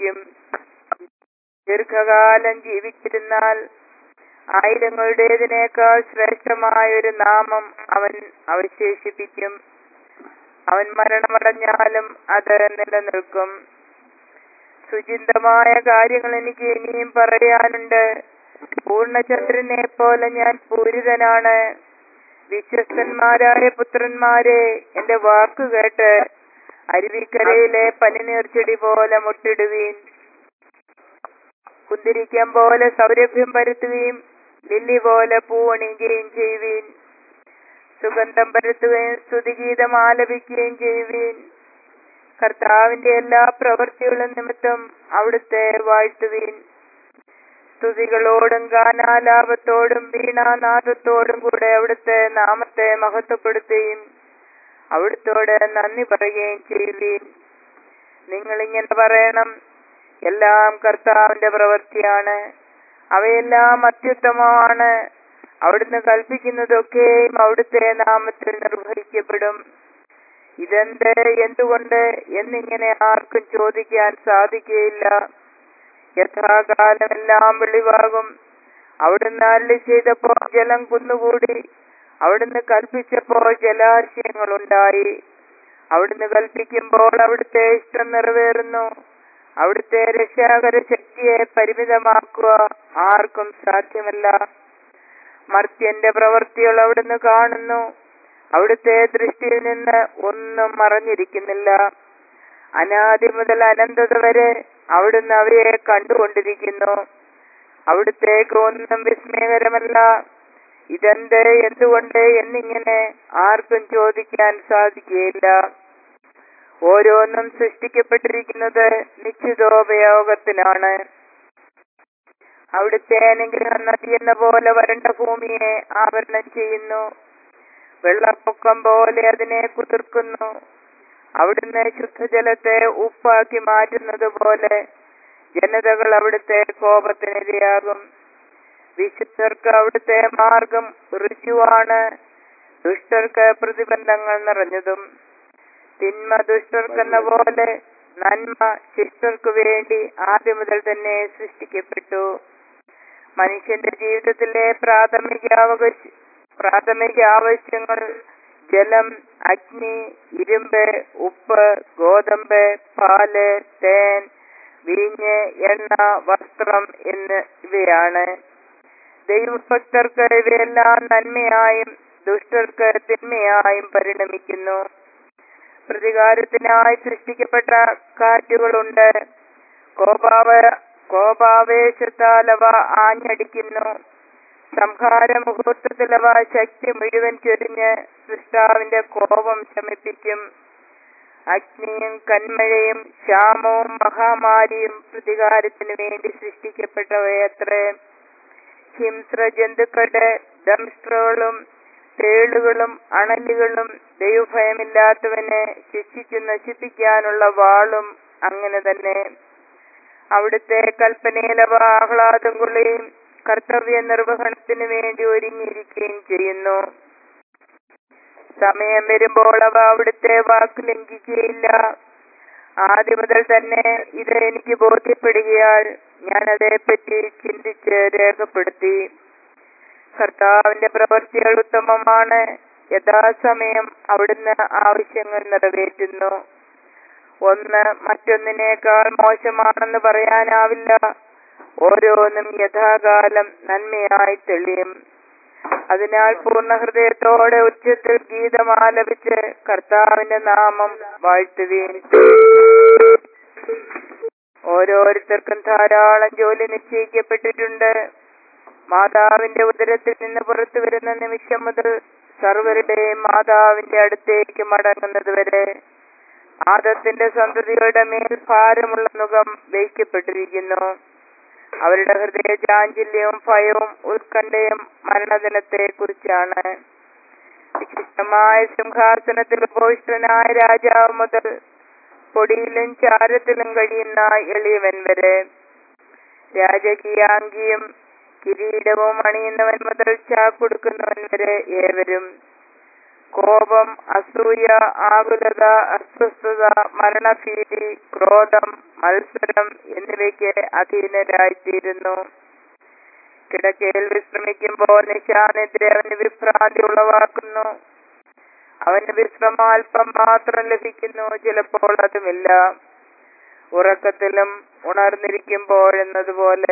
ജീവിക്കും ദീർഘകാലം ജീവിച്ചിരുന്നാൽ ആയിരങ്ങളുടേതിനേക്കാൾ ശ്രേഷ്ഠമായ ഒരു നാമം അവൻ അവശേഷിപ്പിക്കും അവൻ മരണമടഞ്ഞാലും അത് നിലനിൽക്കും സുചിന്തമായ കാര്യങ്ങൾ എനിക്ക് ഇനിയും പറയാനുണ്ട് പൂർണ്ണചന്ദ്രനെ പോലെ ഞാൻ പൂരിതനാണ് വിശ്വസ്തന്മാരായ പുത്രന്മാരെ എന്റെ വാക്കു കേട്ട് അരുവിക്കരയിലെ പനിനീർച്ചെടി പോലെ മുട്ടിടുവീൻ കുന്തിരിക്കം പോലെ സൗരഭ്യം പരത്തുകയും ലില്ലി പോലെ പൂവണിയുകയും ചെയ്യുവീൻ സുഗന്ധം പരത്തുകയും സ്തുതിഗീതം ആലപിക്കുകയും ചെയ്യുവീൻ കർത്താവിന്റെ എല്ലാ പ്രവൃത്തികളും നിമിത്തം അവിടുത്തെ വാഴ്ത്തുവീൻ സ്തുതികളോടും ഗാനാലാപത്തോടും വീണാനാദത്തോടും കൂടെ അവിടുത്തെ നാമത്തെ മഹത്വപ്പെടുത്തുകയും അവിടുത്തോട് നന്ദി പറയുകയും ചെയ്യുവീൻ നിങ്ങൾ ഇങ്ങനെ പറയണം എല്ലാം കർത്താവിന്റെ പ്രവൃത്തിയാണ് അവയെല്ലാം അത്യുത്തമമാണ് അവിടുന്ന് കൽപ്പിക്കുന്നതൊക്കെയും അവിടുത്തെ നാമത്തിൽ നിർവഹിക്കപ്പെടും ഇതെന്ത് എന്തുകൊണ്ട് എന്നിങ്ങനെ ആർക്കും ചോദിക്കാൻ സാധിക്കുകയില്ല യഥാകാലമെല്ലാം വെളിവാകും അവിടുന്ന് അരളി ചെയ്തപ്പോൾ ജലം കുന്നുകൂടി അവിടുന്ന് കൽപ്പിച്ചപ്പോൾ ജലാശയങ്ങൾ ഉണ്ടായി അവിടുന്ന് കൽപ്പിക്കുമ്പോൾ അവിടുത്തെ ഇഷ്ടം നിറവേറുന്നു അവിടുത്തെ രക്ഷാകര ശക്തിയെ പരിമിതമാക്കുക ആർക്കും സാധ്യമല്ല മർത്യന്റെ പ്രവൃത്തികൾ അവിടുന്ന് കാണുന്നു അവിടുത്തെ ദൃഷ്ടിയിൽ നിന്ന് ഒന്നും മറഞ്ഞിരിക്കുന്നില്ല അനാദി മുതൽ അനന്തത വരെ അവിടുന്ന് അവയെ കണ്ടുകൊണ്ടിരിക്കുന്നു അവിടുത്തേക്ക് ഒന്നും വിസ്മയകരമല്ല ഇതെന്ത് എന്തുകൊണ്ട് എന്നിങ്ങനെ ആർക്കും ചോദിക്കാൻ സാധിക്കുകയില്ല ഓരോന്നും സൃഷ്ടിക്കപ്പെട്ടിരിക്കുന്നത് നിശ്ചിതോപയോഗത്തിനാണ് അവിടുത്തെ അനുഗ്രഹം നദി എന്ന പോലെ വരണ്ട ഭൂമിയെ ആവരണം ചെയ്യുന്നു വെള്ളപ്പൊക്കം പോലെ അതിനെ കുതിർക്കുന്നു അവിടുന്ന് ശുദ്ധജലത്തെ ഉപ്പാക്കി മാറ്റുന്നത് പോലെ ജനതകൾ അവിടുത്തെ കോപത്തിനിരയാകും വിശുദ്ധർക്ക് അവിടുത്തെ മാർഗം ഋജുവാണ് ദുഷ്ടർക്ക് പ്രതിബന്ധങ്ങൾ നിറഞ്ഞതും തിന്മ ദുഷ്ടർക്കെന്ന പോലെ നന്മ ശിഷ്ടർക്കു വേണ്ടി ആദ്യം മുതൽ തന്നെ സൃഷ്ടിക്കപ്പെട്ടു മനുഷ്യന്റെ ജീവിതത്തിലെ പ്രാഥമിക അവകാശ പ്രാഥമിക ആവശ്യങ്ങൾ ജലം അഗ്നി ഇരുമ്പ് ഉപ്പ് ഗോതമ്പ് പാല് തേൻ വീഞ്ഞ് എണ്ണ വസ്ത്രം എന്ന് ഇവയാണ് ദൈവഭക്തർക്ക് ഇവയെല്ലാം നന്മയായും ദുഷ്ടർക്ക് തിന്മയായും പരിണമിക്കുന്നു പ്രതികാരത്തിനായി സൃഷ്ടിക്കപ്പെട്ട കാറ്റുകളുണ്ട് കോപാവ കോപാവേശത്താൽ അവ ആഞ്ഞടിക്കുന്നു സംഹാര മുഹൂർത്തത്തിൽ അവ ശക്തി മുഴുവൻ ചൊരിഞ്ഞ് സൃഷ്ടാവിന്റെ കോപം ശമിപ്പിക്കും അഗ്നിയും കന്മഴയും ക്ഷാമവും മഹാമാരിയും പ്രതികാരത്തിനു വേണ്ടി സൃഷ്ടിക്കപ്പെട്ടവയത്രേ ഹിംസ്ര ജന്തുക്കളുടെ ദംഷ്ട്രകളും തേളുകളും അണലുകളും ദൈവഭയമില്ലാത്തവനെ ശിക്ഷിച്ചു നശിപ്പിക്കാനുള്ള വാളും അങ്ങനെ തന്നെ അവിടുത്തെ കൽപ്പനയിലവ ആഹ്ലാദം കൊള്ളുകയും കർത്തവ്യ നിർവഹണത്തിന് വേണ്ടി ഒരുങ്ങിയിരിക്കുകയും ചെയ്യുന്നു സമയം വരുമ്പോൾ അവ അവിടുത്തെ വാക്ക് ലംഘിക്കുകയില്ല ആദ്യം മുതൽ തന്നെ ഇത് എനിക്ക് ബോധ്യപ്പെടുകയാൽ ഞാൻ അതേപ്പറ്റി ചിന്തിച്ച് രേഖപ്പെടുത്തി കർത്താവിന്റെ പ്രവൃത്തികൾ ഉത്തമമാണ് യഥാസമയം അവിടുന്ന് ആവശ്യങ്ങൾ നിറവേറ്റുന്നു ഒന്ന് മറ്റൊന്നിനേക്കാൾ മോശമാണെന്ന് പറയാനാവില്ല ഓരോന്നും യഥാകാലം നന്മയായി തെളിയും അതിനാൽ പൂർണ്ണ ഹൃദയത്തോടെ ഉച്ചത്തിൽ ഗീതം ആലപിച്ച് കർത്താവിന്റെ നാമം വാഴ്ത്തുവീൻ ഓരോരുത്തർക്കും ധാരാളം ജോലി നിശ്ചയിക്കപ്പെട്ടിട്ടുണ്ട് മാതാവിന്റെ ഉദരത്തിൽ നിന്ന് പുറത്തു വരുന്ന നിമിഷം മുതൽ സർവരുടെയും മാതാവിന്റെ അടുത്തേക്ക് മടങ്ങുന്നത് വരെ ആദത്തിന്റെ സന്തതികളുടെ മേൽ ഭാരമുള്ള മുഖം വയ്ക്കപ്പെട്ടിരിക്കുന്നു അവരുടെ ഹൃദയ ചാഞ്ചല്യവും ഭയവും ഉത്കണ്ഠയും മരണദിനത്തെ കുറിച്ചാണ് വിശിഷ്ടമായ സിംഹാസനത്തിൽ ഉപവിഷ്ടനായ രാജാവ് മുതൽ പൊടിയിലും ചാരത്തിലും കഴിയുന്ന എളിയവൻ വരെ രാജകീയാംഗിയും കിരീടവും അണിയുന്നവൻ മുതൽ ചാക്കൊടുക്കുന്നവൻ വരെ ഏവരും കോപം അസൂയ ആകുലത അസ്വസ്ഥത മരണഭീതി ക്രോധം മത്സരം എന്നിവയ്ക്ക് അധീനരായിത്തീരുന്നു കിടക്കയിൽ വിശ്രമിക്കുമ്പോൾ നിശാനിദ്ര അവന് വിഭ്രാന്തി ഉളവാക്കുന്നു അവന് വിശ്രമം അല്പം മാത്രം ലഭിക്കുന്നു ചിലപ്പോൾ അതുമില്ല ഉറക്കത്തിലും ഉണർന്നിരിക്കുമ്പോഴെന്നതുപോലെ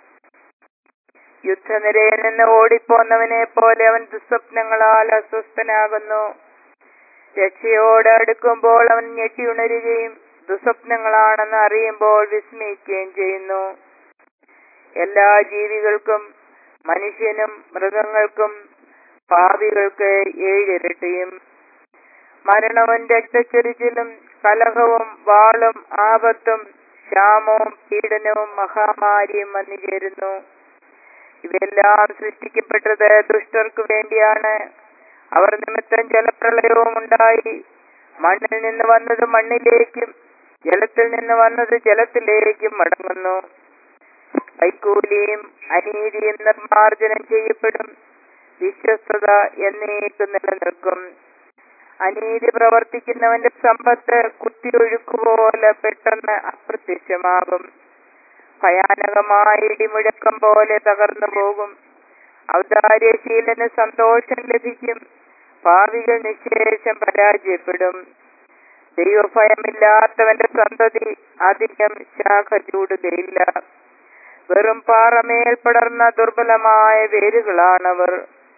യുദ്ധനിരയിൽ നിന്ന് ഓടിപ്പോന്നവനെ പോലെ അവൻ ദുസ്വപ്നങ്ങളാൽ അസ്വസ്ഥനാകുന്നു രക്ഷയോട് അടുക്കുമ്പോൾ അവൻ ഞെട്ടിയുണരുകയും ദുസ്വപ്നങ്ങളാണെന്ന് അറിയുമ്പോൾ വിസ്മയിക്കുകയും ചെയ്യുന്നു എല്ലാ ജീവികൾക്കും മനുഷ്യനും മൃഗങ്ങൾക്കും പാപികൾക്ക് ഏഴിരട്ടിയും മരണവും രക്തച്ചൊരിച്ചിലും കലഹവും വാളും ആപത്തും ക്ഷാമവും പീഡനവും മഹാമാരിയും വന്നു ചേരുന്നു ഇവയെല്ലാം സൃഷ്ടിക്കപ്പെട്ടത് ദുഷ്ടർക്ക് വേണ്ടിയാണ് അവർ നിമിത്തം ജലപ്രളയവും ഉണ്ടായി മണ്ണിൽ നിന്ന് വന്നത് മണ്ണിലേക്കും ജലത്തിൽ നിന്ന് വന്നത് ജലത്തിലേക്കും മടങ്ങുന്നു കൈക്കൂലിയും അനീതിയും നിർമാർജനം ചെയ്യപ്പെടും വിശ്വസ്തത എന്നേക്കും നിലനിൽക്കും അനീതി പ്രവർത്തിക്കുന്നവന്റെ സമ്പത്ത് കുത്തിയൊഴുക്കുപോലെ പെട്ടെന്ന് അപ്രത്യക്ഷമാകും ഭയാനകമായ ഇടിമുഴക്കം പോലെ തകർന്നു പോകും ഔദാര്യശീലന് സന്തോഷം ലഭിക്കും ഭാവികൾ നിശേഷം പരാജയപ്പെടും ദൈവഭയമില്ലാത്തവന്റെ സന്തതി അധികം ശാഖ ചൂടുകയില്ല വെറും പാറമേൽ പടർന്ന ദുർബലമായ വേരുകളാണവർ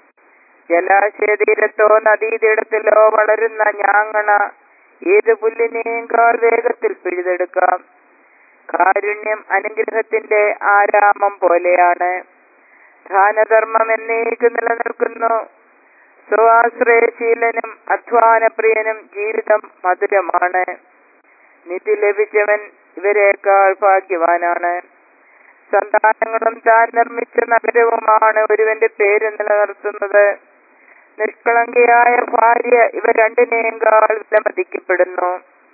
ജലാശയ തീരത്തോ നദീതീരത്തിലോ വളരുന്ന ഞാങ്ങണ ഏത് പുല്ലിനേക്കാൾ വേഗത്തിൽ പിഴുതെടുക്കാം കാരുണ്യം അനുഗ്രഹത്തിന്റെ ആരാമം പോലെയാണ് ദാനധർമ്മം എന്നേക്ക് നിലനിൽക്കുന്നു സ്വാശ്രയശീലനും അധ്വാനപ്രിയനും ജീവിതം മധുരമാണ് നിധി ലഭിച്ചവൻ ഇവരെക്കാൾ ഭാഗ്യവാനാണ് സന്താനങ്ങളും താൻ നിർമ്മിച്ച നഗരവുമാണ് ഒരുവന്റെ പേര് നിലനിർത്തുന്നത് നിഷ്കളങ്കയായ ഭാര്യ ഇവ രണ്ടിനേക്കാൾ വിലമതിക്കപ്പെടുന്നു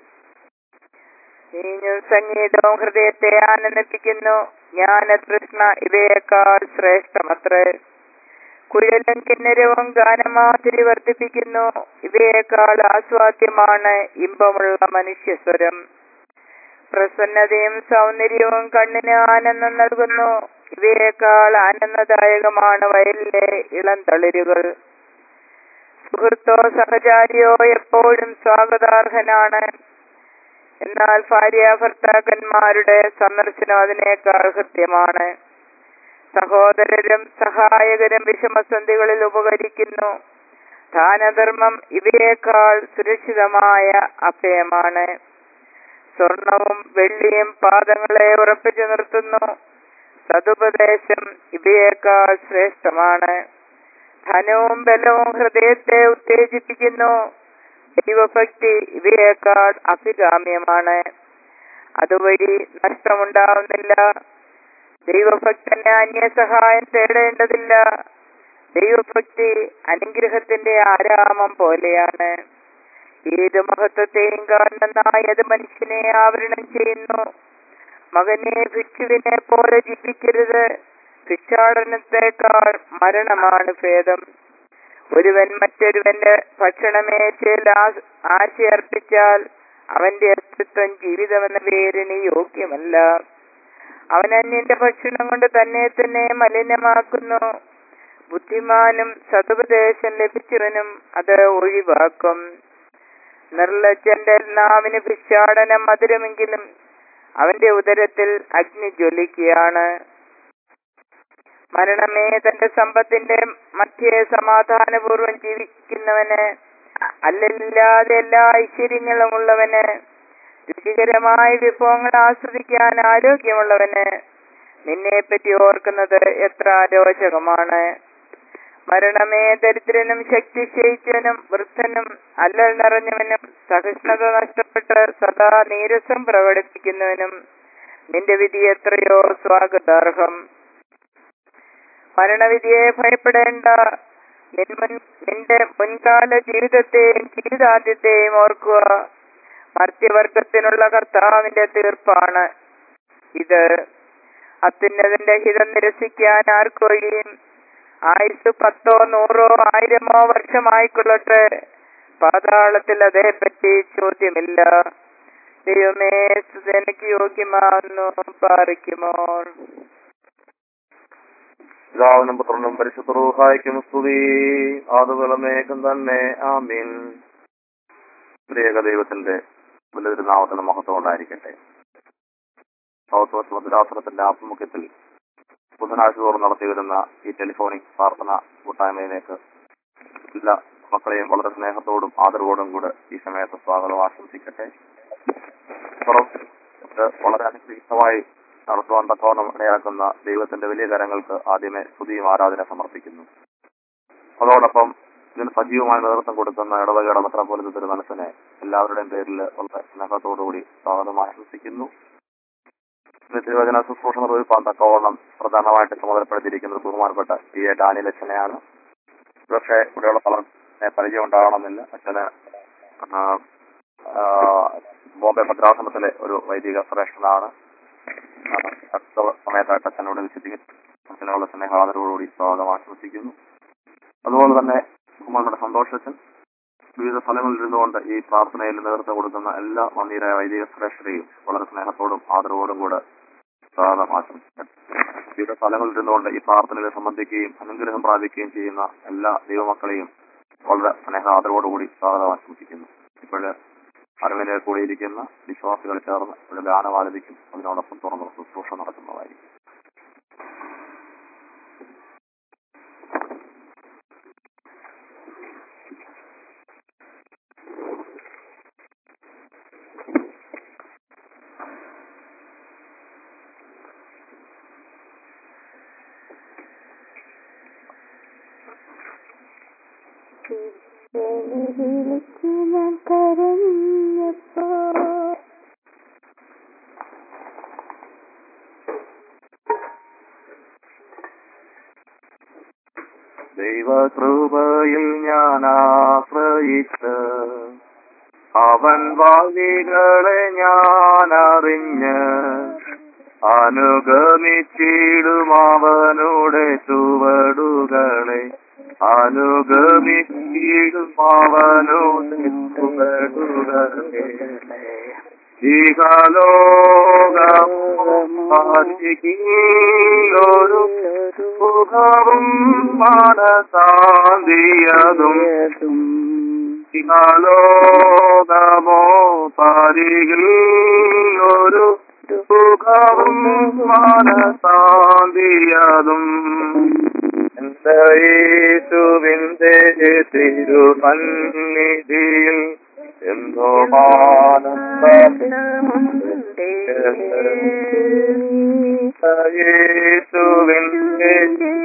നീഞ്ഞു സംഗീതവും ഹൃദയത്തെ ആനന്ദിപ്പിക്കുന്നു ജ്ഞാനതൃഷ്ണ ഇവയേക്കാൾ ശ്രേഷ്ഠമത്രേ കുഴലും കിന്നരവും ഗാനമാതിരി വർദ്ധിപ്പിക്കുന്നു ഇവയേക്കാൾ ആസ്വാദ്യമാണ് ഇമ്പമുള്ള മനുഷ്യസ്വരം പ്രസന്നതയും സൗന്ദര്യവും കണ്ണിന് ആനന്ദം നൽകുന്നു ഇവയേക്കാൾ ആനന്ദദായകമാണ് വയലിലെ ഇളം തളിരുകൾ സുഹൃത്തോ സഹചാരിയോ എപ്പോഴും സ്വാഗതാർഹനാണ് എന്നാൽ ഭാര്യ ഭർത്താക്കന്മാരുടെ സന്ദർശനം അതിനേക്കാൾ കൃത്യമാണ് സഹോദരരും സഹായകരും വിഷമസന്ധികളിൽ ഉപകരിക്കുന്നു ദാനധർമ്മം ഇവയേക്കാൾ സുരക്ഷിതമായ അഭയമാണ് സ്വർണവും വെള്ളിയും പാദങ്ങളെ ഉറപ്പിച്ചു നിർത്തുന്നു സതുപദേശം ഇവയേക്കാൾ ശ്രേഷ്ഠമാണ് ധനവും ബലവും ഹൃദയത്തെ ഉത്തേജിപ്പിക്കുന്നു ദൈവഭക്തി ഇവയേക്കാൾ അഭികാമ്യമാണ് അതുവഴി നഷ്ടമുണ്ടാവുന്നില്ല ദൈവഭക്തന് അന്യസഹായം തേടേണ്ടതില്ല ദൈവഭക്തി അനുഗ്രഹത്തിന്റെ ആരാമം പോലെയാണ് ഏത് മഹത്വത്തെയും കാണുന്നതായി അത് മനുഷ്യനെ ആവരണം ചെയ്യുന്നു മകനെ ഭിക്ഷുവിനെ പോലെ ജീവിക്കരുത് ഭിക്ഷാടനത്തെക്കാൾ മരണമാണ് ഭേദം ഒരുവൻ മറ്റൊരുവന്റെ ഭക്ഷണമേശയിൽ ആശയർപ്പിച്ചാൽ അവന്റെ അസ്തിത്വം ജീവിതമെന്ന പേരിന് യോഗ്യമല്ല അവൻ അന്യന്റെ ഭക്ഷണം കൊണ്ട് തന്നെ തന്നെ മലിനമാക്കുന്നു ബുദ്ധിമാനും സതുപദേശം ലഭിച്ചവനും അത് ഒഴിവാക്കും നിർലജ്ജന്റെ നാവിന് ഭിക്ഷാടനം മധുരമെങ്കിലും അവന്റെ ഉദരത്തിൽ അഗ്നി ജ്വലിക്കുകയാണ് മരണമേ തന്റെ സമ്പത്തിന്റെ മധ്യേ സമാധാനപൂർവ്വം ജീവിക്കുന്നവന് അല്ലല്ലാതെ എല്ലാ ഐശ്വര്യങ്ങളും ഉള്ളവന് രുചികരമായ വിഭവങ്ങൾ ആസ്വദിക്കാൻ ആരോഗ്യമുള്ളവന് നിന്നെ പറ്റി ഓർക്കുന്നത് എത്ര രോചകമാണ് മരണമേ ദരിദ്രനും ശക്തി ക്ഷയിച്ചവനും വൃദ്ധനും അല്ലൽ നിറഞ്ഞവനും സഹിഷ്ണുത നഷ്ടപ്പെട്ട് സദാ നീരസം പ്രകടിപ്പിക്കുന്നവനും നിന്റെ വിധി എത്രയോ സ്വാഗതാർഹം മരണവിധിയെ ഭയപ്പെടേണ്ട നിൻമുൻ നിന്റെ മുൻകാല ജീവിതത്തെയും ജീവിതാദ്യത്തെയും ഓർക്കുക മർത്യവർഗത്തിനുള്ള കർത്താവിന്റെ തീർപ്പാണ് ഇത് അത്യുന്നതിന്റെ ഹിതം നിരസിക്കാൻ ആർക്കൊഴിയും ആയുസ് പത്തോ നൂറോ ആയിരമോ വർഷമായിക്കൊള്ളട്ടെ പാതാളത്തിൽ അതേപ്പറ്റി ചോദ്യമില്ല ദൈവമേ എനിക്ക് യോഗ്യമാവുന്നു പാറിക്കുമോ പിതാവിനും പുത്രനും പരിശുദ്ധ റൂഹായിക്കും സ്തുതി ആദുകളമേകം തന്നെ ആമീൻ പ്രിയക ദൈവത്തിന്റെ വലിയൊരു നാമത്തിന് മഹത്വം ഉണ്ടായിരിക്കട്ടെ സൗത്ത് വെസ്റ്റ് ഭദ്രാസനത്തിന്റെ ആഭിമുഖ്യത്തിൽ ബുധനാഴ്ച തോറും നടത്തി വരുന്ന ഈ ടെലിഫോണിക് പ്രാർത്ഥന കൂട്ടായ്മയിലേക്ക് എല്ലാ മക്കളെയും വളരെ സ്നേഹത്തോടും ആദരവോടും കൂടെ ഈ സമയത്ത് സ്വാഗതം ആശംസിക്കട്ടെ പുറം ഇത് വളരെ അനുഗ്രഹീതമായി നടത്തുവാൻ തക്കവണ്ണം ഇടയാക്കുന്ന ദൈവത്തിന്റെ വലിയ കരങ്ങൾക്ക് ആദ്യമേ സ്തുതിയും ആരാധന സമർപ്പിക്കുന്നു അതോടൊപ്പം ഇതിന് സജീവമായ നേതൃത്വം കൊടുക്കുന്ന ഇടവകയുടെ മെത്രാപോലിത്ത തിരുമനസിനെ എല്ലാവരുടെയും പേരിൽ വളരെ സ്നേഹത്തോടുകൂടി സ്വാഗതം ആശംസിക്കുന്നു ഇന്ന് തിരുവചന ശുശ്രൂഷ നിർവഹിപ്പാൻ തക്കവണ്ണം പ്രധാനമായിട്ട് ചുമതലപ്പെടുത്തിയിരിക്കുന്നത് ബഹുമാനപ്പെട്ട പി എ ഡാനിയൽ അച്ഛനെയാണ് പക്ഷേ ഇവിടെയുള്ള പലർക്കും പരിചയം ഉണ്ടാകണമെന്നില്ല അച്ഛന് ആ, ആ, ബോംബെ ഭദ്രാസനത്തിലെ ഒരു വൈദിക ശ്രേഷ്ഠനാണ് ആ, അടുത്ത സമയത്തായിട്ട് അച്ഛനോട് വിശദീകരിച്ച് അച്ഛനുള്ള സ്നേഹാദരവോടുകൂടി സ്വാഗതം ആശംസിക്കുന്നു അതുപോലെ തന്നെ ബഹുമാനപ്പെട്ട സന്തോഷച്ചൻ വിവിധ സ്ഥലങ്ങളിൽ ഇരുന്നുകൊണ്ട് ഈ പ്രാർത്ഥനയിൽ നേതൃത്വം കൊടുക്കുന്ന എല്ലാ മന്ദിരായ വൈദിക ശ്രേഷ്ഠരെയും വളരെ സ്നേഹത്തോടും ആദരവോടും കൂടെ സ്വാഗതം ആശംസിക്കട്ടെ വിവിധ സ്ഥലങ്ങളിൽ ഇരുന്നുകൊണ്ട് ഈ പ്രാർത്ഥനയിൽ സംബന്ധിക്കുകയും അനുഗ്രഹം പ്രാപിക്കുകയും ചെയ്യുന്ന എല്ലാ ദൈവമക്കളെയും വളരെ സ്നേഹ ആദരവോടുകൂടി സ്വാഗതം ആശംസിക്കുന്നു ഇപ്പോഴ് അറിവിനെ കൂടിയിരിക്കുന്ന വിശ്വാസികൾ ചേർന്ന് ഇവിടെ ഗാനം ആലപിക്കും അതിനോടൊപ്പം തുറന്ന ശുശ്രൂഷ നടക്കുന്നതായിരിക്കും വിളിച്ചു ഞാൻ കരഞ്ഞപ്പോ ദൈവകൃപയിൽ ഞാൻ ആശ്രയിച്ച് അവൻ വാദികളെ ഞാൻ അറിഞ്ഞ് അനുഗമിച്ചിടും അവനുടെ ചുവടുകളെ അനുഗമിച്ചിടും അവനുടെ ചുവടുകളെ ഈകലോകമൊരു സുഖവും മനസാന്തിയതും ഇഹലോകമോ പരികിൽ ഒരു സുഖവും മനസാന്തിയതും എന്റെ യേശുവിന്റെ തിരുമന്നിധിയിൽ എന്തോ യേശുവിന്റെ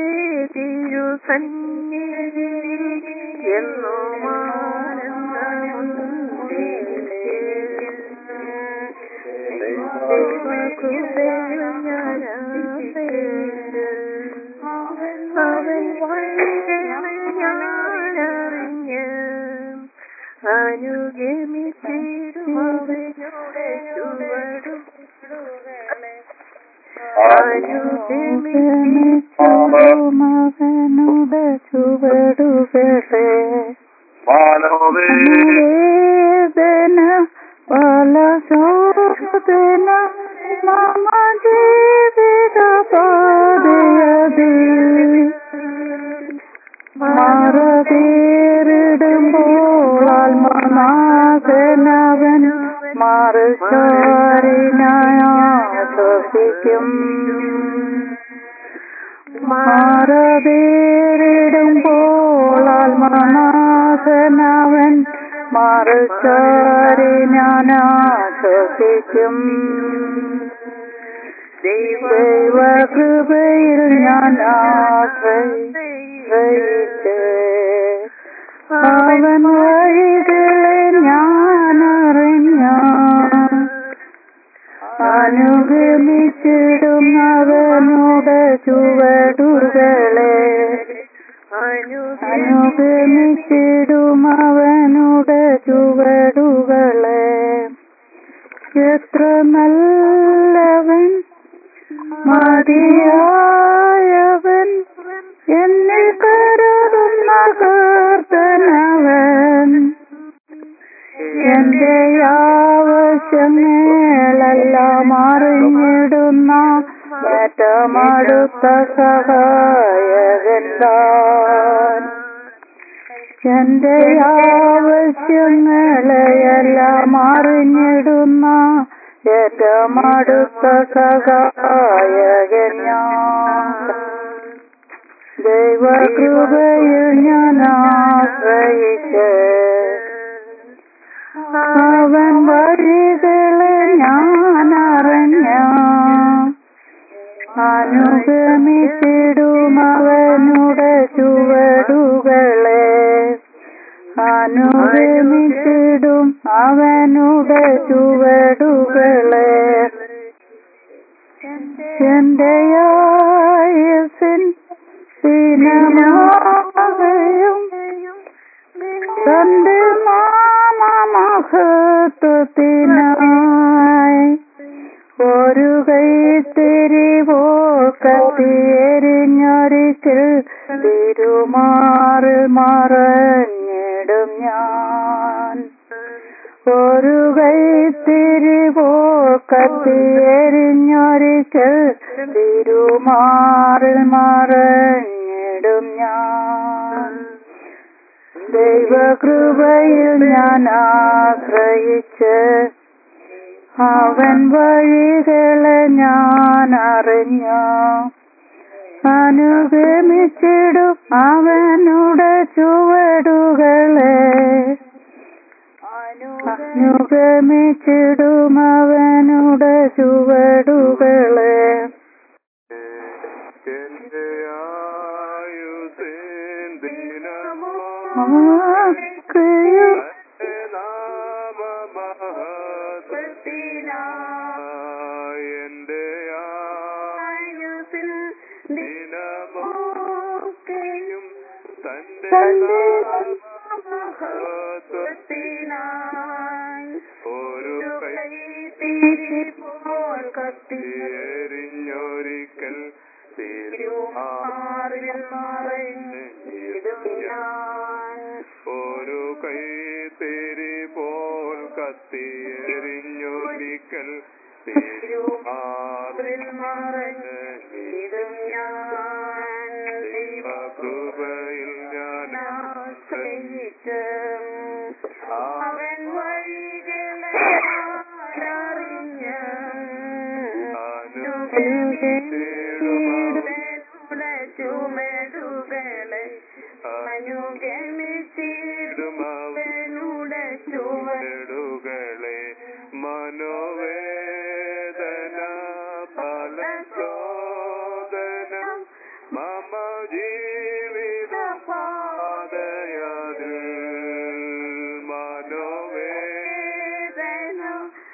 അനുഗമിച്ചിരുമവനുടെ ചുവടുകളെ മകനുടെ ചുവടുകളെ വേദന പലശോധന മമ ജീവിത പാതയതിൽ മറതേറിടുമ്പോൾ ആത്മനാഥനവൻ മറുചാരിനാശ്വസിക്കും മാറതേറിടുമ്പോൾ ആത്മനാഥനവൻ മറുചാരിനാശ്വസിക്കും ദൈവകൃപയിൽ ഞാൻ ആശ്രയിച്ച് അവൻ വഴികളെ ഞാൻ അറിഞ്ഞ അനുഗമിച്ചിടും അവനുടെ ചുവടുകളെ അനുഗമിച്ചിടും അവനുടെ ചുവടുകളെ എത്ര നല്ലവൻ മതിയായവൻ എന്നിൽ കരുതുന്ന കർത്തനവൻ ഏറ്റമടുത്ത സഹായകൻ താൻ എന്റെ ആവശ്യങ്ങളെയെല്ലാം അറിഞ്ഞിടുന്ന ഏറ്റമടുത്ത സഹായകൻ ഞാൻ ദൈവകൃപയിൽ ഞാൻ ആശ്രയിച്ച് അവൻ വഴികളെ ഞാൻ അറിഞ്ഞ അനുഗമിച്ചിടും അവനുടെ ചുവടുകളെ അനുഗമിച്ചിടും അവനുടെ ചുവടുകളെ എന്റെ ആയുസിൻ ദിനമാകയും തന്റെ നാമമഹത്വത്തിനായി ഒരു കൈ തിരിവോ കത്തിയെരിഞ്ഞൊരിക്കൽ തിരുമാറിൽ മറഞ്ഞിടും ഞാൻ ഒരു കൈ തിരിവോ കത്തിയെരിഞ്ഞൊരിക്കൽ തിരുമാറിൽ മറഞ്ഞിടും ഞാൻ ദൈവകൃപയിൽ ഞാൻ ആശ്രയിച്ച് അവൻ വഴികളെ ഞാൻ അറിഞ്ഞു അനുഗമിച്ചിടും അവനുടെ ചുവടുകളെ അനുഗമിച്ചിടും അവനുടെ ചുവടുകളെ എന്റെ ആയുസിൻ ദിനമോ ആക്കുകയും എന്റെ ആയുസിൽ ദിനമൊക്കെയും തന്റെ മഹത്വത്തിനായി ഒരു കൈ തിരിപ്പോൾ കത്തിയെറിഞ്ഞൊരിക്കൽ തിരുമാറിൽ മറഞ്ഞിടും ഞാൻ ഒരു കൈ തിരി പോൽ കത്തിയെറിഞ്ഞൊരിക്കൽ തിരുമാറിൽ മറഞ്ഞിടും ഞാൻ ദൈവകൃപയിൽ ഞാൻ ആശ്രയിച്ച് അവൻ വഴികളെ അറിഞ്ഞ് അനുഗ്രഹിച്ചിടുമവനുടെ ചുമടുകളെ അനുഗമിച്ചിടുമവനുടെ ചുവടുകളെ മനോവേദന ഫലശോധനം മമ ജീവിത പാതയതിൽ മനോവേദന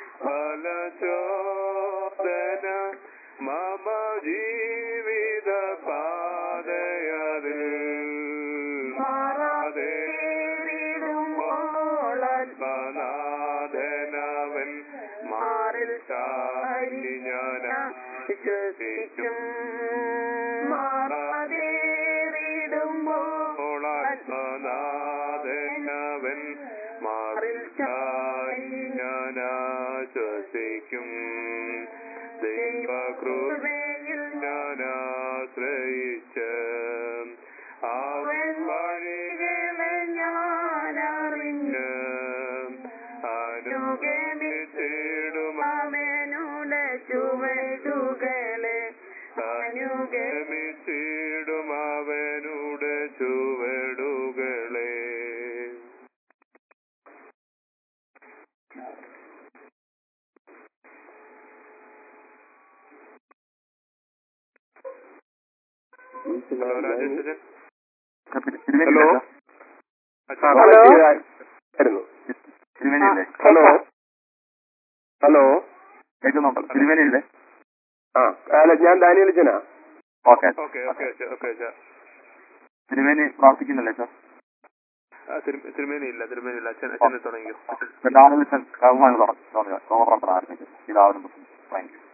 ഫലശോധന മമ ജീവിത പാതയതിൽ മാറാതെ ആത്മനാഥനവൻ മാറിൽ ചാരി ഞാൻ വിശ്വസിക്കും മാറാതെ വിടുമ്പോൾ ആത്മനാഥനവൻ മാറിൽ ചാരി ഞാൻ ആശ്വസിക്കും ദൈവകൃപയിൽ ഞാൻ ആശ്രയിച്ച് അവൻ വഴികളെ ഞാൻ അറിഞ്ഞ് അനുഗമിച്ചിടും അവനുടെ ചുവടുകളെ അനുഗമിച്ചിടും അവനുടെ ചുവടുകളെ ഹലോ രാജേഷ് ഹലോ അച്ഛൻ ഹലോ. ആയിരുന്നു തിരുമേനിയില്ലേ ഹലോ ഹലോ കേൾക്കുന്നുണ്ടോ തിരുമേനിയില്ലേ ആ അല്ല ഞാൻ ദാനിയലിച്ചനാ ഓക്കെ ഓക്കെ ഓക്കെ അച്ഛാ ഓക്കെ അച്ഛാ തിരുമേനി പ്രാർത്ഥിക്കുന്നില്ലേ സാർ ആ, തിരു- തിരുമേനി ഇല്ല തിരുമേനി ഇല്ല അച്ഛൻ അച്ഛനെ തുടങ്ങിയോ രണ്ടാമത് കർമ്മങ്ങൾ തുടങ്ങി സോമപ്രാർത്ഥന ആരംഭിക്കും പിതാവിനും താങ്ക് യു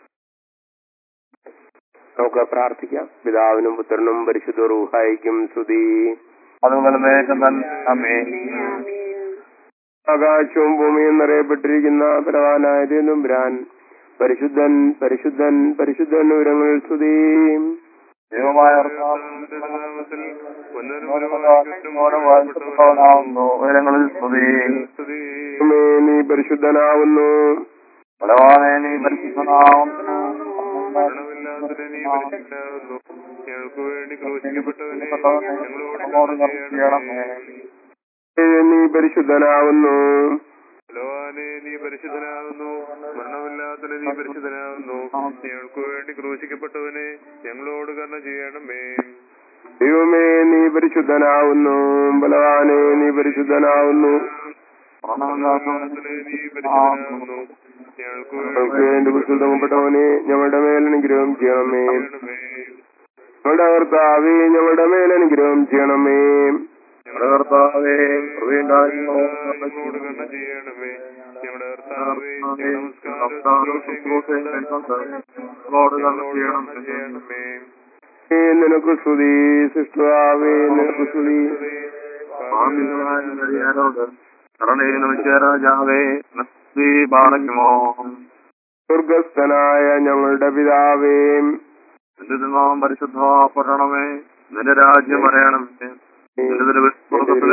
നമുക്ക് പ്രാർത്ഥിക്കാം പിതാവിനും പുത്രനും പരിശുദ്ധ റൂഹായിക്കും സ്തുതി അതുപോലെ വേഗം തന്നെ അമ്മേ ആകാശവും ഭൂമിയും നിറയപ്പെട്ടിരിക്കുന്ന ബലവാനായ ബ്രാൻ പരിശുദ്ധൻ പരിശുദ്ധൻ പരിശുദ്ധൻ ഉരങ്ങൾ സ്തുതിയും ദൈവമായ വാഴ്ത്തപ്പെട്ടവനാവുന്നു ഉയരങ്ങളിൽ സ്തുതി ദൈവമേ, നീ പരിശുദ്ധനാവുന്നു ബലവാനെ നീ പരിശുദ്ധനാവുന്നു ഞങ്ങൾക്ക് വേണ്ടി ക്രൂശിക്കപ്പെട്ടവനെ ഞങ്ങളോട് നമ്മോട് കരുണ കരുണ ചെയ്യണമേ. ചെയ്യണമേ. ഏ, നീ പരിശുദ്ധനാവുന്നു ബലവാനെ നീ പരിശുദ്ധനാകുന്നു മരണമില്ലാത്തവനെ നീ പരിശുദ്ധനാകുന്നു ഞങ്ങൾക്ക് വേണ്ടി ക്രൂശിക്കപ്പെട്ടവനെ ഞങ്ങളോട് കരുണ ചെയ്യണമേ ദൈവമേ നീ പരിശുദ്ധനാവുന്നു ബലവാനെ നീ പരിശുദ്ധനാവുന്നു മരണമില്ലാത്തവനെ നീ പരിശുദ്ധനാകുന്നു ഞങ്ങൾക്ക് ഞങ്ങൾക്ക് വേണ്ടി വിശുദ്ധപ്പെട്ടവനെ ഞങ്ങളുടെ മേൽ അനുഗ്രഹം ചെയ്യണമേ ചെയ്യണമേ ഞങ്ങളുടെ കർത്താവേ ഞങ്ങളുടെ മേൽ അനുഗ്രഹം ചെയ്യണമേ ഞങ്ങളുടെ കർത്താവേ കൃപയുണ്ടായിരുന്നു ഞങ്ങളോട് കരുണ ചെയ്യണമേ ഞങ്ങളുടെ കർത്താവേ കർത്താവേ, നമസ്കാരം നമസ്കാരവും ശുശ്രൂഷയും കൈക്കൊണ്ട് ഞങ്ങളോട് കരുണ ചെയ്യണമേ. ചെയ്യണമേ ഏ, നിനക്ക് സ്തുതി സൃഷ്ടാവേ നിനക്ക് സ്തുതി പാപികളായ നടിയാരോട് കരുണയിൽ വിശ്വരാജാവേ നസ്തി പാറയ്ക്കുമോ സ്വർഗസ്ഥനായ ഞങ്ങളുടെ പിതാവേ നിന്റെ നാമം പരിശുദ്ധപ്പെടണമേ നിന്റെ രാജ്യം വരയണമേ നിന്റെ തിരുവിഷ്ണുലെ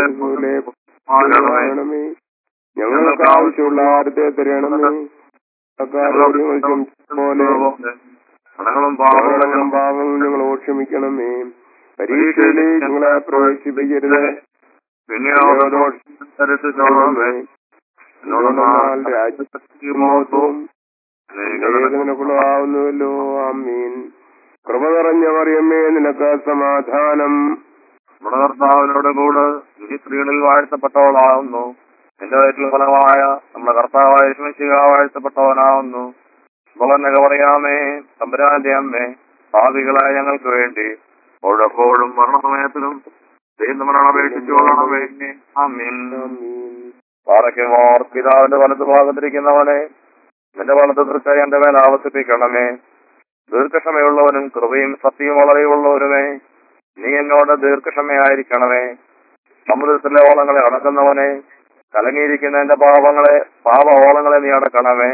ആകണമേ. ഞങ്ങൾക്ക് ആവശ്യമുള്ള ആരത്തെ തരണമേ അക്കാരോട് ഞങ്ങൾ ക്ഷമിച്ച പോലെ കടകളും പാപങ്ങളും പാപങ്ങളും പാപങ്ങളും ഞങ്ങളോട് ക്ഷമിക്കണമേ പരീക്ഷയിലേക്ക് ഞങ്ങളെ പ്രവേശിപ്പിക്കരുത് പിന്നെയോ തരത്തിലുള്ളവേ എന്നാൽ രാജ്യവും നിനക്കുള്ളതാവുന്നുവല്ലോ ആമീൻ കൃപ നിറഞ്ഞ മറിയമ്മേ നിനക്ക് സമാധാനം നമ്മുടെ കർത്താവിനോട് കൂടെ നീ സ്ത്രീകളിൽ വാഴ്ത്തപ്പെട്ടവളാവുന്നു എന്റെ വയറ്റിൽ ഫലമായ നമ്മുടെ കർത്താവായ ശിവശിക വാഴ്ത്തപ്പെട്ടവനാവുന്നു മകനൊക്കെ പറയാമേ തമ്പുരാന്റെ അമ്മേ ഭാവികളായ ഞങ്ങൾക്ക് വേണ്ടി എപ്പോഴെപ്പോഴും മരണസമയത്തിലും ദൈവമരണമപേക്ഷിച്ചു കൊള്ളണമേ ആമീൻ പാറയ്ക്കുമോർ പിതാവിന്റെ വലത്ത് ഭാഗത്തിരിക്കുന്നവനെ നിന്റെ വലത്ത് തൃക്കൈ എന്റെ മേൽ ആവർത്തിപ്പിക്കണമേ ദീർഘക്ഷമയുള്ളവനും കൃപയും സത്യവും വളരെയുള്ളവരുമേ നീ എന്നോട് ദീർഘക്ഷമയായിരിക്കണമേ സമുദ്രത്തിലെ ഓളങ്ങളെ അടക്കുന്നവനെ കലങ്ങിയിരിക്കുന്ന എന്റെ പാപങ്ങളെ പാപ ഓളങ്ങളെ നീ അടക്കണമേ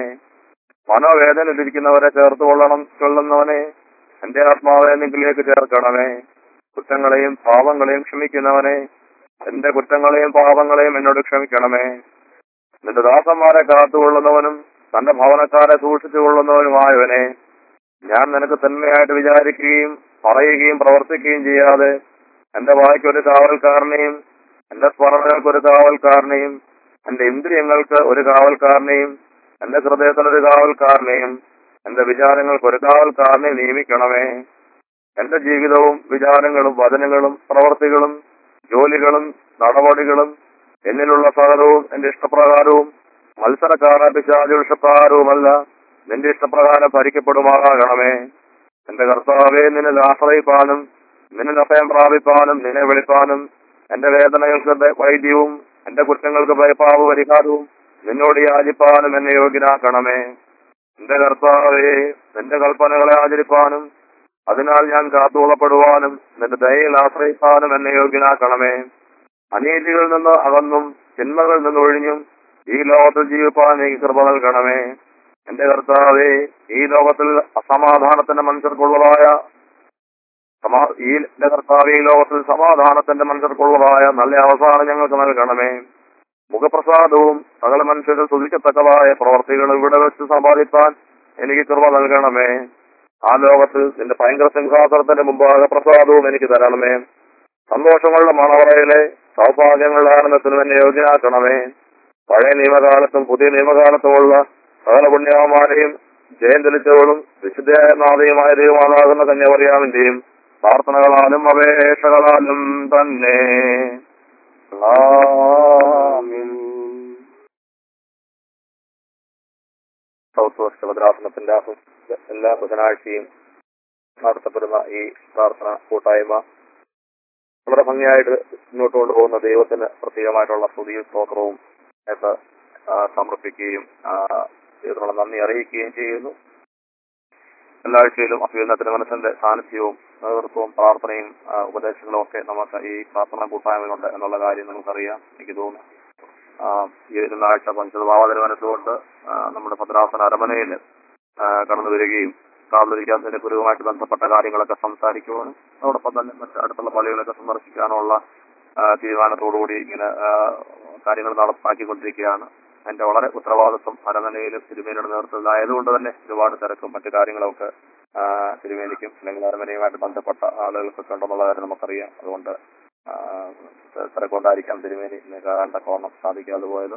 മനോവേദനയിലിരിക്കുന്നവരെ ചേർത്ത് കൊള്ളണം കൊള്ളുന്നവനെ എന്റെ ആത്മാവെ നിങ്ങളിലേക്ക് ചേർക്കണമേ കുറ്റങ്ങളെയും പാപങ്ങളെയും ക്ഷമിക്കുന്നവനെ എന്റെ കുറ്റങ്ങളെയും പാപങ്ങളെയും എന്നോട് ക്ഷമിക്കണമേ നിന്റെ ദാസന്മാരെ കാത്തുകൊള്ളുന്നവനും തന്റെ ഭവനക്കാരെ സൂക്ഷിച്ചു കൊള്ളുന്നവനുമായവനെ ഞാൻ നിനക്ക് തന്മയായിട്ട് വിചാരിക്കുകയും പറയുകയും പ്രവർത്തിക്കുകയും ചെയ്യാതെ എന്റെ വായ്ക്ക് ഒരു കാവൽക്കാരനെയും എന്റെ സ്മരണകൾക്ക് ഒരു കാവൽക്കാരനെയും എന്റെ ഇന്ദ്രിയങ്ങൾക്ക് ഒരു കാവൽക്കാരനെയും എന്റെ ഹൃദയത്തിന് ഒരു കാവൽക്കാരനെയും എന്റെ വിചാരങ്ങൾക്ക് ഒരു കാവൽക്കാരനെ നിയമിക്കണമേ എന്റെ ജീവിതവും വിചാരങ്ങളും വചനങ്ങളും പ്രവർത്തികളും ജോലികളും നടപടികളും എന്നിലുള്ള സകലവും എന്റെ ഇഷ്ടപ്രകാരവും മത്സരക്കാര പിശാചുഷപ്രകാരവുമല്ല നിന്റെ ഇഷ്ടപ്രകാരം ഭരിക്കപ്പെടുമാറാകണമേ എന്റെ കർത്താവെ നിന്നിൽ ആശ്രയിപ്പാനും നിന്നിൽ അഭയം പ്രാപിപ്പാനും നിന്നെ വിളിപ്പാനും എന്റെ വേദനകൾക്ക് ദ- വൈദ്യവും എന്റെ കുറ്റങ്ങൾക്ക് ഭയപ്പാവ് പരിഹാരവും നിന്നോട് യാചിപ്പാനും എന്നെ യോഗ്യനാക്കണമേ എന്റെ കർത്താവെ നിന്റെ കൽപ്പനകളെ ആചരിപ്പാനും അതിനാൽ ഞാൻ കാത്തുകൊള്ളപ്പെടുവാനും നിന്റെ ദയയിൽ ആശ്രയിപ്പാനും എന്നെ യോഗ്യനാക്കണമേ അനീതികളിൽ നിന്ന് അകന്നും ചിന്മകളിൽ നിന്ന് ഒഴിഞ്ഞും ഈ ലോകത്തിൽ ജീവിപ്പാൻ എനിക്ക് കൃപ നൽകണമേ എന്റെ കർത്താവെ ഈ ലോകത്തിൽ അസമാധാനത്തിന്റെ മനുഷ്യർക്കുള്ളതായ സമാ- ഈ എന്റെ കർത്താവ് ഈ ലോകത്തിൽ സമാധാനത്തിന്റെ മനുഷ്യർക്കുള്ളതായ നല്ല അവസാനം ഞങ്ങൾക്ക് നൽകണമേ മുഖപ്രസാദവും സകല മനുഷ്യരും സ്തുതിക്കത്തക്കതായ പ്രവർത്തികൾ ഇവിടെ വെച്ച് സമ്പാദിപ്പാൻ എനിക്ക് കൃപ നൽകണമേ ആ ലോകത്തിൽ നിന്റെ ഭയങ്കര സിംഹാസനത്തിന്റെ മുമ്പാകെ പ്രസാദവും എനിക്ക് തരണമേ സന്തോഷങ്ങളുടെ മണവറയിലെ സൗഭാഗ്യങ്ങളുടെ ആനന്ദത്തിനും എന്നെ യോഗ്യനാക്കണമേ പഴയ നിയമകാലത്തും പുതിയ നിയമകാലത്തുമുള്ള സകല പുണ്യവന്മാരെയും ജയം തെളിച്ചവളും വിശുദ്ധയായ നാഥയുമായ ദൈവമാതാകുന്ന കന്യാപറിയാമിന്റെയും പ്രാർത്ഥനകളാലും അപേക്ഷകളാലും തന്നെ ആമീൻ. സൗത്ത് വെസ്റ്റ് ഭദ്രാസനത്തിന്റെ ആഹ്വ- എല്ലാ ബുധനാഴ്ചയും നടത്തപ്പെടുന്ന ഈ പ്രാർത്ഥന കൂട്ടായ്മ വളരെ ഭംഗിയായിട്ട് മുന്നോട്ട് കൊണ്ടുപോകുന്ന ദൈവത്തിന് പ്രത്യേകമായിട്ടുള്ള സ്തുതിയും സ്തോത്രവും ഒക്കെ ആ, സമർപ്പിക്കുകയും ആ, ദൈവത്തിനുള്ള നന്ദി അറിയിക്കുകയും ചെയ്യുന്നു എല്ലാ ആഴ്ചയിലും അഭ്യുന്നത്തിന് മനസ്സിന്റെ സാന്നിധ്യവും നേതൃത്വവും പ്രാർത്ഥനയും ആ, ഉപദേശങ്ങളും ഒക്കെ നമുക്ക് ഈ പ്രാർത്ഥന കൂട്ടായ്മയിലുണ്ട് എന്നുള്ള കാര്യം നമുക്കറിയാം എനിക്ക് തോന്നുന്നു ആ, ഈ വരുന്ന ആഴ്ച പഞ്ചതഭാവത്തിന് മനസ്സുകൊണ്ട് ആ, നമ്മുടെ ഭദ്രാസന അരമനയിൽ ആ, കടന്നു വരികയും കാതലിക്കാത്തതിന്റെ കുരുവുമായിട്ട് ബന്ധപ്പെട്ട കാര്യങ്ങളൊക്കെ സംസാരിക്കുവാനും അതോടൊപ്പം തന്നെ മറ്റ് അടുത്തുള്ള പള്ളികളൊക്കെ സന്ദർശിക്കാനുള്ള ആ, തീരുമാനത്തോടുകൂടി ഇങ്ങനെ ആ, കാര്യങ്ങൾ നടപ്പാക്കിക്കൊണ്ടിരിക്കുകയാണ് എന്റെ വളരെ ഉത്തരവാദിത്വം അരമനയിലും തിരുമേനിയുടെ നേതൃത്വത്തിലായതുകൊണ്ട് തന്നെ ഒരുപാട് തിരക്കും മറ്റു കാര്യങ്ങളൊക്കെ ആ, തിരുമേനിക്കും അല്ലെങ്കിൽ അരമനയുമായിട്ട് ബന്ധപ്പെട്ട ആളുകൾക്കൊക്കെ ഉണ്ടെന്നുള്ള കാര്യം നമുക്കറിയാം അതുകൊണ്ട് ആ, തിരക്കൊണ്ടായിരിക്കാം തിരുമേനി ഇന്ന് കയറാൻ തക്കവണ്ണം സാധിക്കാതെ പോയത്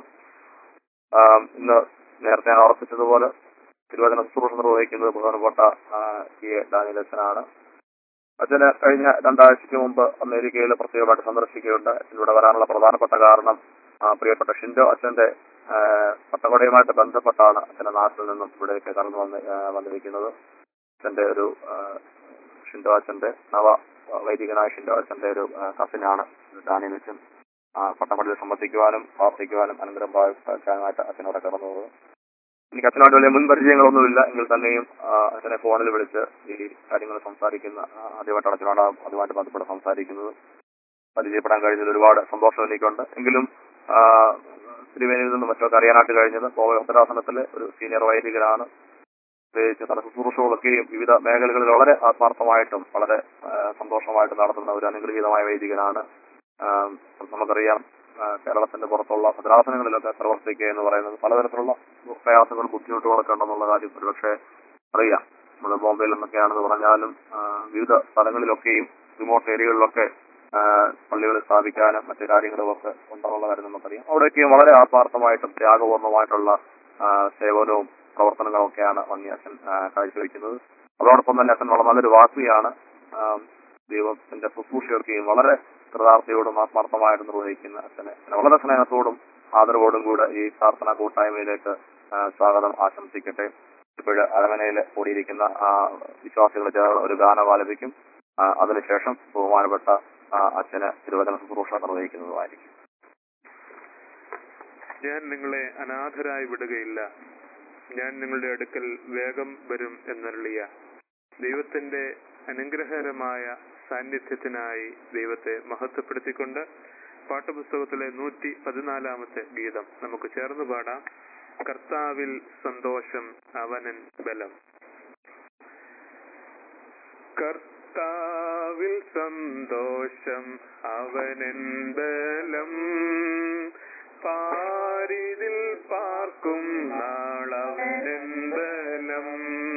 ആ, ഇന്ന് നേരത്തെ ഞാൻ ഓർപ്പിച്ചതുപോലെ തിരുവചന ശുശ്രൂഷ നിർവഹിക്കുന്നത് ബഹുമാനപ്പെട്ട ആ, ടി എ ഡാനിയലച്ചനാണ് അച്ഛന് കഴിഞ്ഞ രണ്ടാഴ്ചയ്ക്ക് മുമ്പ് അമേരിക്കയിൽ പ്രത്യേകമായിട്ട് സന്ദർശിക്കുകയുണ്ട് അച്ഛനിവിടെ വരാനുള്ള പ്രധാനപ്പെട്ട കാരണം ആ, പ്രിയപ്പെട്ട ഷിൻഡോ അച്ഛന്റെ ആ, പട്ടകൊടയുമായിട്ട് ബന്ധപ്പെട്ടാണ് അച്ഛന്റെ നാട്ടിൽ നിന്നും ഇവിടേക്ക് കടന്നു വന്ന് ആ, വന്നിരിക്കുന്നത് അച്ഛന്റെ ഒരു ആ, ഷിൻഡോ അച്ഛന്റെ നവ വൈദികനായ ഷിൻഡോ അച്ഛന്റെ ഒരു ആ, കസിനാണ് ഡാനിയൽ അച്ഛൻ ആ, പട്ടമടയിൽ സംബന്ധിക്കുവാനും പ്രാർത്ഥിക്കുവാനും അനുഗ്രഹം പ്രാപിക്കാനുമായിട്ട് അച്ഛനോടെ കടന്നു പോകുന്നത് എനിക്ക് അച്ഛനോട് വലിയ മുൻ പരിചയങ്ങളൊന്നുമില്ല എങ്കിൽ തന്നെയും ആ, അച്ഛനെ ഫോണിൽ വിളിച്ച് ഈ കാര്യങ്ങൾ സംസാരിക്കുന്ന ആ, ആദ്യമായിട്ടാണ് അച്ഛനോട് അതുമായിട്ട് ബന്ധപ്പെട്ട് സംസാരിക്കുന്നത് പരിചയപ്പെടാൻ കഴിഞ്ഞതിൽ ഒരുപാട് സന്തോഷം എനിക്കുണ്ട് എങ്കിലും ആ, തിരുവേനിയിൽ നിന്നും മറ്റൊക്കെ അറിയാനായിട്ട് കഴിഞ്ഞത് കോവ ഉത്തരാസനത്തിലെ ഒരു സീനിയർ വൈദികനാണ് പ്രത്യേകിച്ച് തല ശുശ്രൂഷകളൊക്കെയും വിവിധ മേഖലകളിൽ വളരെ ആത്മാർത്ഥമായിട്ടും വളരെ ആ, സന്തോഷമായിട്ടും നടത്തുന്ന ഒരു അനുഗ്രഹീതമായ വൈദികനാണ് ആ, നമുക്കറിയാം ആ, കേരളത്തിന്റെ പുറത്തുള്ള ഭദ്രാസനങ്ങളിലൊക്കെ പ്രവർത്തിക്കുക എന്ന് പറയുന്നത് പലതരത്തിലുള്ള പ്രയാസങ്ങളും ബുദ്ധിമുട്ടുകളൊക്കെ ഉണ്ടെന്നുള്ള കാര്യം ഒരുപക്ഷെ അറിയാം നമ്മൾ ബോംബെയിൽ നിന്നൊക്കെയാണെന്ന് പറഞ്ഞാലും ആ, വിവിധ സ്ഥലങ്ങളിലൊക്കെയും റിമോട്ട് ഏരിയകളിലൊക്കെ ആ, പള്ളികൾ സ്ഥാപിക്കാനും മറ്റു കാര്യങ്ങളും ഒക്കെ ഉണ്ടെന്നുള്ള കാര്യം നമുക്കറിയാം അവിടെയൊക്കെയും വളരെ ആത്മാർത്ഥമായിട്ടും ത്യാഗപൂർണമായിട്ടുള്ള ആ, സേവനവും പ്രവർത്തനങ്ങളും ഒക്കെയാണ് വന്നി അച്ഛൻ ആ, കാഴ്ചവെക്കുന്നത് അതോടൊപ്പം തന്നെ അച്ഛൻ വളരെ നല്ലൊരു വാക്കുയാണ് ദൈവത്തിന്റെ ശുശ്രൂഷയൊക്കെയും വളരെ കൃതാർത്ഥയോടും ആത്മാർത്ഥമായിട്ടും നിർവഹിക്കുന്ന അച്ഛനെ അച്ഛനെ വളരെ സ്നേഹത്തോടും ആദരവോടും കൂടെ ഈ പ്രാർത്ഥനാ കൂട്ടായ്മയിലേക്ക് ആ, സ്വാഗതം ആശംസിക്കട്ടെ ഇപ്പോഴ് അരമനയിൽ കൂടിയിരിക്കുന്ന ആ, വിശ്വാസികൾ ചേർന്ന് ഒരു ഗാനം ആലപിക്കും ആ, അതിനുശേഷം ബഹുമാനപ്പെട്ട ആ, അച്ഛന് തിരുവചന ശുശ്രൂഷ നിർവഹിക്കുന്നതുമായിരിക്കും ഞാൻ നിങ്ങളെ അനാഥരായി വിടുകയില്ല ഞാൻ നിങ്ങളുടെ അടുക്കൽ വേഗം വരും എന്നരുളിയ ദൈവത്തിന്റെ അനുഗ്രഹകരമായ സാന്നിധ്യത്തിനായി ദൈവത്തെ മഹത്വപ്പെടുത്തിക്കൊണ്ട് പാഠപുസ്തകത്തിലെ നൂറ്റി പതിനാലാമത്തെ ഗീതം നമുക്ക് ചേർന്ന് പാടാം കർത്താവിൽ സന്തോഷം അവനൻ ബലം കർത്താവിൽ സന്തോഷം അവനൻ ബലം പാരിതിൽ പാർക്കും നാളവനൻ ബലം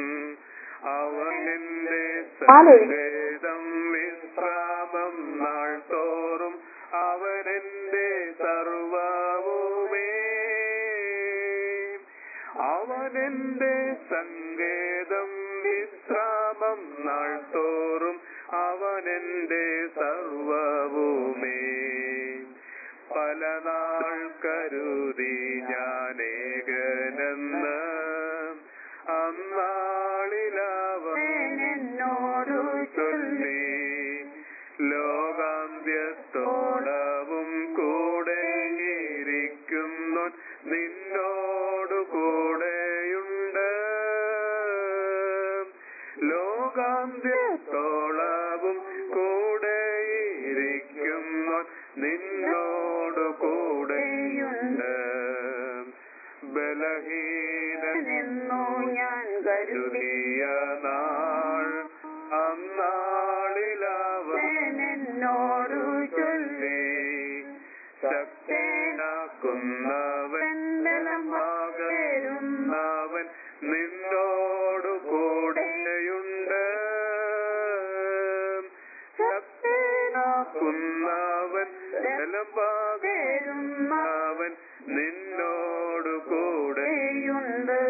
അവനെന്റെ സങ്കേതം വിശ്രാമം നാൾ തോറും അവനെന്റെ സർവവുമേ അവനെന്റെ സങ്കേതം വിശ്രാമം നാൾ തോറും അവനെന്റെ സർവവുമേ പല നാൾ കരുതി ഞാനേകനെന്ന് അന്നാളിലവനോടു ചൊല്ലി ലോകാന്ത്യത്തോളവും കൂടെ ഇരിക്കുന്നു നിന്നോടു കൂടെയുണ്ട് ലോകാന്ത്യത്തോളവും കൂടെ ഇരിക്കുന്നു നിന്നോടു കൂടെയുണ്ട് ബലഹീനെന്നു ഞാൻ കരുതിയ നാൾ അന്നാളിലവൻ എന്നോടു ചൊല്ലി ശക്തനാക്കുന്നവൻ ബലമാകരുന്നവൻ നിന്നോടു കൂടെയുണ്ട് ശക്തനാക്കുന്നവൻ ബലമാകരുന്നവൻ നിന്നോടു കൂടെയുണ്ട്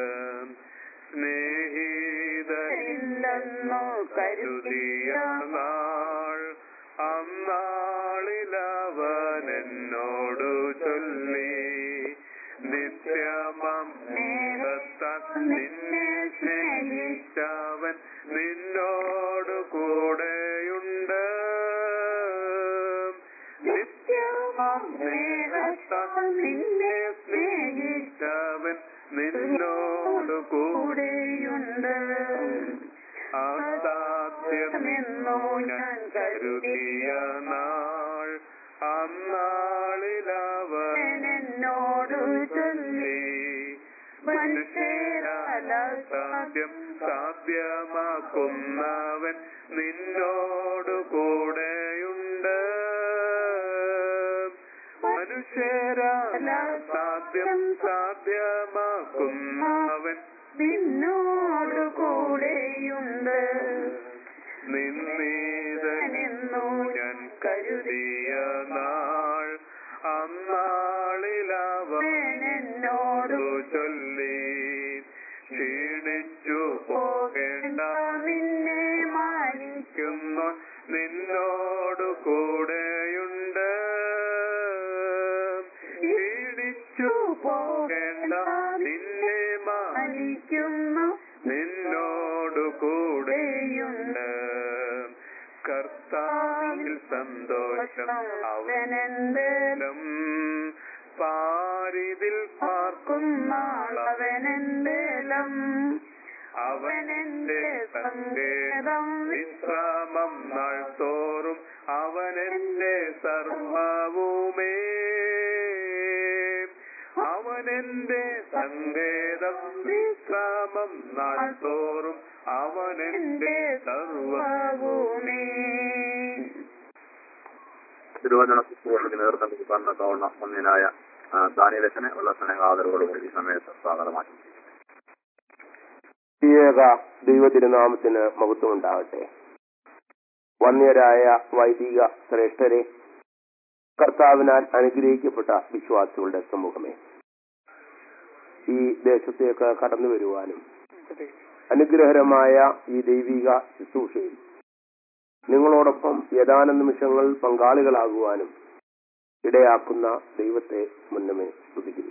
സ്നേഹിതരില്ലെന്നു കരുതിയ നാൾ അന്നാളിലവൻ എന്നോടു ചൊല്ലി നിത്യമം സ്നേഹത്താൽ നിന്നെ സ്നേഹിച്ചവൻ നിന്നോടു കൂടെയുണ്ട് നിത്യമം സ്നേഹത്താൽ നിന്നെ സ്നേഹിച്ചവൻ നിന്നോടു കൂടെയുണ്ട് അസാധ്യമെന്നു ഞാൻ കരുതിയ നാൾ അന്നാളിലവൻ എന്നോടു ചൊല്ലി മനുഷ്യരാലത്താൻ സാധ്യമാക്കുന്നവൻ നിന്നോടു കൂടെയുണ്ട് മനുഷ്യരാല സാധ്യം സാധ്യമാക്കുന്നവൻ നിന്നോടു കൂടെയുണ്ട് നിന്നീതനെന്നു ഞാൻ കരുതിയ നാൾ അന്നാളിലവൻ എന്നോടു ചൊല്ലി ക്ഷീണിച്ചു പോകേണ്ട നിന്നെ മാനിക്കുന്നു നിന്നോടു കൂടെയുണ്ട് ക്ഷീണിച്ചു പോകേണ്ട നിന്നെ മാനിക്കുന്നു നിന്നോടു കൂടെയുണ്ട് കർത്താവിൽ സന്തോഷം അവനെന്തേലും പാരിതിൽ പാർക്കുന്നാളവനെന്തേലും അവനെന്റെ സങ്കേതം വിശ്രാമം നാൾ തോറും അവനെന്റെ സർവവുമേ അവനെന്റെ സങ്കേതം വിശ്രാമം നാൾ തോറും അവനെന്റെ സർവവുമേ തിരുവചന പുസ്തകങ്ങൾക്ക് നേതൃത്വം കൊടുക്കാൻ തക്കവണ്ണം ഒന്നിനായ ദാനിയലച്ചനെ ഉള്ള സ്നേഹാദരവോടുകൂടി ഈ സമയത്ത് സ്വാഗതമാക്കി ഏക ദൈവ തിരുനാമത്തിന് മഹത്വം ഉണ്ടാവട്ടെ വന്യരായ വൈദിക ശ്രേഷ്ഠരെ കർത്താവിനാൽ അനുഗ്രഹിക്കപ്പെട്ട വിശ്വാസികളുടെ സമൂഹമേ ഈ ദേശത്തേക്ക് കടന്നു വരുവാനും അനുഗ്രഹരമായ ഈ ദൈവിക ശുശ്രൂഷയിൽ നിങ്ങളോടൊപ്പം ഏതാനും നിമിഷങ്ങൾ പങ്കാളികളാകുവാനും ഇടയാക്കുന്ന ദൈവത്തെ മുന്നമേ സ്തുതിക്കുന്നു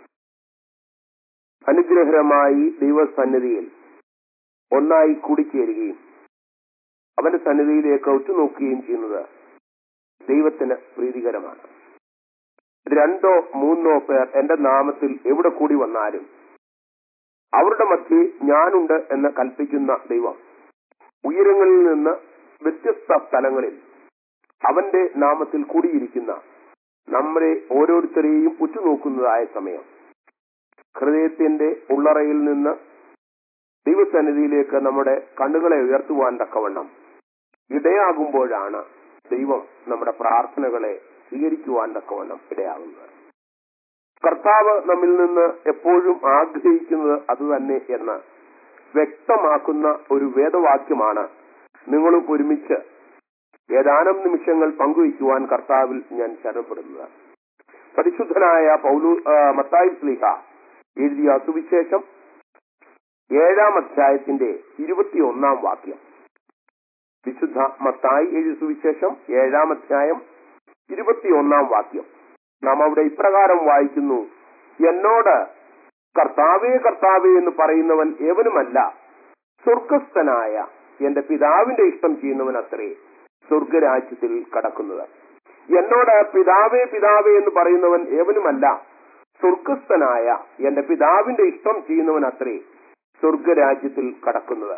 അനുഗ്രഹരമായി ദൈവസന്നിധിയിൽ ഒന്നായി കൂടിച്ചേരുകയും അവന്റെ സന്നിധിയിലേക്ക് ഉറ്റുനോക്കുകയും ചെയ്യുന്നത് ദൈവത്തിന് പ്രീതികരമാണ് രണ്ടോ മൂന്നോ പേർ എന്റെ നാമത്തിൽ എവിടെ കൂടി വന്നാലും അവരുടെ മധ്യേ ഞാനുണ്ട് എന്ന് കൽപ്പിക്കുന്ന ദൈവം ഉയരങ്ങളിൽ നിന്ന് വ്യത്യസ്ത സ്ഥലങ്ങളിൽ അവന്റെ നാമത്തിൽ കൂടിയിരിക്കുന്ന നമ്മളെ ഓരോരുത്തരെയും ഉറ്റുനോക്കുന്നതായ സമയം ഹൃദയത്തിന്റെ ഉള്ളറയിൽ നിന്ന് ദൈവസന്നിധിയിലേക്ക് നമ്മുടെ കണ്ണുകളെ ഉയർത്തുവാൻ തക്കവണ്ണം ഇടയാകുമ്പോഴാണ് ദൈവം നമ്മുടെ പ്രാർത്ഥനകളെ സ്വീകരിക്കുവാൻ തക്കവണ്ണം ഇടയാകുന്നത് കർത്താവ് നമ്മിൽ നിന്ന് എപ്പോഴും ആഗ്രഹിക്കുന്നത് അതുതന്നെ എന്ന് വ്യക്തമാക്കുന്ന ഒരു വേദവാക്യമാണ് നിങ്ങളും ഒരുമിച്ച് ഏതാനും നിമിഷങ്ങൾ പങ്കുവയ്ക്കുവാൻ കർത്താവിൽ ഞാൻ ശരണപ്പെടുന്നത് പരിശുദ്ധനായ പൗലു ആ, മത്തായി സ്ലിഹ എഴുതിയ സുവിശേഷം ഏഴാം അധ്യായത്തിന്റെ ഇരുപത്തിയൊന്നാം വാക്യം വിശുദ്ധ മത്തായി എഴുതിയ സുവിശേഷം ഏഴാം അധ്യായം ഇരുപത്തിയൊന്നാം വാക്യം നാം അവിടെ ഇപ്രകാരം വായിക്കുന്നു എന്നോട് കർത്താവേ കർത്താവേ എന്ന് പറയുന്നവൻ ഏവനുമല്ല സ്വർഗസ്ഥനായ എന്റെ പിതാവിന്റെ ഇഷ്ടം ചെയ്യുന്നവൻ അത്രേ സ്വർഗരാജ്യത്തിൽ കടക്കുന്നത് എന്നോട് പിതാവേ പിതാവേ എന്ന് പറയുന്നവൻ ഏവനുമല്ല സ്വർഗസ്ഥനായ എന്റെ പിതാവിന്റെ ഇഷ്ടം ചെയ്യുന്നവൻ അത്രേ സ്വർഗരാജ്യത്തിൽ കടക്കുന്നത്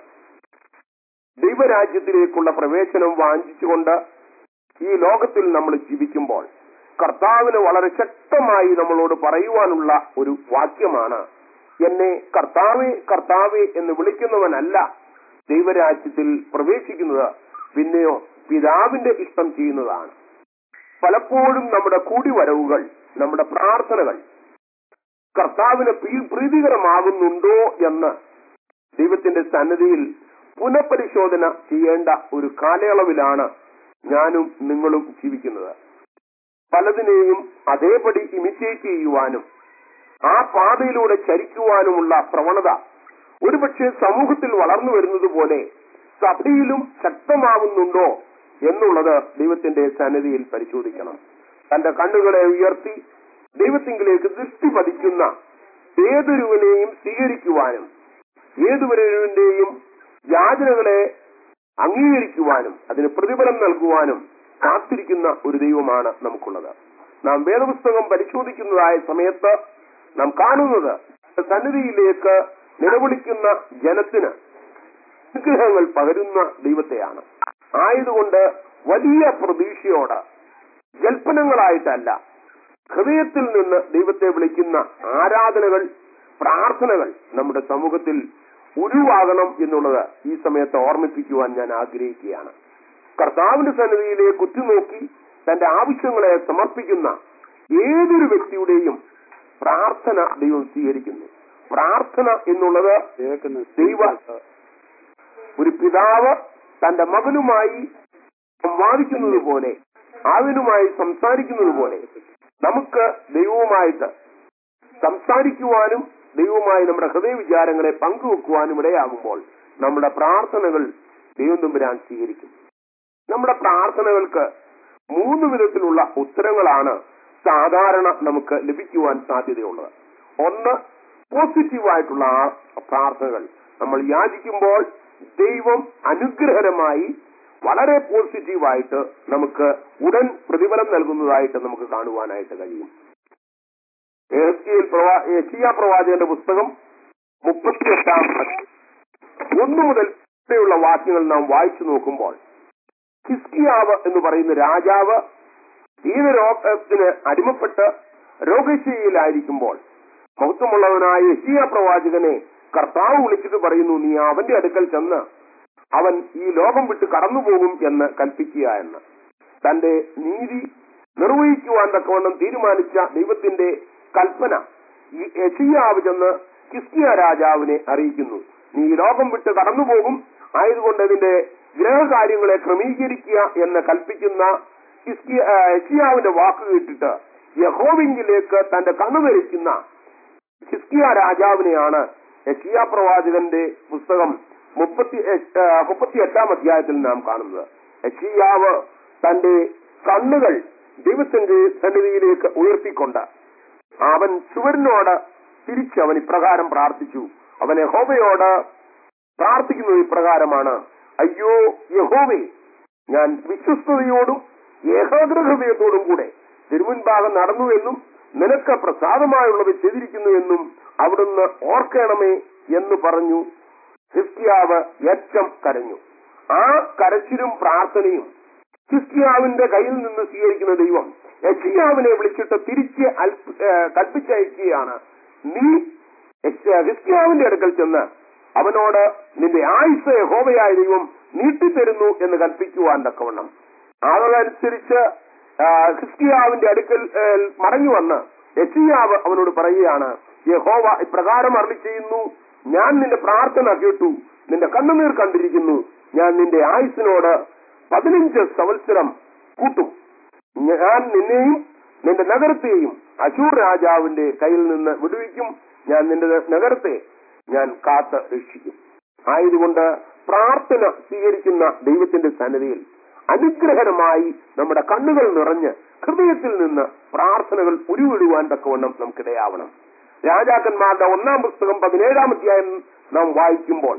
ദൈവരാജ്യത്തിലേക്കുള്ള പ്രവേശനം വാഞ്ചിച്ചുകൊണ്ട് ഈ ലോകത്തിൽ നമ്മൾ ജീവിക്കുമ്പോൾ കർത്താവിന് വളരെ ശക്തമായി നമ്മളോട് പറയുവാനുള്ള ഒരു വാക്യമാണ് എന്നെ കർത്താവേ കർത്താവേ എന്ന് വിളിക്കുന്നവനല്ല ദൈവരാജ്യത്തിൽ പ്രവേശിക്കുന്നത് പിന്നെയോ പിതാവിന്റെ ഇഷ്ടം ചെയ്യുന്നതാണ് പലപ്പോഴും നമ്മുടെ കൂടിവരവുകൾ നമ്മുടെ പ്രാർത്ഥനകൾ കർത്താവിന് പ്രീ- പ്രീതികരമാകുന്നുണ്ടോ എന്ന് ദൈവത്തിന്റെ സന്നിധിയിൽ പുനഃപരിശോധന ചെയ്യേണ്ട ഒരു കാലയളവിലാണ് ഞാനും നിങ്ങളും ജീവിക്കുന്നത് പലതിനെയും അതേപടി ഇമിറ്റേറ്റ് ചെയ്യുവാനും ആ പാതയിലൂടെ ചരിക്കുവാനുമുള്ള പ്രവണത ഒരുപക്ഷെ സമൂഹത്തിൽ വളർന്നു വരുന്നത് പോലെ സഭയിലും ശക്തമാവുന്നുണ്ടോ എന്നുള്ളത് ദൈവത്തിന്റെ സന്നിധിയിൽ പരിശോധിക്കണം തന്റെ കണ്ണുകളെ ഉയർത്തി ദൈവത്തിങ്കിലേക്ക് ദൃഷ്ടി പതിക്കുന്ന ഏതൊരുവനെയും സ്വീകരിക്കുവാനും ഏതൊരുവന്റെയും യാചനകളെ അംഗീകരിക്കുവാനും അതിന് പ്രതിഫലം നൽകുവാനും കാത്തിരിക്കുന്ന ഒരു ദൈവമാണ് നമുക്കുള്ളത് നാം വേദപുസ്തകം പരിശോധിക്കുന്നതായ സമയത്ത് നാം കാണുന്നത് സന്നിധിയിലേക്ക് നിലവിളിക്കുന്ന ജനത്തിന് അനുഗ്രഹങ്ങൾ പകരുന്ന ദൈവത്തെയാണ് ആയതുകൊണ്ട് വലിയ പ്രതീക്ഷയോട് ജൽപ്പനങ്ങളായിട്ടല്ല ഹൃദയത്തിൽ നിന്ന് ദൈവത്തെ വിളിക്കുന്ന ആരാധനകൾ പ്രാർത്ഥനകൾ നമ്മുടെ സമൂഹത്തിൽ ഉരുവാകണം എന്നുള്ളത് ഈ സമയത്ത് ഓർമ്മിപ്പിക്കുവാൻ ഞാൻ ആഗ്രഹിക്കുകയാണ് കർത്താവിന്റെ സന്നിധിയിലേക്ക് ഉറ്റുനോക്കി തന്റെ ആവശ്യങ്ങളെ സമർപ്പിക്കുന്ന ഏതൊരു വ്യക്തിയുടെയും പ്രാർത്ഥന ദൈവം സ്വീകരിക്കുന്നു പ്രാർത്ഥന എന്നുള്ളത് ദൈവ ഒരു പിതാവ് തന്റെ മകനുമായി സംവാദിക്കുന്നത് പോലെ അവനുമായി സംസാരിക്കുന്നത് പോലെ നമുക്ക് ദൈവവുമായിട്ട് സംസാരിക്കുവാനും ദൈവവുമായി നമ്മുടെ ഹൃദയ വിചാരങ്ങളെ പങ്കുവെക്കുവാനും ഇടയാകുമ്പോൾ നമ്മുടെ പ്രാർത്ഥനകൾ ദൈവം തമ്പുരാൻ സ്വീകരിക്കും നമ്മുടെ പ്രാർത്ഥനകൾക്ക് മൂന്ന് വിധത്തിലുള്ള ഉത്തരങ്ങളാണ് സാധാരണ നമുക്ക് ലഭിക്കുവാൻ സാധ്യതയുള്ളത് ഒന്ന് പോസിറ്റീവായിട്ടുള്ള ആ പ്രാർത്ഥനകൾ നമ്മൾ യാചിക്കുമ്പോൾ ദൈവം അനുഗ്രഹരമായി വളരെ പോസിറ്റീവായിട്ട് നമുക്ക് ഉടൻ പ്രതിഫലം നൽകുന്നതായിട്ട് നമുക്ക് കാണുവാനായിട്ട് കഴിയും ഏസ്കിയേൽ പ്രവാ ഏഷ്യ പ്രവാചകന്റെ പുസ്തകം മുപ്പത്തിയെട്ടാം ഒന്നു മുതൽ ഉള്ള വാക്യങ്ങൾ നാം വായിച്ചു നോക്കുമ്പോൾ ഹിസ്കിയാവ് എന്ന് പറയുന്ന രാജാവ് ദീനരോഗത്തിന് അടിമപ്പെട്ട് രോഗശയിലായിരിക്കുമ്പോൾ മഹത്വമുള്ളവനായ യഹിയ പ്രവാചകനെ കർത്താവ് വിളിച്ചിട്ട് പറയുന്നു നീ അവന്റെ അടുക്കൽ ചെന്ന് അവൻ ഈ ലോകം വിട്ട് കടന്നുപോകും എന്ന് കൽപ്പിക്കുക എന്ന് തന്റെ നീതി നിർവഹിക്കുവാൻ തക്കവണ്ണം തീരുമാനിച്ച ദൈവത്തിന്റെ കൽപ്പന ഈ യഷിയാവ് ചെന്ന് കിസ്കിയ രാജാവിനെ അറിയിക്കുന്നു നീ ഈ ലോകം വിട്ട് കടന്നുപോകും ആയതുകൊണ്ട് ഇതിന്റെ ഗ്രഹകാര്യങ്ങളെ ക്രമീകരിക്കുക എന്ന് കൽപ്പിക്കുന്ന ഹിസ്കിയ ആ, യഷിയാവിന്റെ വാക്ക് കേട്ടിട്ട് യഹോവിങ്കിലേക്ക് തന്റെ കണ്ണു ധരിക്കുന്ന ഹിസ്കിയ രാജാവിനെയാണ് യഷിയ പ്രവാചകന്റെ പുസ്തകം മുപ്പത്തി എട്ട് മുപ്പത്തി എട്ടാം അധ്യായത്തിൽ നാം കാണുന്നത് യഷിയാവ് തന്റെ കണ്ണുകൾ ദൈവത്തിന്റെ സന്നിധിയിലേക്ക് ഉയർത്തിക്കൊണ്ട് അവൻ ചുവരിനോട് തിരിച്ച് അവൻ ഇപ്രകാരം പ്രാർത്ഥിച്ചു അവൻ യഹോവയോട് പ്രാർത്ഥിക്കുന്നത് ഇപ്രകാരമാണ് അയ്യോ യഹോവേ ഞാൻ വിശ്വസ്തയോടും ഏകാഗ്ര ഹൃദയത്തോടും കൂടെ തിരുമുൻഭാഗം നടന്നു എന്നും നിനക്ക് പ്രസാദമായുള്ളത് ചെയ്തിരിക്കുന്നു എന്നും അവിടുന്ന് ഓർക്കണമേ എന്ന് പറഞ്ഞു ഹിസ്കിയാവ് ഏറ്റം കരഞ്ഞു ആ കരച്ചിലും പ്രാർത്ഥനയും ഹിസ്കിയാവിന്റെ കയ്യിൽ നിന്ന് സ്വീകരിക്കുന്ന ദൈവം യക്ഷിയാവിനെ വിളിച്ചിട്ട് തിരിച്ച് അൽപ- ഏ, കൽപ്പിച്ചയക്കുകയാണ് നീ യക്ഷ- ഹിസ്കിയാവിന്റെ അടുക്കൽ ചെന്ന് അവനോട് നിന്റെ ആയുസ് ഹോമയായ ദൈവം നീട്ടിത്തരുന്നു എന്ന് കൽപ്പിക്കുവാൻ തക്കവണ്ണം അതനുസരിച്ച് ആ, ഹിസ്കിയാവിന്റെ അടുക്കൽ ഏ, മടങ്ങി വന്ന് യക്ഷിയാവ് അവനോട് പറയുകയാണ് യഹോവ ഇപ്രകാരം അരളി ചെയ്യുന്നു ഞാൻ നിന്റെ പ്രാർത്ഥന കേട്ടു നിന്റെ കണ്ണുനീർ കണ്ടിരിക്കുന്നു ഞാൻ നിന്റെ ആയുസിനോട് പതിനഞ്ച് സംവത്സരം കൂട്ടും ഞാൻ നിന്നെയും നിന്റെ നഗരത്തെയും അശൂർ രാജാവിന്റെ കയ്യിൽ നിന്ന് വിടുവിക്കും ഞാൻ നിന്റെ നഗരത്തെ ഞാൻ കാത്ത് രക്ഷിക്കും ആയതുകൊണ്ട് പ്രാർത്ഥന സ്വീകരിക്കുന്ന ദൈവത്തിന്റെ സന്നിധിയിൽ അനുഗ്രഹരമായി നമ്മുടെ കണ്ണുകൾ നിറഞ്ഞ് ഹൃദയത്തിൽ നിന്ന് പ്രാർത്ഥനകൾ ഉരുവിടുവാൻ തക്കവണ്ണം നമുക്കിടയാവണം രാജാക്കന്മാരുടെ ഒന്നാം പുസ്തകം പതിനേഴാം അധ്യായം നാം വായിക്കുമ്പോൾ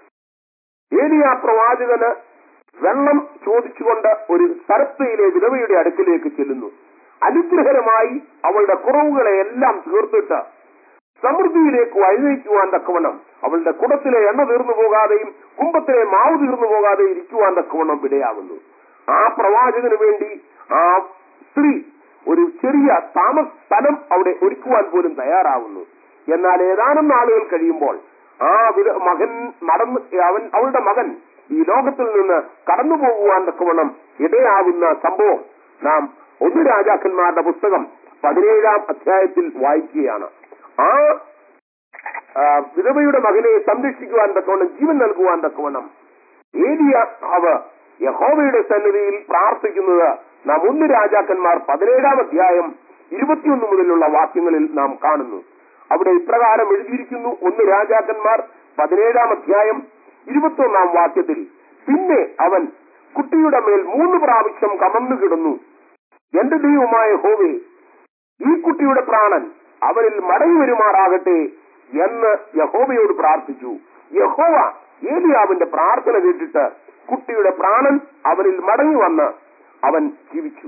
ഏലിയ പ്രവാചകന് വെള്ളം ചോദിച്ചുകൊണ്ട് ഒരു സരപ്പയിലെ വിധവയുടെ അടുക്കിലേക്ക് ചെല്ലുന്നു അനുഗ്രഹരമായി അവളുടെ കുറവുകളെ എല്ലാം തീർത്തിട്ട് സമൃദ്ധിയിലേക്ക് വഴിനയിക്കുവാൻ തക്കവണ്ണം അവളുടെ കുടത്തിലെ എണ്ണ തീർന്നു പോകാതെയും കുമ്പത്തിലെ മാവ് തീർന്നു പോകാതെയും ഇരിക്കുവാൻ തക്കവണ്ണം ഇടയാകുന്നു ആ പ്രവാചകന് വേണ്ടി ആ സ്ത്രീ ഒരു ചെറിയ താമസ സ്ഥലം അവിടെ ഒരുക്കുവാൻ പോലും തയ്യാറാവുന്നു എന്നാൽ ഏതാനും നാളുകൾ കഴിയുമ്പോൾ ആ വിധ മകൻ നടന്ന് അവൻ അവളുടെ മകൻ ഈ ലോകത്തിൽ നിന്ന് കടന്നു പോകുവാൻ തക്കവണ്ണം ഇടയാകുന്ന സംഭവം നാം ഒന്ന് രാജാക്കന്മാരുടെ പുസ്തകം പതിനേഴാം അധ്യായത്തിൽ വായിക്കുകയാണ് ആ ആ, വിധവയുടെ മകനെ സംരക്ഷിക്കുവാൻ തക്കവണ്ണം ജീവൻ നൽകുവാൻ തക്കവണ്ണം ഏലിയ അവ യഹോവയുടെ സന്നിധിയിൽ പ്രാർത്ഥിക്കുന്നത് നാം ഒന്ന് രാജാക്കന്മാർ പതിനേഴാം അധ്യായം ഇരുപത്തിയൊന്ന് മുതലുള്ള വാക്യങ്ങളിൽ നാം കാണുന്നു അവിടെ ഇപ്രകാരം എഴുതിയിരിക്കുന്നു ഒന്ന് രാജാക്കന്മാർ പതിനേഴാം അധ്യായം ഇരുപത്തിയൊന്നാം വാക്യത്തിൽ പിന്നെ അവൻ കുട്ടിയുടെ മേൽ മൂന്ന് പ്രാവശ്യം കമന്നു കിടന്നു എന്റെ ദൈവമായ ഹോവേ ഈ കുട്ടിയുടെ പ്രാണൻ അവനിൽ മടങ്ങി വരുമാറാകട്ടെ എന്ന് യഹോവയോട് പ്രാർത്ഥിച്ചു യഹോവ ഏലിയാവിന്റെ പ്രാർത്ഥന കേട്ടിട്ട് കുട്ടിയുടെ പ്രാണൻ അവനിൽ മടങ്ങി വന്ന് അവൻ ജീവിച്ചു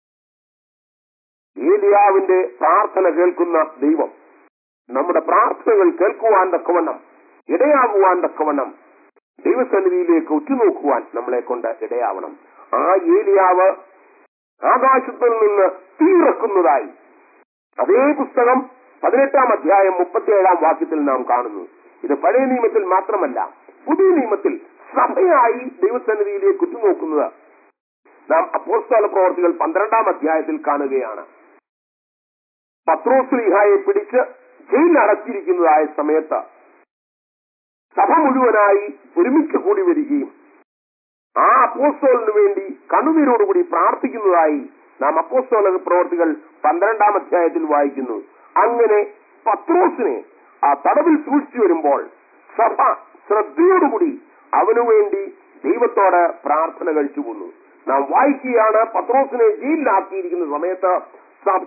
ഏലിയാവിന്റെ പ്രാർത്ഥന കേൾക്കുന്ന ദൈവം നമ്മുടെ പ്രാർത്ഥനകൾ കേൾക്കുവാൻ തക്കവണ്ണം ഇടയാകുവാൻ തക്കവണ്ണം ദൈവസന്നിധിയിലേക്ക് ഉറ്റുനോക്കുവാൻ നമ്മളെ കൊണ്ട് ഇടയാവണം ആ ഏലിയാവ് ആകാശത്തിൽ നിന്ന് തീയിറക്കുന്നതായി അതേ പുസ്തകം പതിനെട്ടാം അധ്യായം മുപ്പത്തിയേഴാം വാക്യത്തിൽ നാം കാണുന്നു ഇത് പഴയ നിയമത്തിൽ മാത്രമല്ല പുതിയ നിയമത്തിൽ സഭയായി ദൈവസന്നിധിയിലേക്ക് ഉറ്റുനോക്കുന്നത് നാം അപ്പോസ്തല പ്രവർത്തികൾ പന്ത്രണ്ടാം അധ്യായത്തിൽ കാണുകയാണ് പത്രോസ്ലിഹായെ പിടിച്ച് ജയിലിൽ അടച്ചിരിക്കുന്നതായ സമയത്ത് സഭ മുഴുവനായി ഒരുമിച്ച് കൂടി വരികയും ആ അപ്പോസ്തോലിന് വേണ്ടി കണ്ണുനീരോടുകൂടി പ്രാർത്ഥിക്കുന്നതായി നാം അപ്പോസ്തോല പ്രവർത്തികൾ പന്ത്രണ്ടാം അധ്യായത്തിൽ വായിക്കുന്നു അങ്ങനെ പത്രോസിനെ ആ തടവിൽ സൂക്ഷിച്ചു വരുമ്പോൾ സഭ ശ്രദ്ധയോടുകൂടി അവനു വേണ്ടി ദൈവത്തോട് പ്രാർത്ഥന കഴിച്ചു പോന്നു നാം വായിക്കുകയാണ് പത്രോസിനെ ജയിലിലാക്കിയിരിക്കുന്ന സമയത്ത് സഭ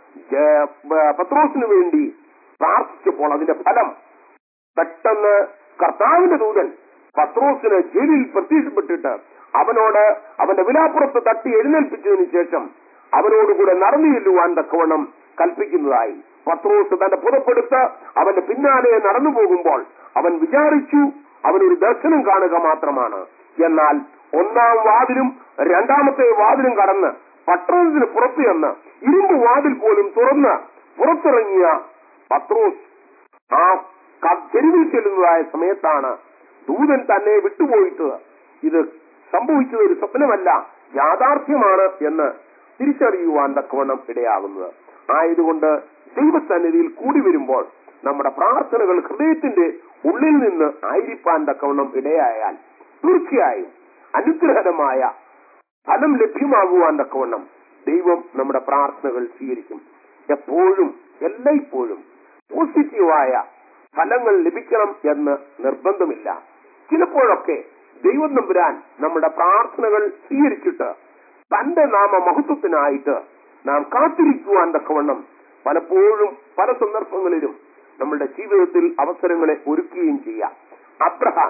ജ- ബ- പത്രോസിന് വേണ്ടി പ്രാർത്ഥിച്ചപ്പോൾ അതിന്റെ ഫലം പെട്ടെന്ന് കർത്താവിന്റെ ദൂതൻ പത്രോസിന് ജയിലിൽ പ്രത്യക്ഷപ്പെട്ടിട്ട് അവനോട് അവന്റെ വിലാപ്പുറത്ത് തട്ടി എഴുന്നേൽപ്പിച്ചതിന് ശേഷം അവനോടുകൂടെ നടന്നു ചെല്ലുവാൻ തക്കവണ്ണം കൽപ്പിക്കുന്നതായി പത്രോസ് തന്റെ പുറപ്പെടുത്ത് അവന്റെ പിന്നാലെ നടന്നു പോകുമ്പോൾ അവൻ വിചാരിച്ചു അവനൊരു ദർശനം കാണുക മാത്രമാണ് എന്നാൽ ഒന്നാം വാതിലും രണ്ടാമത്തെ വാതിലും കടന്ന് പട്ടണത്തിന് പുറത്തു ചെന്ന് ഇരുമ്പ് വാതിൽ പോലും തുറന്ന് പുറത്തിറങ്ങിയ പത്രോസ് ആ ക- തെരുവിൽ ചെല്ലുന്നതായ സമയത്താണ് ദൂതൻ തന്നെ വിട്ടുപോയിട്ട് ഇത് സംഭവിച്ചത് ഒരു സ്വപ്നമല്ല യാഥാർത്ഥ്യമാണ് എന്ന് തിരിച്ചറിയുവാൻ തക്കവണ്ണം ഇടയാകുന്നത് ആയതുകൊണ്ട് ദൈവസന്നിധിയിൽ കൂടി വരുമ്പോൾ നമ്മുടെ പ്രാർത്ഥനകൾ ഹൃദയത്തിന്റെ ഉള്ളിൽ നിന്ന് ആയിരിക്കാൻ തക്കവണ്ണം ഇടയായാൽ തീർച്ചയായും അനുഗ്രഹകരമായ ഫലം ലഭ്യമാകുവാൻ തക്കവണ്ണം ദൈവം നമ്മുടെ പ്രാർത്ഥനകൾ സ്വീകരിക്കും എപ്പോഴും എല്ലായ്പ്പോഴും പോസിറ്റീവായ ഫലങ്ങൾ ലഭിക്കണം എന്ന് നിർബന്ധമില്ല ചിലപ്പോഴൊക്കെ ദൈവം നമ്പുരാൻ നമ്മുടെ പ്രാർത്ഥനകൾ സ്വീകരിച്ചിട്ട് തന്റെ നാമ മഹത്വത്തിനായിട്ട് നാം കാത്തിരിക്കുവാൻ തക്കവണ്ണം പലപ്പോഴും പല സന്ദർഭങ്ങളിലും നമ്മുടെ ജീവിതത്തിൽ അവസരങ്ങളെ ഒരുക്കുകയും ചെയ്യാം അബ്രഹാം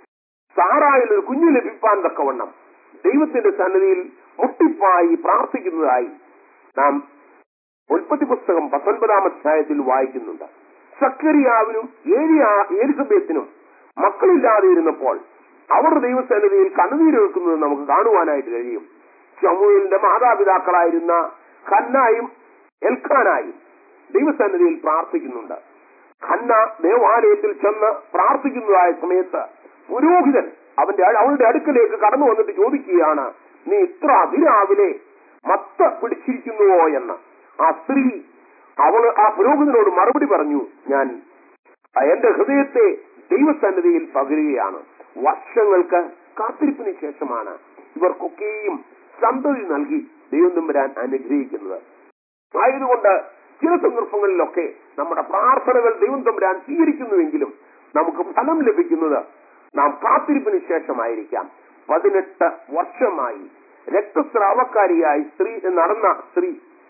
സാറായിൽ ഒരു കുഞ്ഞു ലഭിപ്പാൻ തക്കവണ്ണം ദൈവത്തിന്റെ സന്നിധിയിൽ മുട്ടിപ്പായി പ്രാർത്ഥിക്കുന്നതായി നാം ഉൽപ്പത്തി പുസ്തകം പത്തൊൻപതാം അധ്യായത്തിൽ വായിക്കുന്നുണ്ട് സക്കറിയാവിനും ഏലിയ ഏലിസബത്തിനും മക്കളില്ലാതെ ഇരുന്നപ്പോൾ അവർ ദൈവസന്നിധിയിൽ കണ്ണുനീരൊഴുക്കുന്നത് നമുക്ക് കാണുവാനായിട്ട് കഴിയും ചമുവേലിന്റെ മാതാപിതാക്കളായിരുന്ന ഖന്നായും എൽഖാനായും ദൈവസന്നിധിയിൽ പ്രാർത്ഥിക്കുന്നുണ്ട് ഖന്ന ദേവാലയത്തിൽ ചെന്ന് പ്രാർത്ഥിക്കുന്നതായ സമയത്ത് പുരോഹിതൻ അവന്റെ അവളുടെ അടുക്കലേക്ക് കടന്നു വന്നിട്ട് ചോദിക്കുകയാണ് നീ ഇത്ര അതിരാവിലെ മത്ത പിടിച്ചിരിക്കുന്നുവോ എന്ന് ആ സ്ത്രീ അവള് ആ പുരോഹിതനോട് മറുപടി പറഞ്ഞു ഞാൻ എന്റെ ഹൃദയത്തെ ദൈവസന്നിധിയിൽ പകരുകയാണ് വർഷങ്ങൾക്ക് കാത്തിരിപ്പിന് ശേഷമാണ് ഇവർക്കൊക്കെയും സന്തതി നൽകി ദൈവം തമ്പുരാൻ അനുഗ്രഹിക്കുന്നത് ആയതുകൊണ്ട് ചില സന്ദർഭങ്ങളിലൊക്കെ നമ്മുടെ പ്രാർത്ഥനകൾ ദൈവം തമ്പുരാൻ സ്വീകരിക്കുന്നുവെങ്കിലും നമുക്ക് ഫലം ലഭിക്കുന്നത് നാം കാത്തിരിപ്പിന് ശേഷമായിരിക്കാം പതിനെട്ട് വർഷമായി രക്തസ്രാവക്കാരിയായി സ്ത്രീ നടന്ന സ്ത്രീ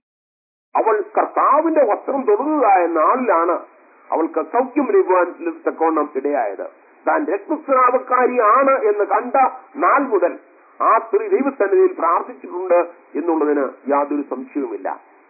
അവൾ കർത്താവിന്റെ വസ്ത്രം തൊടുന്നതായ നാളിലാണ് അവൾക്ക് സൗഖ്യം ലഭിക്കുവാൻ തക്കോണം ഇടയായത് താൻ രക്തസ്രാവക്കാരിയാണ് എന്ന് കണ്ട നാൾ മുതൽ ആ സ്ത്രീ ദൈവസന്നിധിയിൽ പ്രാർത്ഥിച്ചിട്ടുണ്ട് എന്നുള്ളതിന് യാതൊരു സംശയവുമില്ല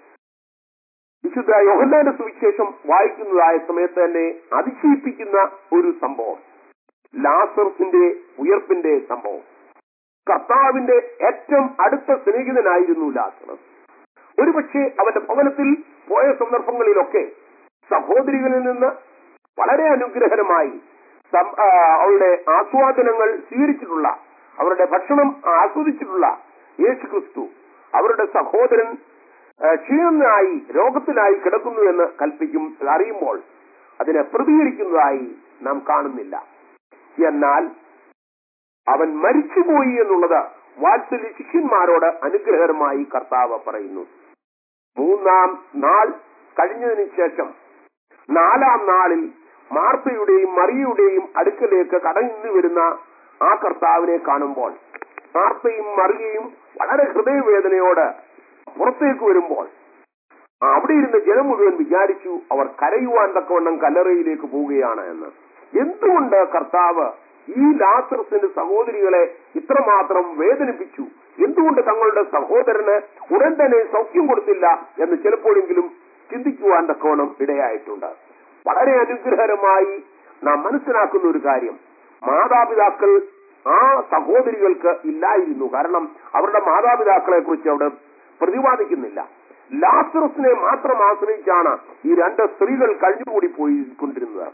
വിശുദ്ധ യോഹന്നാന്റെ സുവിശേഷം വായിക്കുന്നതായ സമയത്ത് തന്നെ അതിശയിപ്പിക്കുന്ന ഒരു സംഭവം ലാസർസിന്റെ ഉയർപ്പിന്റെ സംഭവം കർത്താവിന്റെ ഏറ്റവും അടുത്ത സ്നേഹിതനായിരുന്നു ലാസറസ് ഒരുപക്ഷെ അവന്റെ ഭവനത്തിൽ പോയ സന്ദർഭങ്ങളിലൊക്കെ സഹോദരികളിൽ നിന്ന് വളരെ അനുഗ്രഹകരമായി സം- ആ, അവളുടെ ആസ്വാദനങ്ങൾ സ്വീകരിച്ചിട്ടുള്ള അവരുടെ ഭക്ഷണം ആസ്വദിച്ചിട്ടുള്ള യേശു ക്രിസ്തു അവരുടെ സഹോദരൻ ആ, ക്ഷീണനായി രോഗത്തിലായി കിടക്കുന്നു എന്ന് കൽപ്പിക്കും അറിയുമ്പോൾ അതിനെ പ്രതികരിക്കുന്നതായി നാം കാണുന്നില്ല എന്നാൽ അവൻ മരിച്ചുപോയി എന്നുള്ളത് വാത്സല്യ ശിഷ്യന്മാരോട് അനുഗ്രഹകരമായി കർത്താവ് പറയുന്നു മൂന്നാം നാൾ കഴിഞ്ഞതിന് ശേഷം നാലാം നാളിൽ മാർത്തയുടെയും മറിയയുടെയും അടുക്കലേക്ക് കടന്നു വരുന്ന ആ കർത്താവിനെ കാണുമ്പോൾ മാർത്തയും മറിയയും വളരെ ഹൃദയവേദനയോട് പുറത്തേക്ക് വരുമ്പോൾ അവിടെ ഇരുന്ന ജനം മുഴുവൻ വിചാരിച്ചു അവർ കരയുവാൻ തക്കവണ്ണം കല്ലറയിലേക്ക് പോവുകയാണ് എന്ന് എന്തുകൊണ്ട് കർത്താവ് ഈ ലാസറസിന്റെ സഹോദരികളെ ഇത്രമാത്രം വേദനിപ്പിച്ചു എന്തുകൊണ്ട് തങ്ങളുടെ സഹോദരന് ഉടൻ തന്നെ സൗഖ്യം കൊടുത്തില്ല എന്ന് ചിലപ്പോഴെങ്കിലും ചിന്തിക്കുവാൻ തക്കവണ്ണം ഇടയായിട്ടുണ്ട് വളരെ അനുഗ്രഹകരമായി നാം മനസ്സിലാക്കുന്ന ഒരു കാര്യം മാതാപിതാക്കൾ ആ സഹോദരികൾക്ക് ഇല്ലായിരുന്നു കാരണം അവരുടെ മാതാപിതാക്കളെ കുറിച്ച് അവിടെ പ്രതിപാദിക്കുന്നില്ല ലാസറസിനെ മാത്രം ആശ്രയിച്ചാണ് ഈ രണ്ട് സ്ത്രീകൾ കഴിഞ്ഞുകൂടി പോയിക്കൊണ്ടിരുന്നത്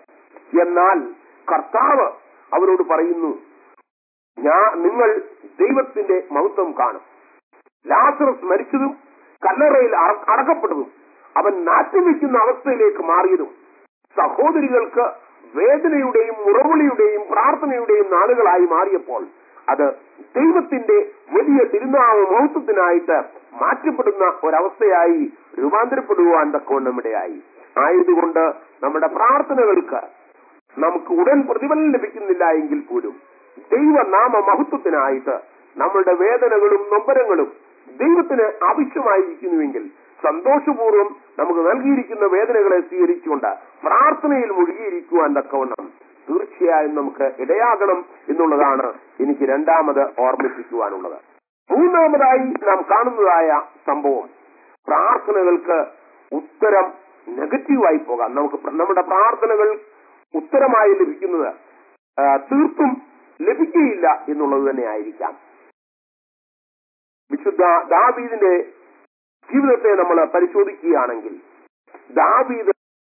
എന്നാൽ കർത്താവ് അവരോട് പറയുന്നു ഞാൻ നിങ്ങൾ ദൈവത്തിന്റെ മഹത്വം കാണും ലാസറസ് മരിച്ചതും കല്ലറയിൽ അറ- അടക്കപ്പെട്ടതും അവൻ നാറ്റം വയ്ക്കുന്ന അവസ്ഥയിലേക്ക് മാറിയതും സഹോദരികൾക്ക് വേദനയുടെയും മുറവിളിയുടെയും പ്രാർത്ഥനയുടെയും നാളുകളായി മാറിയപ്പോൾ അത് ദൈവത്തിന്റെ വലിയ തിരുനാമ മഹത്വത്തിനായിട്ട് മാറ്റപ്പെടുന്ന ഒരവസ്ഥയായി രൂപാന്തരപ്പെടുവാൻ തക്കവണ്ണം ഇടയായി ആയതുകൊണ്ട് നമ്മുടെ പ്രാർത്ഥനകൾക്ക് നമുക്ക് ഉടൻ പ്രതിഫലം ലഭിക്കുന്നില്ല എങ്കിൽ പോലും ദൈവനാമ മഹത്വത്തിനായിട്ട് നമ്മളുടെ വേദനകളും നൊമ്പരങ്ങളും ദൈവത്തിന് ആവശ്യമായിരിക്കുന്നുവെങ്കിൽ സന്തോഷപൂർവ്വം നമുക്ക് നൽകിയിരിക്കുന്ന വേദനകളെ സ്വീകരിച്ചുകൊണ്ട് പ്രാർത്ഥനയിൽ മുഴുകിയിരിക്കുവാൻ തക്കവണ്ണം തീർച്ചയായും നമുക്ക് ഇടയാകണം എന്നുള്ളതാണ് എനിക്ക് രണ്ടാമത് ഓർമ്മിപ്പിക്കുവാനുള്ളത് മൂന്നാമതായി നാം കാണുന്നതായ സംഭവം പ്രാർത്ഥനകൾക്ക് ഉത്തരം നെഗറ്റീവായി പോകാം നമുക്ക് പ്ര- നമ്മുടെ പ്രാർത്ഥനകൾ ഉത്തരമായി ലഭിക്കുന്നത് ആ, തീർത്തും ലഭിക്കുകയില്ല എന്നുള്ളത് തന്നെ ആയിരിക്കാം വിശുദ്ധ ദാവീദിന്റെ ജീവിതത്തെ നമ്മൾ പരിശോധിക്കുകയാണെങ്കിൽ ദാവീദ്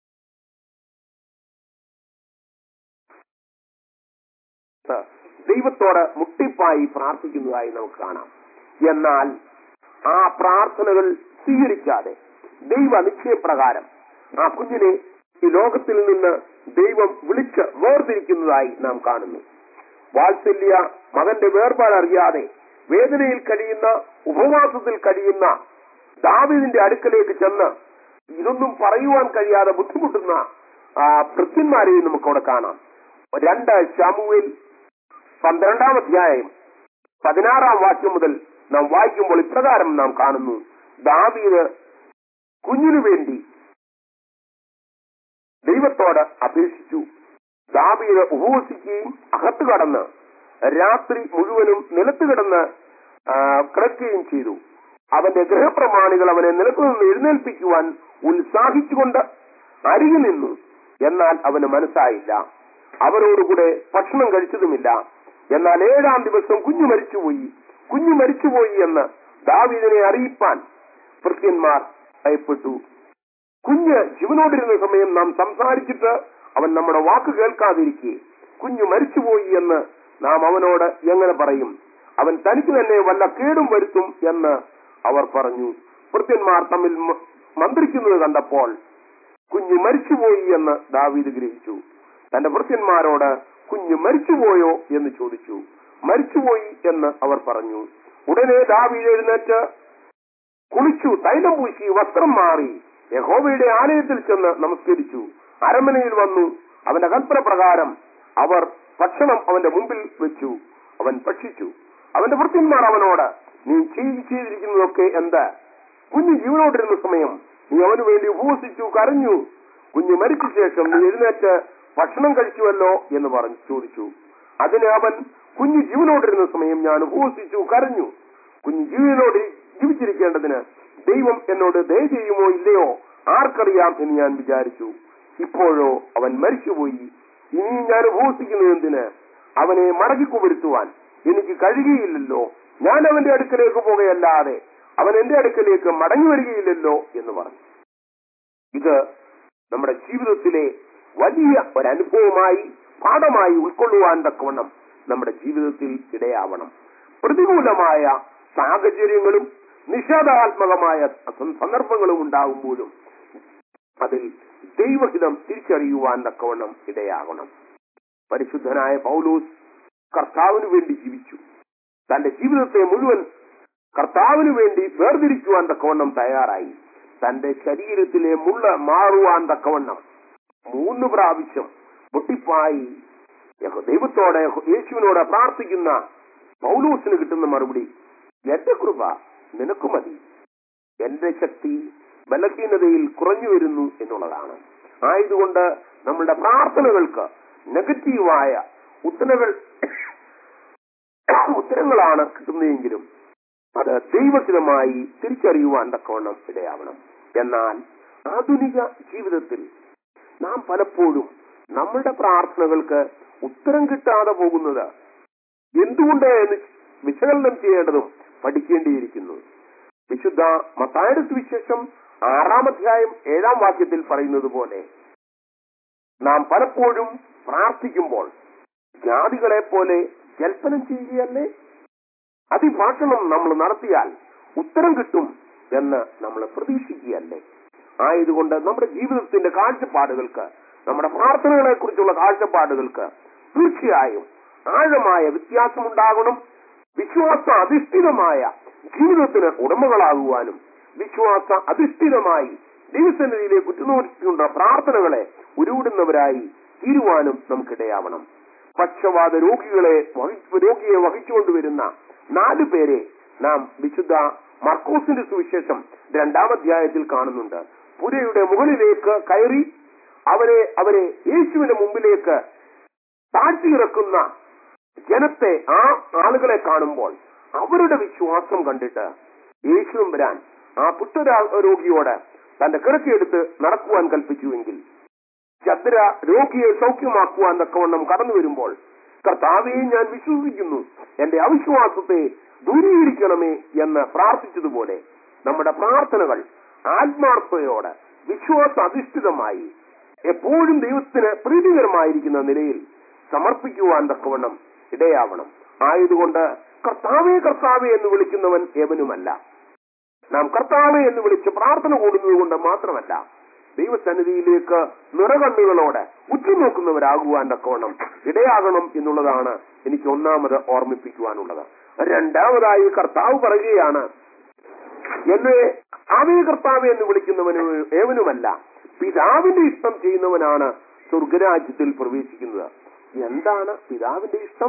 ദൈവത്തോട് മുട്ടിപ്പായി പ്രാർത്ഥിക്കുന്നതായി നമുക്ക് കാണാം എന്നാൽ ആ പ്രാർത്ഥനകൾ സ്വീകരിക്കാതെ ദൈവ നിശ്ചയപ്രകാരം ആ കുഞ്ഞിനെ ഈ ലോകത്തിൽ നിന്ന് ദൈവം വിളിച്ച് വേർതിരിക്കുന്നതായി നാം കാണുന്നു വാത്സല്യ മകന്റെ വേർപാടറിയാതെ വേദനയിൽ കഴിയുന്ന ഉപവാസത്തിൽ കഴിയുന്ന ദാവീദിന്റെ അടുക്കലേക്ക് ചെന്ന് ഇതൊന്നും പറയുവാൻ കഴിയാതെ ബുദ്ധിമുട്ടുന്ന ആ ഭൃത്യന്മാരെയും നമുക്ക് അവിടെ കാണാം രണ്ട് ശാമുവേൽ പന്ത്രണ്ടാം അധ്യായം പതിനാറാം വാക്യം മുതൽ നാം വായിക്കുമ്പോൾ ഇപ്രകാരം നാം കാണുന്നു ദാവീദ് കുഞ്ഞിനു വേണ്ടി ദൈവത്തോട് അപേക്ഷിച്ചു ദാവീദ് ഉപവസിക്കുകയും അകത്ത് കടന്ന് രാത്രി മുഴുവനും നിലത്ത് കിടന്ന് ആ, കിടക്കുകയും ചെയ്തു അവന്റെ ഗൃഹപ്രമാണികൾ അവനെ നിലത്തു നിന്ന് എഴുന്നേൽപ്പിക്കുവാൻ ഉത്സാഹിച്ചുകൊണ്ട് അരികെ നിന്നു എന്നാൽ അവന് മനസ്സായില്ല അവരോടുകൂടെ ഭക്ഷണം കഴിച്ചതുമില്ല എന്നാൽ ഏഴാം ദിവസം കുഞ്ഞു മരിച്ചുപോയി കുഞ്ഞു മരിച്ചുപോയി എന്ന് ദാവീദിനെ അറിയിപ്പാൻ ഭൃത്യന്മാർ ഭയപ്പെട്ടു കുഞ്ഞ് ജീവനോടിരുന്ന സമയം നാം സംസാരിച്ചിട്ട് അവൻ നമ്മുടെ വാക്ക് കേൾക്കാതിരിക്കെ കുഞ്ഞു മരിച്ചുപോയി എന്ന് നാം അവനോട് എങ്ങനെ പറയും അവൻ തനിക്ക് തന്നെ വല്ല കേടും വരുത്തും എന്ന് അവർ പറഞ്ഞു ഭൃത്യന്മാർ തമ്മിൽ മ- മന്ത്രിക്കുന്നത് കണ്ടപ്പോൾ കുഞ്ഞു മരിച്ചുപോയി എന്ന് ദാവീദ് ഗ്രഹിച്ചു തന്റെ ഭൃത്യന്മാരോട് കുഞ്ഞു മരിച്ചുപോയോ എന്ന് ചോദിച്ചു മരിച്ചുപോയി എന്ന് അവർ പറഞ്ഞു ഉടനെ ദാവീദ് എഴുന്നേറ്റ് കുളിച്ചു തൈലം പൂശി വസ്ത്രം മാറി യഹോവയുടെ ആലയത്തിൽ ചെന്ന് നമസ്കരിച്ചു അരമനയിൽ വന്നു അവന്റെ കൽപ്പന പ്രകാരം അവർ ഭക്ഷണം അവന്റെ മുമ്പിൽ വെച്ചു അവൻ ഭക്ഷിച്ചു അവന്റെ ഭൃത്യന്മാർ അവനോട് നീ ചെയ്- ചെയ്തിരിക്കുന്നതൊക്കെ എന്ത് കുഞ്ഞ് ജീവനോടിരുന്ന സമയം നീ അവന് വേണ്ടി ഉപവസിച്ചു കരഞ്ഞു കുഞ്ഞ് മരിച്ച ശേഷം നീ എഴുന്നേറ്റ് ഭക്ഷണം കഴിച്ചുവല്ലോ എന്ന് പറഞ്ഞു ചോദിച്ചു അതിന് അവൻ കുഞ്ഞ് ജീവനോടിരുന്ന സമയം ഞാൻ ഉപവസിച്ചു കരഞ്ഞു കുഞ്ഞ് ജീവനോട് ജീവിച്ചിരിക്കേണ്ടതിന് ദൈവം എന്നോട് ദയ ചെയ്യുമോ ഇല്ലയോ ആർക്കറിയാം എന്ന് ഞാൻ വിചാരിച്ചു ഇപ്പോഴോ അവൻ മരിച്ചുപോയി ഇനി ഞാൻ ഉപവസിക്കുന്നത് എന്തിന് അവനെ മടക്കിക്കുവരുത്തുവാൻ എനിക്ക് കഴിയുകയില്ലല്ലോ ഞാൻ അവന്റെ അടുക്കലേക്ക് പോകുകയല്ലാതെ അവൻ എന്റെ അടുക്കലേക്ക് മടങ്ങി വരികയില്ലല്ലോ എന്ന് പറഞ്ഞു ഇത് നമ്മുടെ ജീവിതത്തിലെ വലിയ ഒരനുഭവമായി പാഠമായി ഉൾക്കൊള്ളുവാൻ തക്കവണ്ണം നമ്മുടെ ജീവിതത്തിൽ ഇടയാവണം പ്രതികൂലമായ സാഹചര്യങ്ങളും നിഷേധാത്മകമായ സ- സന്ദർഭങ്ങളും ഉണ്ടാകുമ്പോഴും അതിൽ ദൈവഹിതം തിരിച്ചറിയുവാൻ തക്കവണ്ണം ഇടയാകണം പരിശുദ്ധനായ പൗലോസ് കർത്താവിന് വേണ്ടി ജീവിച്ചു തന്റെ ജീവിതത്തെ മുഴുവൻ കർത്താവിന് വേണ്ടി വേർതിരിക്കുവാൻ തക്കവണ്ണം തയ്യാറായി തന്റെ ശരീരത്തിലെ മുള്ള മാറുവാൻ തക്കവണ്ണം മൂന്ന് പ്രാവശ്യം പൊട്ടിപ്പായി യഹോ- ദൈവത്തോടെ യഹോ- യേശുവിനോട് പ്രാർത്ഥിക്കുന്ന പൗലൂസിന് കിട്ടുന്ന മറുപടി എന്റെ കൃപ നിനക്ക് മതി എന്റെ ശക്തി ബലഹീനതയിൽ കുറഞ്ഞു വരുന്നു എന്നുള്ളതാണ് ആയതുകൊണ്ട് നമ്മളുടെ പ്രാർത്ഥനകൾക്ക് നെഗറ്റീവായ ഉത്തരങ്ങൾ ഉത്തരങ്ങളാണ് കിട്ടുന്നതെങ്കിലും അത് ദൈവത്തിനുമായി തിരിച്ചറിയുവാൻ തക്കവണ്ണം ഇടയാവണം എന്നാൽ ആധുനിക ജീവിതത്തിൽ നാം പലപ്പോഴും നമ്മളുടെ പ്രാർത്ഥനകൾക്ക് ഉത്തരം കിട്ടാതെ പോകുന്നത് എന്തുകൊണ്ട് എന്ന് വിശകലനം ചെയ്യേണ്ടതും പഠിക്കേണ്ടിയിരിക്കുന്നു വിശുദ്ധ മത്തായുടെ സുവിശേഷം ആറാം അധ്യായം ഏഴാം വാക്യത്തിൽ പറയുന്നത് പോലെ നാം പലപ്പോഴും പ്രാർത്ഥിക്കുമ്പോൾ ജാതികളെ പോലെ ജൽപ്പനം ചെയ്യുകയല്ലേ അതിഭാഷണം നമ്മൾ നടത്തിയാൽ ഉത്തരം കിട്ടും എന്ന് നമ്മൾ പ്രതീക്ഷിക്കുകയല്ലേ ആയതുകൊണ്ട് നമ്മുടെ ജീവിതത്തിന്റെ കാഴ്ചപ്പാടുകൾക്ക് നമ്മുടെ പ്രാർത്ഥനകളെ കുറിച്ചുള്ള കാഴ്ചപ്പാടുകൾക്ക് തീർച്ചയായും ആഴമായ വ്യത്യാസമുണ്ടാകണം വിശ്വാസ അധിഷ്ഠിതമായ ജീവിതത്തിന് ഉടമകളാകുവാനും വിശ്വാസ അധിഷ്ഠിതമായി ദൈവസന്നിധിയിലേക്ക് ഉറ്റുനോക്കിയുള്ള പ്രാർത്ഥനകളെ ഉരുവിടുന്നവരായി തീരുവാനും നമുക്കിടയാവണം പക്ഷവാത രോഗികളെ വഹി- രോഗിയെ വഹിച്ചുകൊണ്ടുവരുന്ന നാലു പേരെ നാം വിശുദ്ധ മർക്കോസിന്റെ സുവിശേഷം രണ്ടാം അധ്യായത്തിൽ കാണുന്നുണ്ട് പുരയുടെ മുകളിലേക്ക് കയറി അവരെ അവരെ യേശുവിന്റെ മുമ്പിലേക്ക് താഴ്ത്തിയിറക്കുന്ന ജനത്തെ ആ ആളുകളെ കാണുമ്പോൾ അവരുടെ വിശ്വാസം കണ്ടിട്ട് യേശുവും വരാൻ ആ പുട്ടരാ രോഗിയോട് തന്റെ കിടക്കയെടുത്ത് നടക്കുവാൻ കൽപ്പിച്ചുവെങ്കിൽ ചന്ദ്ര രോഗിയെ സൗഖ്യമാക്കുവാൻ തക്കവണ്ണം കടന്നു വരുമ്പോൾ കർത്താവെ ഞാൻ വിശ്വസിക്കുന്നു എന്റെ അവിശ്വാസത്തെ ദൂരീകരിക്കണമേ എന്ന് പ്രാർത്ഥിച്ചതുപോലെ നമ്മുടെ പ്രാർത്ഥനകൾ ആത്മാർത്ഥതയോടെ വിശ്വാസ അധിഷ്ഠിതമായി എപ്പോഴും ദൈവത്തിന് പ്രീതികരമായിരിക്കുന്ന നിലയിൽ സമർപ്പിക്കുവാൻ തക്കവണ്ണം ഇടയാവണം ആയതുകൊണ്ട് കർത്താവേ കർത്താവേ എന്ന് വിളിക്കുന്നവൻ ഏവനുമല്ല നാം കർത്താവെ എന്ന് വിളിച്ച് പ്രാർത്ഥന കൂടുന്നത് കൊണ്ട് മാത്രമല്ല ദൈവസന്നിധിയിലേക്ക് നിറകണ്ണുകളോടെ ഉറ്റുനോക്കുന്നവരാകുവാൻ തക്കവണ്ണം ഇടയാകണം എന്നുള്ളതാണ് എനിക്ക് ഒന്നാമത് ഓർമ്മിപ്പിക്കുവാനുള്ളത് രണ്ടാമതായി കർത്താവ് പറയുകയാണ് എന്നെ ആവേ കർത്താവെ എന്ന് വിളിക്കുന്നവന് ഏവനുമല്ല പിതാവിന്റെ ഇഷ്ടം ചെയ്യുന്നവനാണ് സ്വർഗരാജ്യത്തിൽ പ്രവേശിക്കുന്നത് എന്താണ് പിതാവിന്റെ ഇഷ്ടം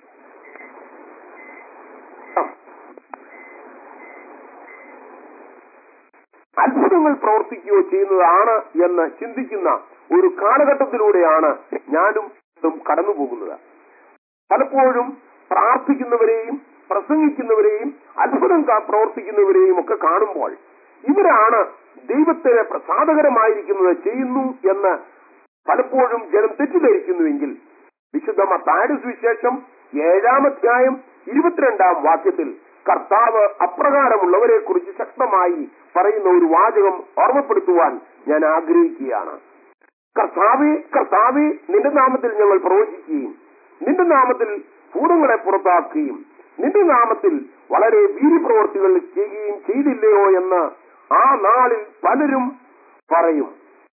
അത്ഭുതങ്ങൾ പ്രവർത്തിക്കുകയോ ചെയ്യുന്നതാണ് എന്ന് ചിന്തിക്കുന്ന ഒരു കാലഘട്ടത്തിലൂടെയാണ് ഞാനും ഇതും കടന്നു പോകുന്നത് പലപ്പോഴും പ്രാർത്ഥിക്കുന്നവരെയും പ്രസംഗിക്കുന്നവരെയും അത്ഭുതം കാ- പ്രവർത്തിക്കുന്നവരെയും ഒക്കെ കാണുമ്പോൾ ഇവരാണ് ദൈവത്തിന് പ്രസാദകരമായിരിക്കുന്നത് ചെയ്യുന്നു എന്ന് പലപ്പോഴും ജനം തെറ്റിദ്ധരിക്കുന്നുവെങ്കിൽ വിശുദ്ധ മത്തായുടെ സുവിശേഷം ഏഴാം അധ്യായം ഇരുപത്തിരണ്ടാം വാക്യത്തിൽ കർത്താവ് അപ്രകാരമുള്ളവരെ കുറിച്ച് ശക്തമായി പറയുന്ന ഒരു വാചകം ഓർമ്മപ്പെടുത്തുവാൻ ഞാൻ ആഗ്രഹിക്കുകയാണ് കർത്താവെ കർത്താവെ നിന്റെ നാമത്തിൽ ഞങ്ങൾ പ്രവചിക്കുകയും നിന്റെ നാമത്തിൽ ഭൂതങ്ങളെ പുറത്താക്കുകയും നിന്റെ നാമത്തിൽ വളരെ വീര്യപ്രവർത്തികൾ ചെയ്യുകയും ചെയ്തില്ലയോ എന്ന് ആ നാളിൽ പലരും പറയും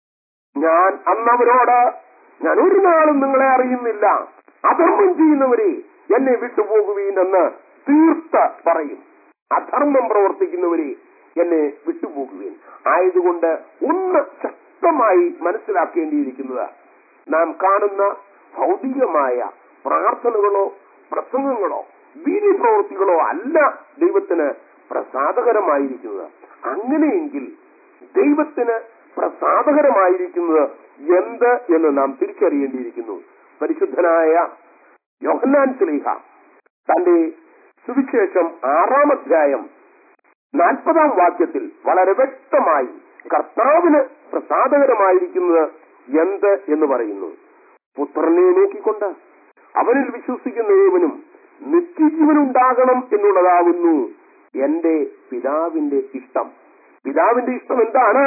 ഞാൻ അന്നവരോട് ഞാൻ ഒരു നാളും നിങ്ങളെ അറിയുന്നില്ല അധർമ്മം ചെയ്യുന്നവരെ എന്നെ വിട്ടുപോകുവീൻ എന്ന് തീർത്ത പറയും അധർമ്മം പ്രവർത്തിക്കുന്നവരെ എന്നെ വിട്ടുപോകുവീൻ ആയതുകൊണ്ട് ഒന്ന് ശക്തമായി മനസ്സിലാക്കേണ്ടിയിരിക്കുന്നത് നാം കാണുന്ന ഭൗതികമായ പ്രാർത്ഥനകളോ പ്രസംഗങ്ങളോ വീര്യപ്രവൃത്തികളോ അല്ല ദൈവത്തിന് പ്രസാദകരമായിരിക്കുന്നത് അങ്ങനെയെങ്കിൽ ദൈവത്തിന് പ്രസാദകരമായിരിക്കുന്നത് എന്ത് എന്ന് നാം തിരിച്ചറിയേണ്ടിയിരിക്കുന്നു പരിശുദ്ധനായ യോഹന്നാൻ സ്ലീഹ തന്റെ സുവിശേഷം ആറാം അധ്യായം നാൽപ്പതാം വാക്യത്തിൽ വളരെ വ്യക്തമായി കർത്താവിന് പ്രസാദകരമായിരിക്കുന്നത് എന്ത് എന്ന് പറയുന്നു പുത്രനെ നോക്കിക്കൊണ്ട് അവനിൽ വിശ്വസിക്കുന്ന ഏവനും നിത്യജീവനുണ്ടാകണം എന്നുള്ളതാകുന്നു എന്റെ പിതാവിന്റെ ഇഷ്ടം പിതാവിന്റെ ഇഷ്ടം എന്താണ്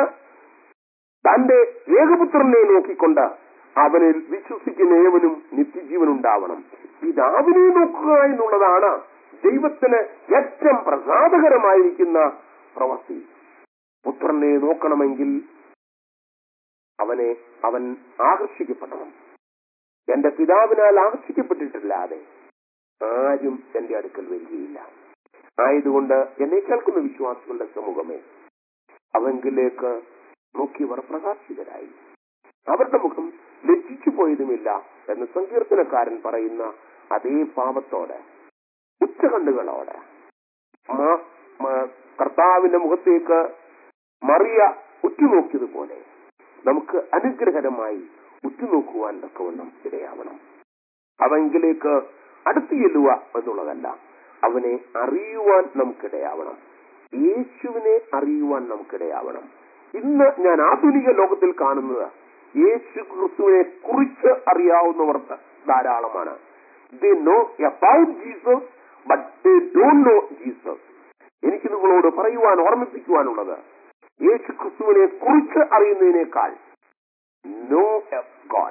തന്റെ ഏകപുത്രനെ നോക്കിക്കൊണ്ട് അവനിൽ വിശ്വസിക്കുന്ന ഏവനും നിത്യജീവൻ ഉണ്ടാവണം പിതാവിനെ നോക്കുക എന്നുള്ളതാണ് ദൈവത്തിന് ഏറ്റവും പ്രസാദകരമായിരിക്കുന്ന പ്രവൃത്തി പുത്രനെ നോക്കണമെങ്കിൽ അവനെ അവൻ ആകർഷിക്കപ്പെടണം എന്റെ പിതാവിനാൽ ആകർഷിക്കപ്പെട്ടിട്ടില്ലാതെ ആരും എന്റെ അടുക്കൽ വരികയില്ല ആയതുകൊണ്ട് എന്നെ കേൾക്കുന്ന വിശ്വാസികളുടെ സമൂഹമേ അവങ്കിലേക്ക് നോക്കിയവർ പ്രകാശിതരായി അവരുടെ മുഖം ലജ്ജിച്ചു പോയതുമില്ല എന്ന് സങ്കീർത്തനക്കാരൻ പറയുന്ന അതേ പാപത്തോടെ ഉച്ചകണ്ണുകളോടെ മ- മ- കർത്താവിന്റെ മുഖത്തേക്ക് മറിയ ഉറ്റുനോക്കിയതുപോലെ നമുക്ക് അനുഗ്രഹരമായി ഉറ്റുനോക്കുവാൻ തക്കവണ്ണം ഇടയാവണം അവങ്കിലേക്ക് അടുത്തു ചെല്ലുക എന്നുള്ളതല്ല അവനെ അറിയുവാൻ നമുക്കിടയാവണം യേശുവിനെ അറിയുവാൻ നമുക്കിടയാവണം ഇന്ന് ഞാൻ ആധുനിക ലോകത്തിൽ കാണുന്നത് യേശു ക്രിസ്തുവിനെ കുറിച്ച് അറിയാവുന്നവർ ധാരാളമാണ് they know about Jesus but they don't know Jesus എനിക്ക് നിങ്ങളോട് പറയുവാൻ ഓർമ്മിപ്പിക്കുവാനുള്ളത് യേശു ക്രിസ്തുവിനെ കുറിച്ച് അറിയുന്നതിനേക്കാൾ നോ ഗോഡ്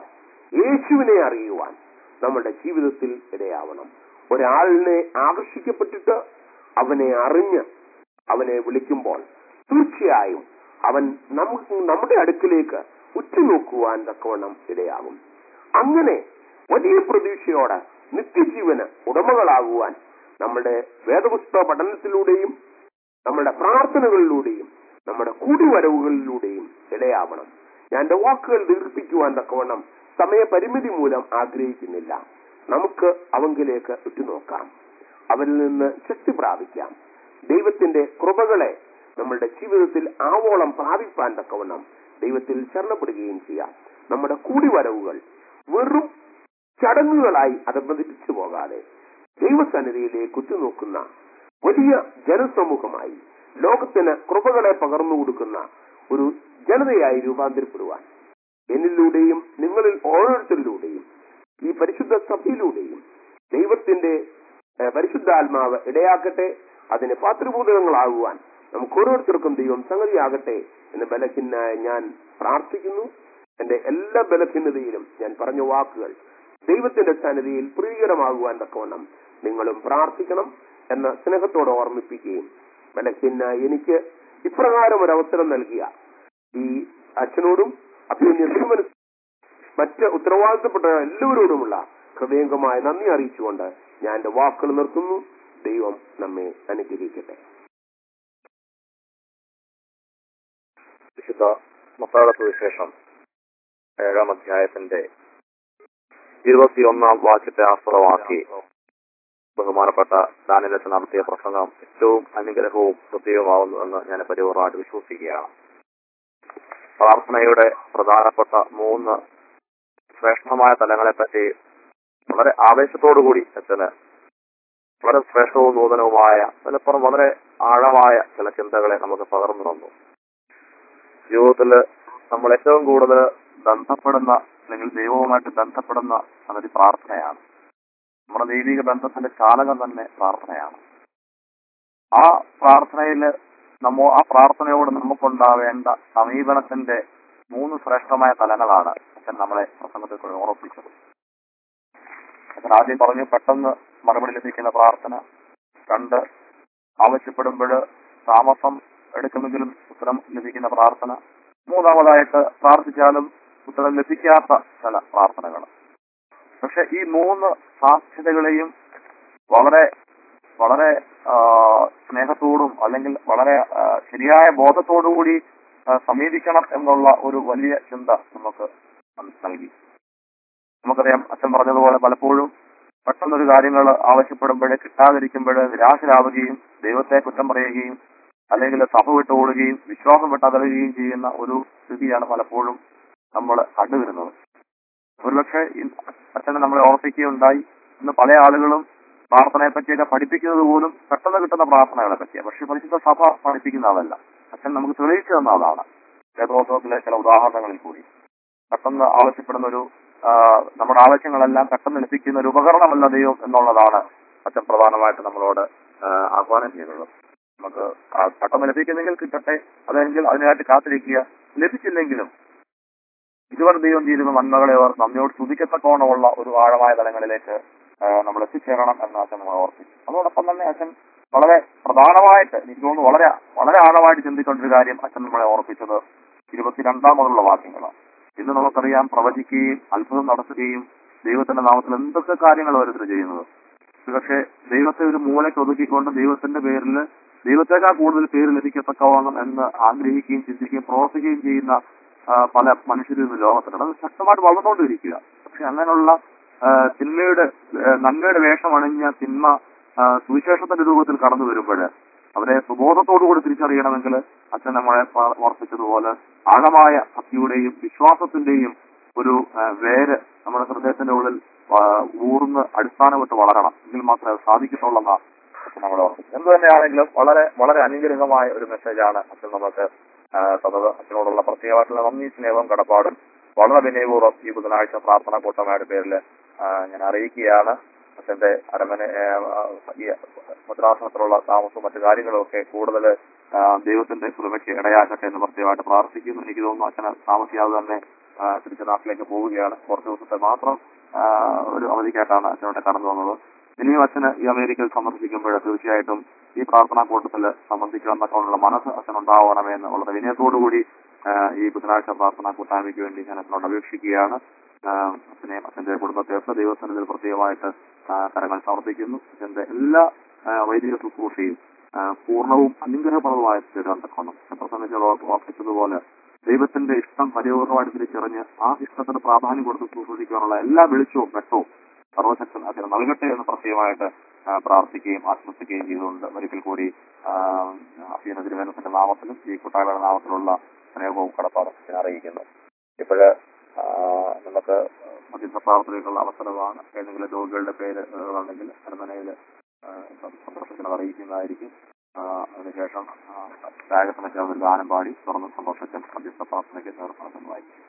യേശുവിനെ അറിയുവാൻ നമ്മുടെ ജീവിതത്തിൽ ഇടയാവണം ഒരാളിനെ ആകർഷിക്കപ്പെട്ടിട്ട് അവനെ അറിഞ്ഞ് അവനെ വിളിക്കുമ്പോൾ തീർച്ചയായും അവൻ നമുക്ക് നമ്മുടെ അടുക്കിലേക്ക് ഉറ്റുനോക്കുവാൻ തക്കവണ്ണം ഇടയാകും അങ്ങനെ വലിയ പ്രതീക്ഷയോടെ നിത്യജീവന് ഉടമകളാകുവാൻ നമ്മുടെ വേദപുസ്തക പഠനത്തിലൂടെയും നമ്മുടെ പ്രാർത്ഥനകളിലൂടെയും നമ്മുടെ കൂടിവരവുകളിലൂടെയും ഇടയാവണം ഞാൻ എന്റെ വാക്കുകൾ ദീർഘിപ്പിക്കുവാൻ തക്കവണ്ണം സമയപരിമിതി മൂലം ആഗ്രഹിക്കുന്നില്ല നമുക്ക് അവങ്കിലേക്ക് ഉറ്റുനോക്കാം അവരിൽ നിന്ന് ശക്തി പ്രാപിക്കാം ദൈവത്തിന്റെ കൃപകളെ നമ്മളുടെ ജീവിതത്തിൽ ആവോളം പ്രാപിപ്പാൻ തക്കവണ്ണം ദൈവത്തിൽ ശരണപ്പെടുകയും ചെയ്യാം നമ്മുടെ കൂടിവരവുകൾ വെറും ചടങ്ങുകളായി അതമ്പതിപ്പിച്ചു പോകാതെ ദൈവസന്നിധിയിലേക്ക് ഉറ്റുനോക്കുന്ന വലിയ ജനസമൂഹമായി ലോകത്തിന് കൃപകളെ പകർന്നു കൊടുക്കുന്ന ഒരു ജനതയായി രൂപാന്തരപ്പെടുവാൻ എന്നിലൂടെയും നിങ്ങളിൽ ഓരോരുത്തരിലൂടെയും ഈ പരിശുദ്ധ സഭയിലൂടെയും ദൈവത്തിന്റെ ഏഹ്, പരിശുദ്ധാത്മാവ് ഇടയാക്കട്ടെ അതിന് പാത്രഭൂതകങ്ങളാകുവാൻ നമുക്ക് ഓരോരുത്തർക്കും ദൈവം സംഗതിയാകട്ടെ എന്ന് ബലഹീനായ ഞാൻ പ്രാർത്ഥിക്കുന്നു എന്റെ എല്ലാ ബലഹീനതയിലും ഞാൻ പറഞ്ഞ വാക്കുകൾ ദൈവത്തിന്റെ സന്നിധിയിൽ പ്രീകരമാകുവാൻ തക്കവണ്ണം നിങ്ങളും പ്രാർത്ഥിക്കണം എന്ന സ്നേഹത്തോടെ ഓർമ്മിപ്പിക്കുകയും ബലഹീനായ എനിക്ക് ഇപ്രകാരം ഒരു അവസരം നൽകിയ ഈ അച്ഛനോടും അഭിമന്യ തിരുമന മറ്റ് ഉത്തരവാദിത്തപ്പെട്ട എല്ലാവരോടുമുള്ള ഹൃദയംഗമായ നന്ദി അറിയിച്ചുകൊണ്ട് ഞാൻ എന്റെ വാക്കുകൾ നിർത്തുന്നു ദൈവം നമ്മെ അനുഗ്രഹിക്കട്ടെ വിശുദ്ധ മത്തായുടെ സുവിശേഷം ഏഴാം അധ്യായത്തിന്റെ ഇരുപത്തിയൊന്നാം വാക്യത്തെ ആസ്പദമാക്കി ബഹുമാനപ്പെട്ട ദാനിലച്ച് നടത്തിയ പ്രസംഗം ഏറ്റവും അനുഗ്രഹവും ഹൃദയവുമാവുന്നു എന്ന് ഞാൻ പരിപൂർണമായിട്ട് വിശ്വസിക്കുകയാണ് പ്രാർത്ഥനയുടെ പ്രധാനപ്പെട്ട മൂന്ന് ശ്രേഷ്ഠമായ തലങ്ങളെപ്പറ്റി വളരെ ആവേശത്തോടുകൂടി അച്ഛന് വളരെ ശ്രേഷ്ഠവും നൂതനവുമായ ചിലപ്പുറം വളരെ ആഴമായ ചില ചിന്തകളെ നമുക്ക് പകർന്നു തന്നു ജീവിതത്തിൽ നമ്മൾ ഏറ്റവും കൂടുതൽ ബന്ധപ്പെടുന്ന അല്ലെങ്കിൽ ദൈവവുമായിട്ട് ബന്ധപ്പെടുന്ന സംഗതി പ്രാർത്ഥനയാണ് നമ്മുടെ ദൈവിക ബന്ധത്തിന്റെ ചാലകം തന്നെ പ്രാർത്ഥനയാണ് ആ പ്രാർത്ഥനയിൽ നമ്മോ ആ പ്രാർത്ഥനയോട് നമുക്കുണ്ടാവേണ്ട സമീപനത്തിന്റെ മൂന്ന് ശ്രേഷ്ഠമായ തലങ്ങളാണ് അച്ഛൻ നമ്മളെ പ്രസംഗത്തിൽ കൂടി ഓർപ്പിച്ചത് അച്ഛൻ ആദ്യം പറഞ്ഞു പെട്ടെന്ന് മറുപടി ലഭിക്കുന്ന പ്രാർത്ഥന രണ്ട് ആവശ്യപ്പെടുമ്പോൾ താമസം എടുക്കുമെങ്കിലും ഉത്തരം ലഭിക്കുന്ന പ്രാർത്ഥന മൂന്നാമതായിട്ട് പ്രാർത്ഥിച്ചാലും ഉത്തരം ലഭിക്കാത്ത ചില പ്രാർത്ഥനകൾ പക്ഷെ ഈ മൂന്ന് സാധ്യതകളെയും വളരെ വളരെ ആ, സ്നേഹത്തോടും അല്ലെങ്കിൽ വളരെ ആ, ശരിയായ ബോധത്തോടുകൂടി ആ, സമീപിക്കണം എന്നുള്ള ഒരു വലിയ ചിന്ത നമുക്ക് നൽകി നമുക്കറിയാം അച്ഛൻ പറഞ്ഞതുപോലെ പലപ്പോഴും പെട്ടെന്നൊരു കാര്യങ്ങൾ ആവശ്യപ്പെടുമ്പോൾ കിട്ടാതിരിക്കുമ്പോൾ നിരാശരാവുകയും ദൈവത്തെ കുറ്റം പറയുകയും അല്ലെങ്കിൽ സഭ വിട്ട് ഓടുകയും വിശ്വാസം വിട്ടകലുകയും ചെയ്യുന്ന ഒരു സ്ഥിതിയാണ് പലപ്പോഴും നമ്മൾ കണ്ടുവരുന്നത് ഒരുപക്ഷെ ഈ അച്ഛനെ നമ്മളെ ഓർപ്പിക്കുകയുണ്ടായി ഇന്ന് പല ആളുകളും പ്രാർത്ഥനയെ പറ്റിയൊക്കെ പഠിപ്പിക്കുന്നത് പോലും പെട്ടെന്ന് കിട്ടുന്ന പ്രാർത്ഥനകളെ പറ്റിയാണ് പക്ഷെ പരിശുദ്ധ സഭ പഠിപ്പിക്കുന്ന അതല്ല അച്ഛൻ നമുക്ക് തെളിയിച്ചു തന്ന അതാണ് വേദോത്സവത്തിലെ ചില ഉദാഹരണങ്ങളിൽ കൂടി പെട്ടെന്ന് ആവശ്യപ്പെടുന്ന ഒരു ആ, നമ്മുടെ ആവശ്യങ്ങളെല്ലാം പെട്ടെന്ന് ലഭിക്കുന്ന ഒരു ഉപകരണമല്ല ദൈവം എന്നുള്ളതാണ് അച്ഛൻ പ്രധാനമായിട്ട് നമ്മളോട് ആ, ആഹ്വാനം ചെയ്യുന്നത് നമുക്ക് ആ പെട്ടെന്ന് ലഭിക്കുന്നെങ്കിൽ കിട്ടട്ടെ അതെങ്കിൽ അതിനായിട്ട് കാത്തിരിക്കുക ലഭിച്ചില്ലെങ്കിലും ഇതുവരെ ദൈവം ചെയ്യുന്ന നന്മകളെ അവർ നമ്മയോട് സ്തുതിക്കത്തക്കോണമുള്ള ഒരു ആഴമായ തലങ്ങളിലേക്ക് ആ, നമ്മൾ എത്തിച്ചേരണം എന്ന് അച്ഛൻ നമ്മളെ ഓർപ്പിച്ചു അതോടൊപ്പം തന്നെ അച്ഛൻ വളരെ പ്രധാനമായിട്ട് എനിക്ക് തോന്നുന്നു വളരെ വളരെ ആഴമായിട്ട് ചിന്തിക്കൊണ്ടൊരു കാര്യം അച്ഛൻ നമ്മളെ ഓർപ്പിച്ചത് ഇരുപത്തിരണ്ടാം മുതലുള്ള വാക്യങ്ങളാണ് ഇന്ന് നമുക്കറിയാം പ്രവചിക്കുകയും അത്ഭുതം നടത്തുകയും ദൈവത്തിന്റെ നാമത്തിൽ എന്തൊക്കെ കാര്യങ്ങൾ ഓരോരുത്തർ ചെയ്യുന്നത് പക്ഷേ ദൈവത്തെ ഒരു മൂലയ്ക്ക് ഒതുക്കിക്കൊണ്ട് ദൈവത്തിന്റെ പേരിൽ ദൈവത്തെക്കാൾ കൂടുതൽ പേര് ലഭിക്കത്തക്കവണ്ണം എന്ന് ആഗ്രഹിക്കുകയും ചിന്തിക്കുകയും പ്രവർത്തിക്കുകയും ചെയ്യുന്ന ആ, പല മനുഷ്യരും ഇന്ന് ലോകത്തിലുണ്ട് അത് ശക്തമായിട്ട് വളർന്നുകൊണ്ടിരിക്കുക പക്ഷെ അങ്ങനെയുള്ള ആ, തിന്മയുടെ ആ, നന്മയുടെ വേഷമണിഞ്ഞ തിന്മ ആ, സുവിശേഷത്തിന്റെ രൂപത്തിൽ കടന്നു വരുമ്പോൾ അവരെ സുബോധത്തോടുകൂടി തിരിച്ചറിയണമെങ്കിൽ അച്ഛൻ നമ്മളെ പ- ഓർപ്പിച്ചതുപോലെ ആഴമായ ഭക്തിയുടെയും വിശ്വാസത്തിന്റെയും ഒരു ആ, വേര് നമ്മുടെ ഹൃദയത്തിന്റെ ഉള്ളിൽ ആ, ഊർന്ന് അടിസ്ഥാനമിട്ട് വളരണം എങ്കിൽ മാത്രമേ അത് സാധിക്കത്തുള്ളെന്ന അച്ഛൻ നമ്മളെ ഓർപ്പിച്ചു എന്ത് തന്നെയാണെങ്കിലും വളരെ വളരെ അനുഗ്രഹമായ ഒരു മെസ്സേജാണ് അച്ഛൻ നമുക്ക് ആ, തന്നത് അച്ഛനോടുള്ള പ്രത്യേകമായിട്ടുള്ള നന്ദി സ്നേഹവും കടപ്പാടും വളരെ വിനയപൂർവ്വം ഈ ബുധനാഴ്ച പ്രാർത്ഥന കൂട്ടമായിട്ട് പേരിൽ ഞാൻ അറിയിക്കുകയാണ് അച്ഛന്റെ അരമന ആ, ഈ മുദ്രാസനത്തിലുള്ള താമസവും മറ്റു കാര്യങ്ങളും ഒക്കെ കൂടുതൽ ദൈവത്തിന്റെ കൃപയ്ക്ക് ഇടയാക്കട്ടെ എന്ന് പ്രത്യേകമായിട്ട് പ്രാർത്ഥിക്കുന്നു എനിക്ക് തോന്നുന്നു അച്ഛന് താമസിയാതെ തന്നെ ആ, തിരിച്ച് നാട്ടിലേക്ക് പോവുകയാണ് കുറച്ച് ദിവസത്തെ മാത്രം ആ, ഒരു അവധിക്കായിട്ടാണ് അച്ഛനോട്ട് കടന്നു വന്നത് ഇനിയും അച്ഛന് ഈ അമേരിക്കയിൽ സന്ദർശിക്കുമ്പോൾ തീർച്ചയായിട്ടും ഈ പ്രാർത്ഥനാ കൂട്ടത്തിൽ സംബന്ധിക്കണമെന്നൊക്കെയുള്ള മനസ്സ് അച്ഛനുണ്ടാവണമെന്ന് വളരെ വിനയത്തോടുകൂടി ആ, ഈ ബുധനാഴ്ച പ്രാർത്ഥനാ കൂട്ടായ്മയ്ക്ക് വേണ്ടി ഞാൻ അച്ഛനോട് അപേക്ഷിക്കുകയാണ് ആ, അച്ഛനെയും അച്ഛന്റെ കുടുംബത്തെ ഒക്കെ ദൈവസന്നിധിയിൽ പ്രത്യേകമായിട്ട് ആ, കരങ്ങൾ സമർപ്പിക്കുന്നു അച്ഛന്റെ എല്ലാ ആ, വൈദിക ശുശ്രൂഷയും ആ, പൂർണ്ണവും അനുഗ്രഹപ്രദമായ തീരുമാനത്തക്കണം പ്രസംഗിച്ച് ഓർപ്പിച്ചതുപോലെ ദൈവത്തിന്റെ ഇഷ്ടം പരിപൂർണമായിട്ട് തിരിച്ചറിഞ്ഞ് ആ ഇഷ്ടത്തിന് പ്രാധാന്യം കൊടുത്ത് ശുശ്രൂഷിക്കാനുള്ള എല്ലാ വെളിച്ചവും വെട്ടവും സർവശക്തൻ അതിന് നൽകട്ടെ എന്ന് പ്രത്യേകമായിട്ട് ആ, പ്രാർത്ഥിക്കുകയും ആശംസിക്കുകയും ചെയ്തുകൊണ്ട് ഒരിക്കൽ കൂടി അസീന തിരുവനന്തപുരത്തിന്റെ നാമത്തിലും ഈ കുട്ടാകളുടെ നാമത്തിലുള്ള സ്നേഹവും കടപ്പാടും ഞാൻ അറിയിക്കുന്നു ഇപ്പോഴ് നമുക്ക് മധ്യസ്ഥ പ്രാർത്ഥനയ്ക്കുള്ള അവസരമാണ് ഏതെങ്കിലും രോഗികളുടെ പേര് ഉണ്ടെങ്കിൽ അരമനയിൽ സന്തോഷത്തിന് അറിയിക്കുന്നതായിരിക്കും ആ, അതിനുശേഷം രാഗത്തിന് ചേർന്ന് ഒരു ഗാനം പാടി തുറന്ന് സന്തോഷത്തിൽ മധ്യസ്ഥ പ്രാർത്ഥനയ്ക്ക് നേർപ്പെടുന്നതായിരിക്കും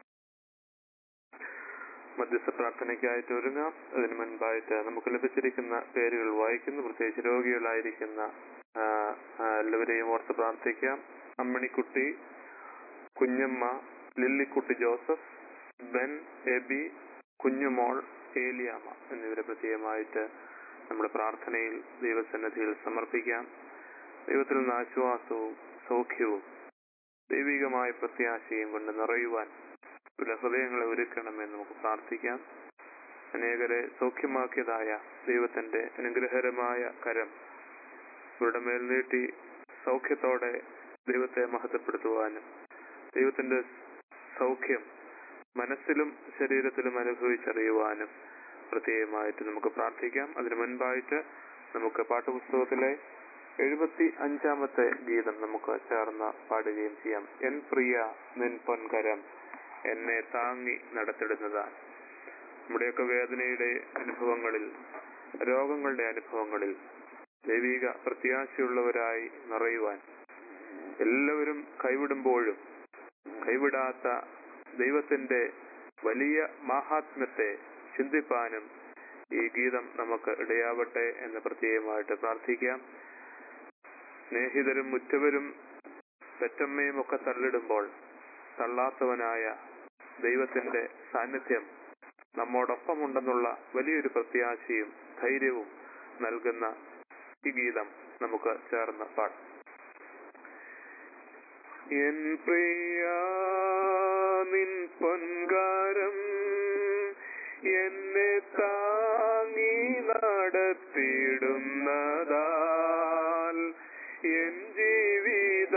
മധ്യസ്ഥ പ്രാർത്ഥനയ്ക്കായിട്ട് ഒരുങ്ങാം അതിനു മുൻപായിട്ട് നമുക്ക് ലഭിച്ചിരിക്കുന്ന പേരുകൾ വായിക്കുന്നു പ്രത്യേകിച്ച് രോഗികളായിരിക്കുന്ന ആ, ആ, എല്ലാവരെയും ഓർത്ത് പ്രാർത്ഥിക്കാം അമ്മണിക്കുട്ടി കുഞ്ഞമ്മ ലില്ലിക്കുട്ടി ജോസഫ് ബെൻ എബി കുഞ്ഞുമോൾ ഏലിയാമ്മ എന്നിവരെ പ്രത്യേകമായിട്ട് നമ്മുടെ പ്രാർത്ഥനയിൽ ദൈവസന്നിധിയിൽ സമർപ്പിക്കാം ദൈവത്തിൽ നിന്ന് ആശ്വാസവും സൗഖ്യവും ദൈവികമായ പ്രത്യാശയും കൊണ്ട് നിറയുവാൻ ഇവരുടെ ഹൃദയങ്ങളെ ഒരുക്കണമെന്ന് നമുക്ക് പ്രാർത്ഥിക്കാം അനേകരെ സൗഖ്യമാക്കിയതായ ദൈവത്തിന്റെ അനുഗ്രഹകരമായ കരം ഇവരുടെ മേൽ നീട്ടി സൗഖ്യത്തോടെ ദൈവത്തെ മഹത്വപ്പെടുത്തുവാനും ദൈവത്തിന്റെ സൗഖ്യം മനസ്സിലും ശരീരത്തിലും അനുഭവിച്ചറിയുവാനും പ്രത്യേകമായിട്ട് നമുക്ക് പ്രാർത്ഥിക്കാം അതിനു മുൻപായിട്ട് നമുക്ക് പാഠപുസ്തകത്തിലെ എഴുപത്തി അഞ്ചാമത്തെ ഗീതം നമുക്ക് ചേർന്ന് പാടുകയും ചെയ്യാം എൻ പ്രിയ നിൻ പൊൻകരം എന്നെ താങ്ങി നടത്തിടുന്നതാണ് നമ്മുടെയൊക്കെ വേദനയുടെ അനുഭവങ്ങളിൽ രോഗങ്ങളുടെ അനുഭവങ്ങളിൽ ദൈവിക പ്രത്യാശയുള്ളവരായി നിറയുവാൻ എല്ലാവരും കൈവിടുമ്പോഴും കൈവിടാത്ത ദൈവത്തിന്റെ വലിയ മാഹാത്മ്യത്തെ ചിന്തിപ്പാനും ഈ ഗീതം നമുക്ക് ഇടയാവട്ടെ എന്ന് പ്രത്യേകമായിട്ട് പ്രാർത്ഥിക്കാം സ്നേഹിതരും ഉറ്റവരും പെറ്റമ്മയും ഒക്കെ തള്ളിടുമ്പോൾ തള്ളാത്തവനായ ദൈവത്തിന്റെ സാന്നിധ്യം നമ്മോടൊപ്പമുണ്ടെന്നുള്ള വലിയൊരു പ്രത്യാശയും ധൈര്യവും നൽകുന്ന ഈ ഗീതം നമുക്ക് ചേർന്ന് പാടാം എൻ പ്രിയ നിൻ പൊൻകാരം എന്നെ താങ്ങി നടത്തിയിടുന്നതാൽ എൻ ജീവിത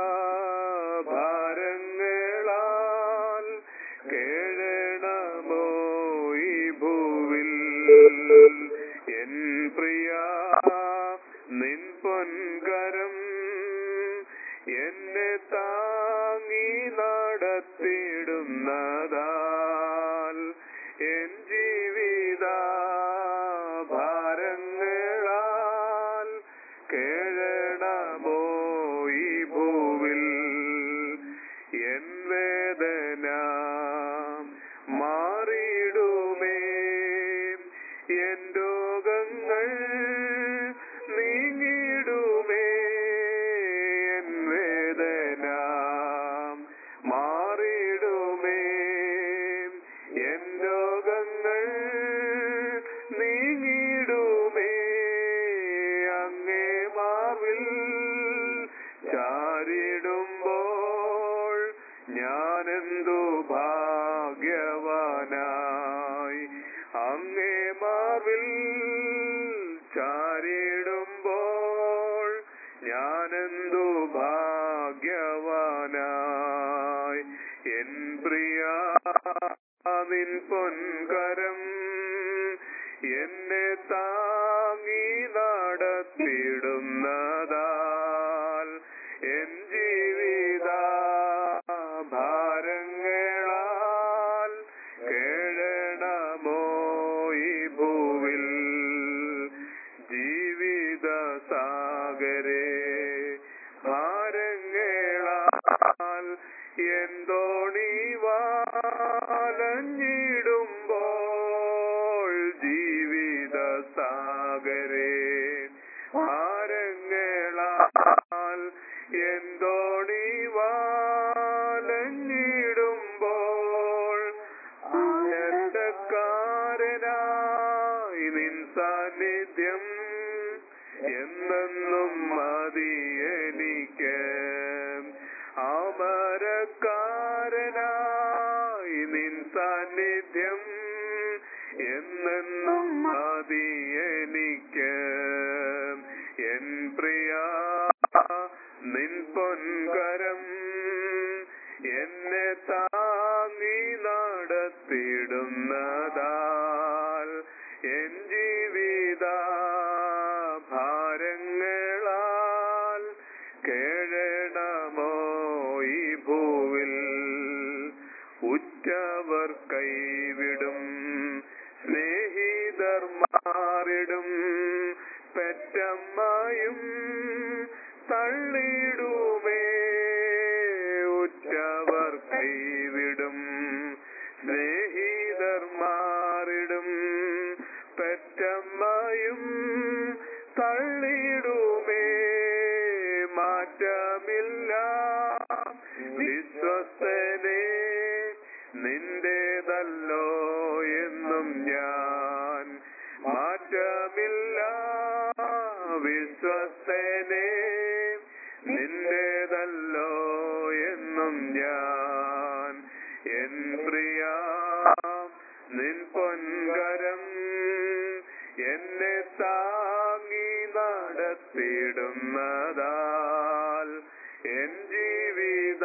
ഭാരങ്ങളാൽ കേഴണമോ ഈ ഭൂവിൽ എൻ പ്രിയ നിൻ പൊൻകരം എന്നെ താങ്ങി നടത്തിയിടുന്നതാൽ എൻ ജീവിത ഭാരങ്ങളാൽ കേഴണമോ ഈ ഭൂവിൽ എൻ വേദന മാറിയിടുമേ എൻ രോഗങ്ങൾ നീങ്ങിടുമേ എൻ വേദന മാറിയിടുമേ എൻ രോഗങ്ങൾ നീങ്ങിടുമേ അങ്ങേ മാവിൽ ചാരിടുമ്പോൾ ഞാനെന്തു ഭാഗ്യവാനായി അങ്ങേ മാവിൽ ചാരിടുമ്പോൾ ഞാനെന്തു ഭാഗ്യവാനായി എൻ പ്രിയ നിൻ പൊൻകരം എന്നെ താങ്ങി നടത്തിടുന്നതാൽ എൻ ജീവിത ഭാരങ്ങളാൽ കേഴണമോ ഈ ഭൂവിൽ ജീവിത സാഗരേ ഭാരങ്ങളാൽ എന്തോണി വാലഞ്ഞിടുമ്പോൾ ജീവിത സാഗരേ ഭാരങ്ങളാൽ ഇതൊന്നും മതി എനിക്ക് അമരക്കാരനായി നിൻ സാന്നിധ്യം എന്നെന്നും മതി എനിക്ക് എൻ പ്രിയ നിൻ പൊൻകരം എന്നെ താങ്ങി നടത്തിടുന്നതാൽ എൻ ജീവിത ഭാരങ്ങളാൽ കേഴണമോ ഈ ഭൂവിൽ ഉറ്റവർ കൈവിടും സ്നേഹിതർ മാറിടും പെറ്റമ്മയും തള്ളിടുമേ ഉറ്റവർ കൈവിടും സ്നേഹിതർ മാറിടും പെറ്റമ്മയും തള്ളിടുമേ മാറ്റമില്ല വിശ്വസ്തനെ നിന്റേതല്ലോ എന്നും ഞാൻ മാറ്റമില്ല വിശ്വസ്തനെ നിന്റേതല്ലോ എന്നും ഞാൻ എൻ പ്രിയ നിൻ പൊൻകരം എന്നെ താങ്ങി നടത്തിടുന്നതാൽ എൻ ജീവിത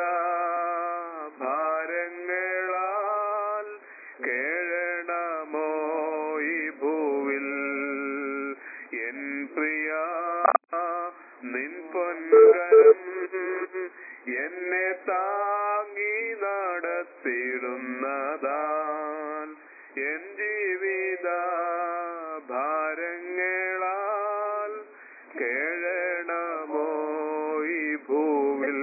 ഭാരങ്ങളാൽ കേഴണമോ ഈ ഭൂവിൽ എൻ പ്രിയ നിൻ പൊൻകരം എന്നെ താങ്ങി നടത്തിടുന്നതാൽ എൻ ജീവിത ഭാരങ്ങളാൽ കേഴണമോ ഈ ഭൂവിൽ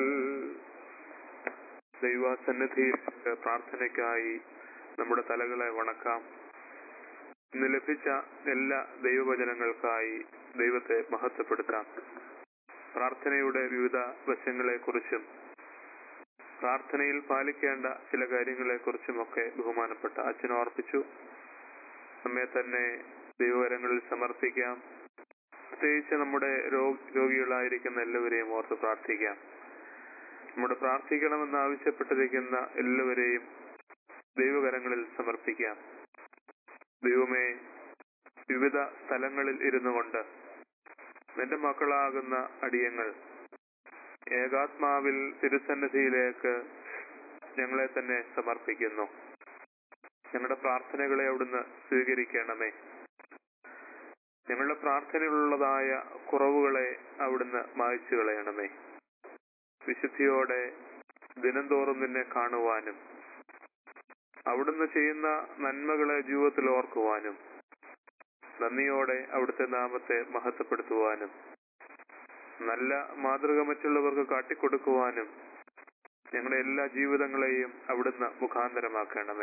ദൈവസന്നിധിയിൽ പ്രാർത്ഥനയ്ക്കായി നമ്മുടെ തലകളെ വണക്കാം ഇന്ന് ലഭിച്ച എല്ലാ ദൈവവചനങ്ങൾക്കായി ദൈവത്തെ മഹത്വപ്പെടുത്താം പ്രാർത്ഥനയുടെ വിവിധ വശങ്ങളെക്കുറിച്ചും പ്രാർത്ഥനയിൽ പാലിക്കേണ്ട ചില കാര്യങ്ങളെക്കുറിച്ചുമൊക്കെ ബഹുമാനപ്പെട്ട അച്ഛൻ ഓർപ്പിച്ചു നമ്മെ തന്നെ ദൈവകരങ്ങളിൽ സമർപ്പിക്കാം പ്രത്യേകിച്ച് നമ്മുടെ രോ- രോഗികളായിരിക്കുന്ന എല്ലാവരെയും ഓർത്ത് പ്രാർത്ഥിക്കാം നമ്മുടെ പ്രാർത്ഥിക്കണമെന്ന് ആവശ്യപ്പെട്ടിരിക്കുന്ന എല്ലാവരെയും ദൈവകരങ്ങളിൽ സമർപ്പിക്കാം ദൈവമേ വിവിധ സ്ഥലങ്ങളിൽ ഇരുന്നു കൊണ്ട് നിന്റെ മക്കളാകുന്ന അടിയങ്ങൾ ഏകാത്മാവിൽ തിരുസന്നിധിയിലേക്ക് ഞങ്ങളെ തന്നെ സമർപ്പിക്കുന്നു ഞങ്ങളുടെ പ്രാർത്ഥനകളെ അവിടുന്ന് സ്വീകരിക്കണമേ ഞങ്ങളുടെ പ്രാർത്ഥനയിലുള്ളതായ കുറവുകളെ അവിടുന്ന് മായ്ച്ചു കളയണമേ വിശുദ്ധിയോടെ ദിനംതോറും നിന്നെ കാണുവാനും അവിടുന്ന് ചെയ്യുന്ന നന്മകളെ ജീവിതത്തിൽ ഓർക്കുവാനും നന്ദിയോടെ അവിടുത്തെ നാമത്തെ മഹത്വപ്പെടുത്തുവാനും നല്ല മാതൃക മറ്റുള്ളവർക്ക് കാട്ടിക്കൊടുക്കുവാനും ഞങ്ങളുടെ എല്ലാ ജീവിതങ്ങളെയും അവിടുന്ന് മുഖാന്തരമാക്കണമേ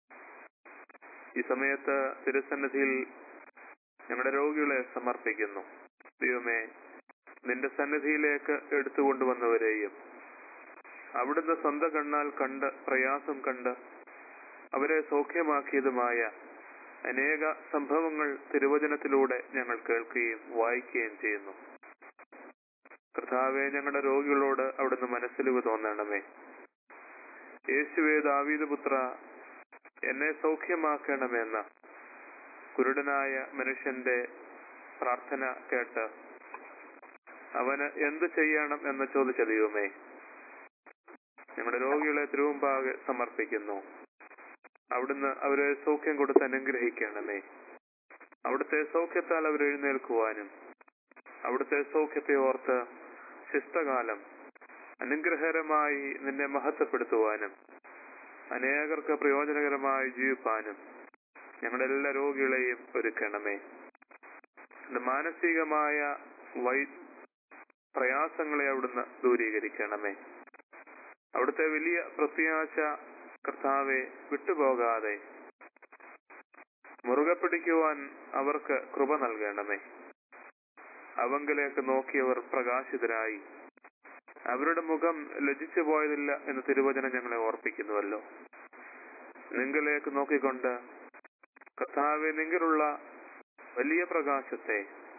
ഈ സമയത്ത് തിരുസന്നിധിയിൽ ഞങ്ങളുടെ രോഗികളെ സമർപ്പിക്കുന്നു ദൈവമേ നിന്റെ സന്നിധിയിലേക്ക് എടുത്തുകൊണ്ടുവന്നവരെയും അവിടുന്ന് സ്വന്തം കണ്ണാൽ കണ്ട് പ്രയാസം കണ്ട് അവരെ സൗഖ്യമാക്കിയതുമായ അനേക സംഭവങ്ങൾ തിരുവചനത്തിലൂടെ ഞങ്ങൾ കേൾക്കുകയും വായിക്കുകയും ചെയ്യുന്നു കർത്താവെ ഞങ്ങളുടെ രോഗികളോട് അവിടുന്ന് മനസ്സിലിവ് തോന്നണമേ യേശുവേ ദാവീദ് പുത്ര എന്നെ സൗഖ്യമാക്കണമെന്ന കുരുടനായ മനുഷ്യന്റെ പ്രാർത്ഥന കേട്ട് അവന് എന്ത് ചെയ്യണം എന്ന് ചോദിച്ച ദൈവമേ ഞങ്ങളുടെ രോഗികളെ തിരുവുമ്പാകെ സമർപ്പിക്കുന്നു അവിടുന്ന് അവരെ സൗഖ്യം കൊടുത്ത് അനുഗ്രഹിക്കണമേ അവിടുത്തെ സൗഖ്യത്താൽ അവർ എഴുന്നേൽക്കുവാനും അവിടുത്തെ സൗഖ്യത്തെ ഓർത്ത് ശിഷ്ടകാലം അനുഗ്രഹകരമായി നിന്നെ മഹത്വപ്പെടുത്തുവാനും അനേകർക്ക് പ്രയോജനകരമായി ജീവിപ്പാനും ഞങ്ങളുടെ എല്ലാ രോഗികളെയും ഒരുക്കണമേ ഇത് മാനസികമായ വൈ പ്രയാസങ്ങളെ അവിടുന്ന് ദൂരീകരിക്കണമേ അവിടുത്തെ വലിയ പ്രത്യാശ കർത്താവെ വിട്ടുപോകാതെ മുറുകെ പിടിക്കുവാൻ അവർക്ക് കൃപ നൽകണമേ അവങ്കിലേക്ക് നോക്കിയവർ പ്രകാശിതരായി അവരുടെ മുഖം ലജിച്ചു പോയതില്ല എന്ന് തിരുവചനം ഞങ്ങളെ ഓർപ്പിക്കുന്നുവല്ലോ നിങ്ങളിലേക്ക് നോക്കിക്കൊണ്ട് കർത്താവെ നിങ്കിലുള്ള വലിയ പ്രകാശത്തെ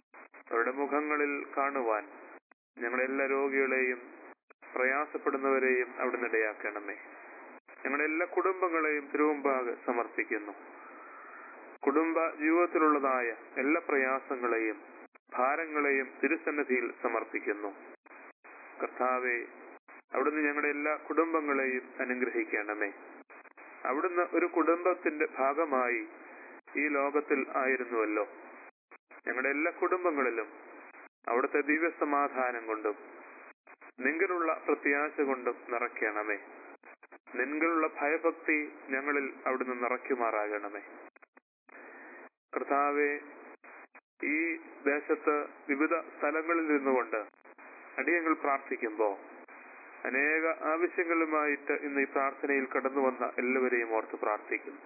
അവരുടെ മുഖങ്ങളിൽ കാണുവാൻ ഞങ്ങളുടെ എല്ലാ രോഗികളെയും പ്രയാസപ്പെടുന്നവരെയും അവിടുന്ന് ഇടയാക്കണമേ ഞങ്ങളുടെ എല്ലാ കുടുംബങ്ങളെയും തിരുവുമ്പാകെ സമർപ്പിക്കുന്നു കുടുംബ ജീവിതത്തിലുള്ളതായ എല്ലാ പ്രയാസങ്ങളെയും ഭാരങ്ങളെയും തിരുസന്നിധിയിൽ സമർപ്പിക്കുന്നു കർത്താവെ അവിടുന്ന് ഞങ്ങളുടെ എല്ലാ കുടുംബങ്ങളെയും അനുഗ്രഹിക്കണമേ അവിടുന്ന് ഒരു കുടുംബത്തിന്റെ ഭാഗമായി ഈ ലോകത്തിൽ ആയിരുന്നുവല്ലോ ഞങ്ങളുടെ എല്ലാ കുടുംബങ്ങളിലും അവിടുത്തെ ദിവ്യസമാധാനം കൊണ്ടും നിങ്കിലുള്ള പ്രത്യാശ കൊണ്ടും നിറയ്ക്കണമേ നിങ്കിലുള്ള ഭയഭക്തി ഞങ്ങളിൽ അവിടുന്ന് നിറയ്ക്കുമാറാകണമേ കർത്താവെ ഈ ദേശത്ത് വിവിധ സ്ഥലങ്ങളിൽ നിന്നുകൊണ്ട് അടിയങ്ങൾ പ്രാർത്ഥിക്കുമ്പോൾ അനേക ആവശ്യങ്ങളുമായിട്ട് ഇന്ന് ഈ പ്രാർത്ഥനയിൽ കടന്നു വന്ന എല്ലാവരെയും ഓർത്ത് പ്രാർത്ഥിക്കുന്നു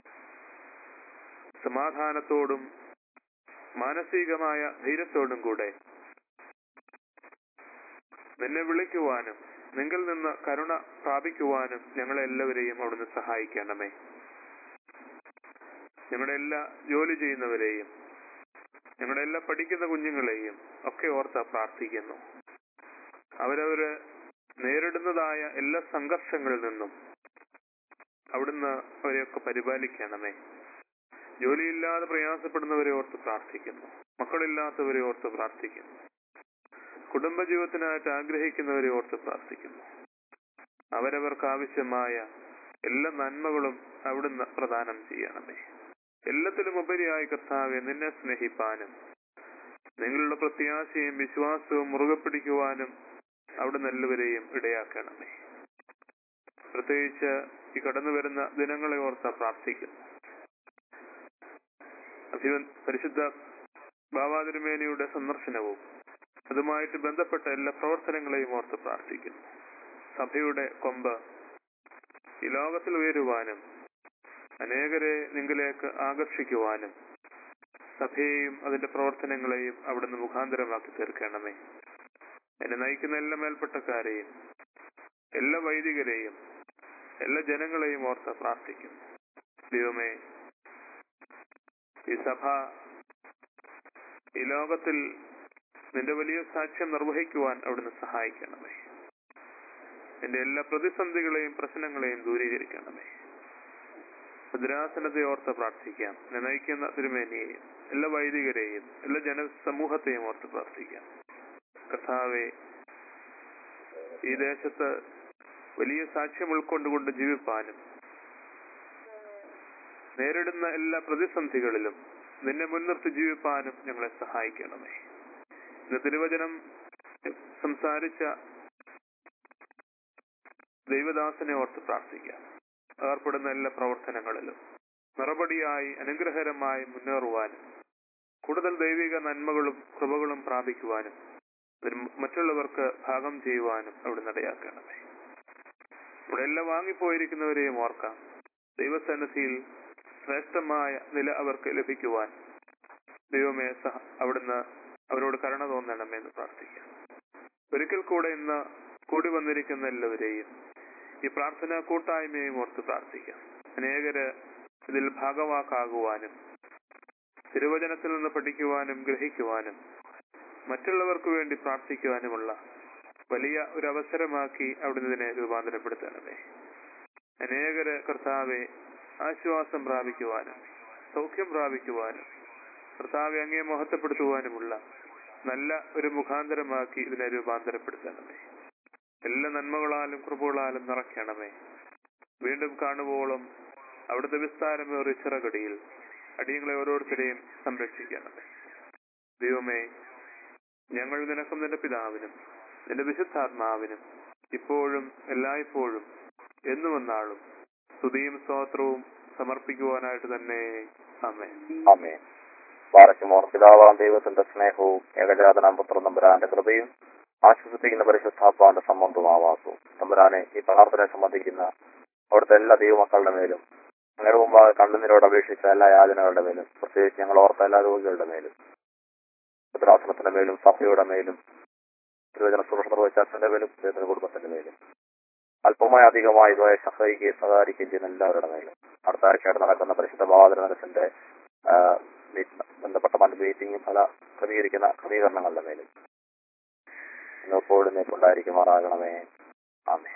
സമാധാനത്തോടും മാനസികമായ ധൈര്യത്തോടും കൂടെ നിന്നെ വിളിക്കുവാനും നിങ്കിൽ നിന്ന് കരുണ പ്രാപിക്കുവാനും ഞങ്ങളെ എല്ലാവരെയും അവിടുന്ന് സഹായിക്കണമേ ഞങ്ങളുടെ എല്ലാ ജോലി ചെയ്യുന്നവരെയും ഞങ്ങളുടെ എല്ലാ പഠിക്കുന്ന കുഞ്ഞുങ്ങളെയും ഒക്കെ ഓർത്ത് പ്രാർത്ഥിക്കുന്നു അവരവര് നേരിടുന്നതായ എല്ലാ സംഘർഷങ്ങളിൽ നിന്നും അവിടുന്ന് അവരെയൊക്കെ പരിപാലിക്കണമേ ജോലിയില്ലാതെ പ്രയാസപ്പെടുന്നവരെ ഓർത്ത് പ്രാർത്ഥിക്കുന്നു മക്കളില്ലാത്തവരെ ഓർത്ത് പ്രാർത്ഥിക്കുന്നു കുടുംബജീവിതത്തിനായിട്ട് ആഗ്രഹിക്കുന്നവരെ ഓർത്ത് പ്രാർത്ഥിക്കുന്നു അവരവർക്ക് ആവശ്യമായ എല്ലാ നന്മകളും അവിടുന്ന് പ്രദാനം ചെയ്യണമേ എല്ലാത്തിലും ഉപരിയായി കർത്താവെ നിന്നെ സ്നേഹിപ്പാനും നിങ്ങളുടെ പ്രത്യാശയും വിശ്വാസവും മുറുകെ പിടിക്കുവാനും അവിടുന്ന് എല്ലാവരെയും ഇടയാക്കണമേ പ്രത്യേകിച്ച് ഈ കടന്നു വരുന്ന ദിനങ്ങളെ ഓർത്ത് പ്രാർത്ഥിക്കുന്നു അഭിവൻ പരിശുദ്ധ ബാബാതിരുമേനിയുടെ സന്ദർശനവും അതുമായിട്ട് ബന്ധപ്പെട്ട എല്ലാ പ്രവർത്തനങ്ങളെയും ഓർത്ത് പ്രാർത്ഥിക്കുന്നു സഭയുടെ കൊമ്പ് ഈ ലോകത്തിൽ ഉയരുവാനും അനേകരെ നിങ്ങളിലേക്ക് ആകർഷിക്കുവാനും സഭയെയും അതിന്റെ പ്രവർത്തനങ്ങളെയും അവിടുന്ന് മുഖാന്തരമാക്കി തീർക്കണമേ എന്നെ നയിക്കുന്ന എല്ലാ മേൽപ്പെട്ടക്കാരെയും എല്ലാ വൈദികരെയും എല്ലാ ജനങ്ങളെയും ഓർത്ത് പ്രാർത്ഥിക്കുന്നു ദൈവമേ ഈ സഭ ഈ ലോകത്തിൽ നിന്റെ വലിയ സാക്ഷ്യം നിർവഹിക്കുവാൻ അവിടുന്ന് സഹായിക്കണമേ എന്റെ എല്ലാ പ്രതിസന്ധികളെയും പ്രശ്നങ്ങളെയും ദൂരീകരിക്കണമേ ഭദ്രാസനത്തെ ഓർത്ത് പ്രാർത്ഥിക്കാം എന്നെ നയിക്കുന്ന തിരുമേനിയെയും എല്ലാ വൈദികരെയും എല്ലാ ജനസമൂഹത്തെയും ഓർത്ത് പ്രാർത്ഥിക്കാം കർത്താവെ ഈ ദേശത്ത് വലിയ സാക്ഷ്യം ഉൾക്കൊണ്ടുകൊണ്ട് ജീവിപ്പാനും നേരിടുന്ന എല്ലാ പ്രതിസന്ധികളിലും നിന്നെ മുൻനിർത്തി ജീവിപ്പാനും ഞങ്ങളെ സഹായിക്കണമേ ഇന്ന് തിരുവചനം സംസാരിച്ച ദൈവദാസനെ ഓർത്ത് പ്രാർത്ഥിക്കാം ഏർപ്പെടുന്ന എല്ലാ പ്രവർത്തനങ്ങളിലും മറുപടിയായി അനുഗ്രഹകരമായി മുന്നേറുവാനും കൂടുതൽ ദൈവിക നന്മകളും കൃപകളും പ്രാപിക്കുവാനും അതിന് മറ്റുള്ളവർക്ക് ഭാഗം ചെയ്യുവാനും അവിടെ നടയാക്കണമേ ഇവിടെ എല്ലാം വാങ്ങിപ്പോയിരിക്കുന്നവരെയും ഓർക്കാം ദൈവസന്നദ്ധിയിൽ ശ്രേഷ്ഠമായ നില അവർക്ക് ലഭിക്കുവാൻ ദൈവമേ സഹ അവിടുന്ന് അവരോട് കരുണ തോന്നണമെന്ന് പ്രാർത്ഥിക്കാം ഒരിക്കൽ കൂടെ ഇന്ന് കൂടി വന്നിരിക്കുന്ന എല്ലാവരെയും ഈ പ്രാർത്ഥന കൂട്ടായ്മയും ഓർത്ത് പ്രാർത്ഥിക്കാം അനേകര് ഇതിൽ ഭാഗവാക്കാകുവാനും തിരുവചനത്തിൽ നിന്ന് പഠിക്കുവാനും ഗ്രഹിക്കുവാനും മറ്റുള്ളവർക്ക് വേണ്ടി പ്രാർത്ഥിക്കുവാനുമുള്ള വലിയ ഒരു അവസരമാക്കി അവിടുന്ന് ഇതിനെ രൂപാന്തരപ്പെടുത്തണമേ അനേകര് കർത്താവെ ആശ്വാസം പ്രാപിക്കുവാനും സൗഖ്യം പ്രാപിക്കുവാനും കർത്താവെ അങ്ങേ മഹത്വപ്പെടുത്തുവാനുമുള്ള നല്ല ഒരു മുഖാന്തരമാക്കി ഇതിനെ രൂപാന്തരപ്പെടുത്തണമേ എല്ലാ നന്മകളാലും കൃപകളാലും നിറയ്ക്കണമേ വീണ്ടും കാണുവോളം അവിടുത്തെ വിസ്താരമേറിയ ചിറകടിയിൽ അടിയങ്ങളെ ഓരോരുത്തരെയും സംരക്ഷിക്കണമേ ദൈവമേ ഞങ്ങൾ നിനക്കും നിന്റെ പിതാവിനും നിന്റെ വിശുദ്ധാത്മാവിനും ഇപ്പോഴും എല്ലായ്പ്പോഴും എന്നും എന്നാളും സ്തുതിയും സ്തോത്രവും സമർപ്പിക്കുവാനായിട്ട് തന്നെ അമ്മേ ആമേ പാറയ്ക്കുമോർ പിതാവാം ദൈവത്തിന്റെ സ്നേഹവും ഏകജാതനാം പുത്ര നമ്പുരാന്റെ കൃപയും ആശ്വസിപ്പിക്കുന്ന പരിശുദ്ധാത്മാന്റെ സംബന്ധവും ആവാസവും തമ്പുരാനെ ഈ പ്രാർത്ഥനയെ സംബന്ധിക്കുന്ന അവിടുത്തെ എല്ലാ ദൈവമക്കളുടെ മേലും അങ്ങയുടെ മുമ്പാകെ കണ്ണുനീരോട് അപേക്ഷിച്ച എല്ലാ യാതനകളുടെ മേലും പ്രത്യേകിച്ച് ഞങ്ങൾ ഓർത്ത എല്ലാ രോഗികളുടെ മേലും ഭദ്രാസനത്തിന്റെ മേലും സഭയുടെ മേലും തിരുവചന സുരക്ഷ നിർവഹിച്ച അച്ഛന്റെ മേലും അദ്ദേഹത്തിന്റെ കുടുംബത്തിന്റെ മേലും അല്പമായി അധികമായി ഇതുമായി സഹകരിക്കുകയും സഹകരിക്കുകയും ചെയ്യുന്ന എല്ലാവരുടെ മേലും അടുത്ത ആഴ്ചയായിട്ട് നടക്കുന്ന പരിശുദ്ധ ബാധന മനസ്സിന്റെ മീറ്റ് ബന്ധപ്പെട്ട മറ്റ് മീറ്റിംഗും പല ക്രമീകരിക്കുന്ന ക്രമീകരണങ്ങളുടെ മേലും ഇന്നെപ്പോഴും ഉണ്ടായിരിക്കുമാറാകണമേ ആമേ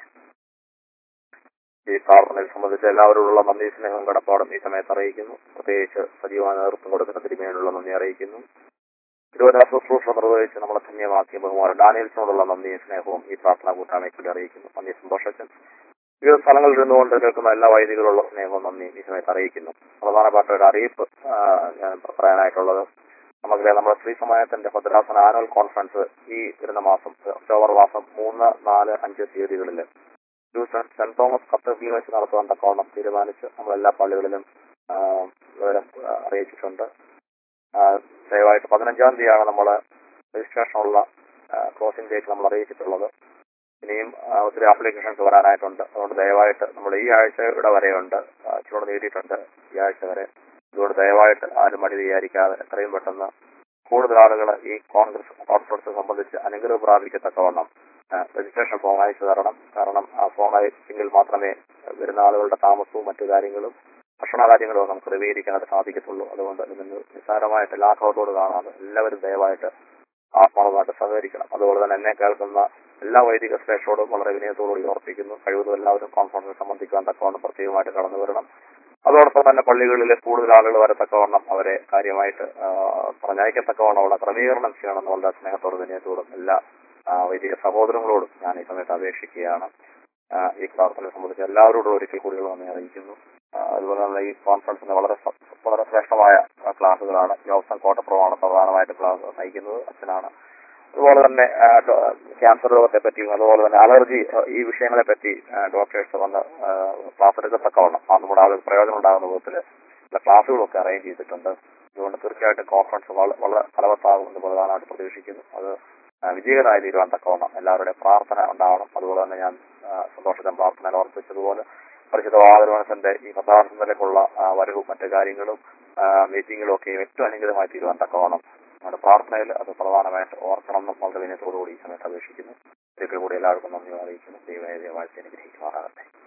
ഈ പ്രാർത്ഥനയെ സംബന്ധിച്ച് എല്ലാവരോടുള്ള നന്ദി സ്നേഹവും കടപ്പാടും ഈ സമയത്ത് അറിയിക്കുന്നു പ്രത്യേകിച്ച് സജീവമായ നേതൃത്വം കൊടുക്കുന്ന തിരുമേനുള്ള നന്ദി അറിയിക്കുന്നു ഇരുപതാം ശുശ്രൂഷ നിർവഹിച്ച് നമ്മളെ ധന്യമാക്കിയ ബഹുമാനം ഡാനിയൽസിനോടുള്ള നന്ദിയും സ്നേഹവും ഈ പ്രാർത്ഥനാ കൂട്ടായ്മയ്ക്ക് അറിയിക്കുന്നു നന്ദി സന്തോഷത്തിൽ വിവിധ സ്ഥലങ്ങളിൽ ഇരുന്നുകൊണ്ട് കേൾക്കുന്ന എല്ലാ വൈദികളുള്ള സ്നേഹവും നന്ദിയും ഈ സമയത്ത് അറിയിക്കുന്നു പ്രധാനപ്പെട്ട ഒരു അറിയിപ്പ് ആ, ഞാൻ പറയാനായിട്ടുള്ളത് നമുക്കറിയാം നമ്മുടെ സ്ത്രീ സമാജത്തിന്റെ ഭദ്രാസന ആനുവൽ കോൺഫറൻസ് ഈ വരുന്ന മാസം ഒക്ടോബർ മാസം മൂന്ന് നാല് അഞ്ച് തീയതികളിൽ ഹ്യൂസ്റ്റൺ സെന്റ് തോമസ് കത്തീഡ്രലിൽ വെച്ച് നടത്തുവാൻ തക്കവണ്ണം തീരുമാനിച്ച് നമ്മൾ എല്ലാ പള്ളികളിലും ആ, വിവരം ആ, അറിയിച്ചിട്ടുണ്ട് ആ, ദയവായിട്ട് പതിനഞ്ചാം തീയതിയാണ് നമ്മൾ രജിസ്ട്രേഷനുള്ള ക്ലോസിംഗ് ഡേറ്റ് നമ്മൾ അറിയിച്ചിട്ടുള്ളത് ഇനിയും ആ, ഒത്തിരി ആപ്ലിക്കേഷൻസ് വരാനായിട്ടുണ്ട് അതുകൊണ്ട് ദയവായിട്ട് നമ്മൾ ഈ ആഴ്ചയുടെ വരെയുണ്ട് ആ, ഇച്ചിരി നീട്ടിയിട്ടുണ്ട് ഈ ആഴ്ച വരെ അതുകൊണ്ട് ദയവായിട്ട് ആരും മടി വിചാരിക്കാതെ എത്രയും പെട്ടെന്ന് കൂടുതൽ ആളുകൾ ഈ കോൺഗ്രസ് കോൺഫറൻസ് സംബന്ധിച്ച് അനുഗ്രഹം പ്രാപിക്കത്തക്കവണ്ണം ആ, രജിസ്ട്രേഷൻ ഫോം അയച്ചു തരണം കാരണം ആ ഫോം അയച്ചെങ്കിൽ മാത്രമേ വരുന്ന ആളുകളുടെ താമസവും മറ്റു കാര്യങ്ങളും ഭക്ഷണ കാര്യങ്ങളും നമുക്ക് ക്രമീകരിക്കാനായിട്ട് സാധിക്കത്തുള്ളൂ അതുകൊണ്ട് നിങ്ങൾ നിസ്സാരമായിട്ട് ലാഘവത്തോട് കാണാതെ എല്ലാവരും ദയവായിട്ട് ആത്മാർത്ഥമായിട്ട് സഹകരിക്കണം അതുപോലെ തന്നെ എന്നെ കേൾക്കുന്ന എല്ലാ വൈദിക ശ്രേഷ്ഠോടും വളരെ വിനയത്തോടുകൂടി ഓർപ്പിക്കുന്നു കഴിവതും എല്ലാവരും കോൺഫറൻസിൽ സംബന്ധിക്കാൻ തക്കവണ്ണം പ്രത്യേകമായിട്ട് കടന്നു വരണം അതോടൊപ്പം തന്നെ പള്ളികളിലെ കൂടുതൽ ആളുകൾ വരത്തക്കവണ്ണം അവരെ കാര്യമായിട്ട് ആ, പറഞ്ഞയക്കത്തക്കവണ്ണമുള്ള ക്രമീകരണം ചെയ്യണമെന്ന് വളരെ സ്നേഹത്തോടും വിനയത്തോടും എല്ലാ ആ, വൈദിക സഹോദരങ്ങളോടും ഞാൻ ഈ സമയത്ത് അപേക്ഷിക്കുകയാണ് ആ, ഈ പ്രാർത്ഥനയെ സംബന്ധിച്ച് എല്ലാവരോടും ഒരിക്കൽ കൂടി നന്ദി അറിയിക്കുന്നു ആ, അതുപോലെ തന്നെ ഈ കോൺഫറൻസിന് വളരെ സ- വളരെ ശ്രേഷ്ഠമായ ആ, ക്ലാസ്സുകളാണ് ജോബ്സൺ കോട്ടപ്പുറമാണ് പ്രധാനമായിട്ട് ക്ലാസ് നയിക്കുന്നത് അച്ഛനാണ് അതുപോലെ തന്നെ ആ, ഡോ- ക്യാൻസർ രോഗത്തെ പറ്റിയും അതുപോലെ തന്നെ അലർജി ആ, ഈ വിഷയങ്ങളെ പറ്റി ആ, ഡോക്ടേഴ്സ് വന്ന് ആ, ക്ലാസ് എടുക്കത്തക്കവണ്ണം ആ, നമ്മുടെ ആളുകൾ പ്രയോജനം ഉണ്ടാകുന്ന വിധത്തിൽ ചില ക്ലാസ്സുകളൊക്കെ അറേഞ്ച് ചെയ്തിട്ടുണ്ട് അതുകൊണ്ട് തീർച്ചയായിട്ടും കോൺഫറൻസ് വള- വളരെ ഫലവത്താകുമെന്ന് പ്രധാനമായിട്ട് പ്രതീക്ഷിക്കുന്നു അത് ആ, വിജയകരമായി തീരുവാൻ തക്കവണ്ണം എല്ലാവരുടെയും പ്രാർത്ഥന ഉണ്ടാവണം അതുപോലെ തന്നെ ഞാൻ ആ, സന്തോഷത്തെ പ്രാർത്ഥന ഓർപ്പിച്ചതുപോലെ പരിശുദ്ധ വാദരവനത്തിന്റെ ഈ പത്താർത്ഥത്തിലേക്കുള്ള വരവും മറ്റു കാര്യങ്ങളും ആ, മീറ്റിങ്ങുകളും ഒക്കെ ഏറ്റവും അനുഗ്രഹമായി തീരുവാൻ തക്കവണ്ണം നമ്മുടെ പ്രാർത്ഥനയിൽ അത് പ്രധാനമായിട്ട് ഓർക്കണം എന്നും വളരെ വിനയത്തോടുകൂടി ഈ സമയത്ത് അപേക്ഷിക്കുന്നു ഒരിക്കൽ കൂടി എല്ലാവർക്കും നന്ദി അറിയിക്കുന്നു ദൈവമായ വാഴ്ച അനുഗ്രഹിക്കുമാറാകട്ടെ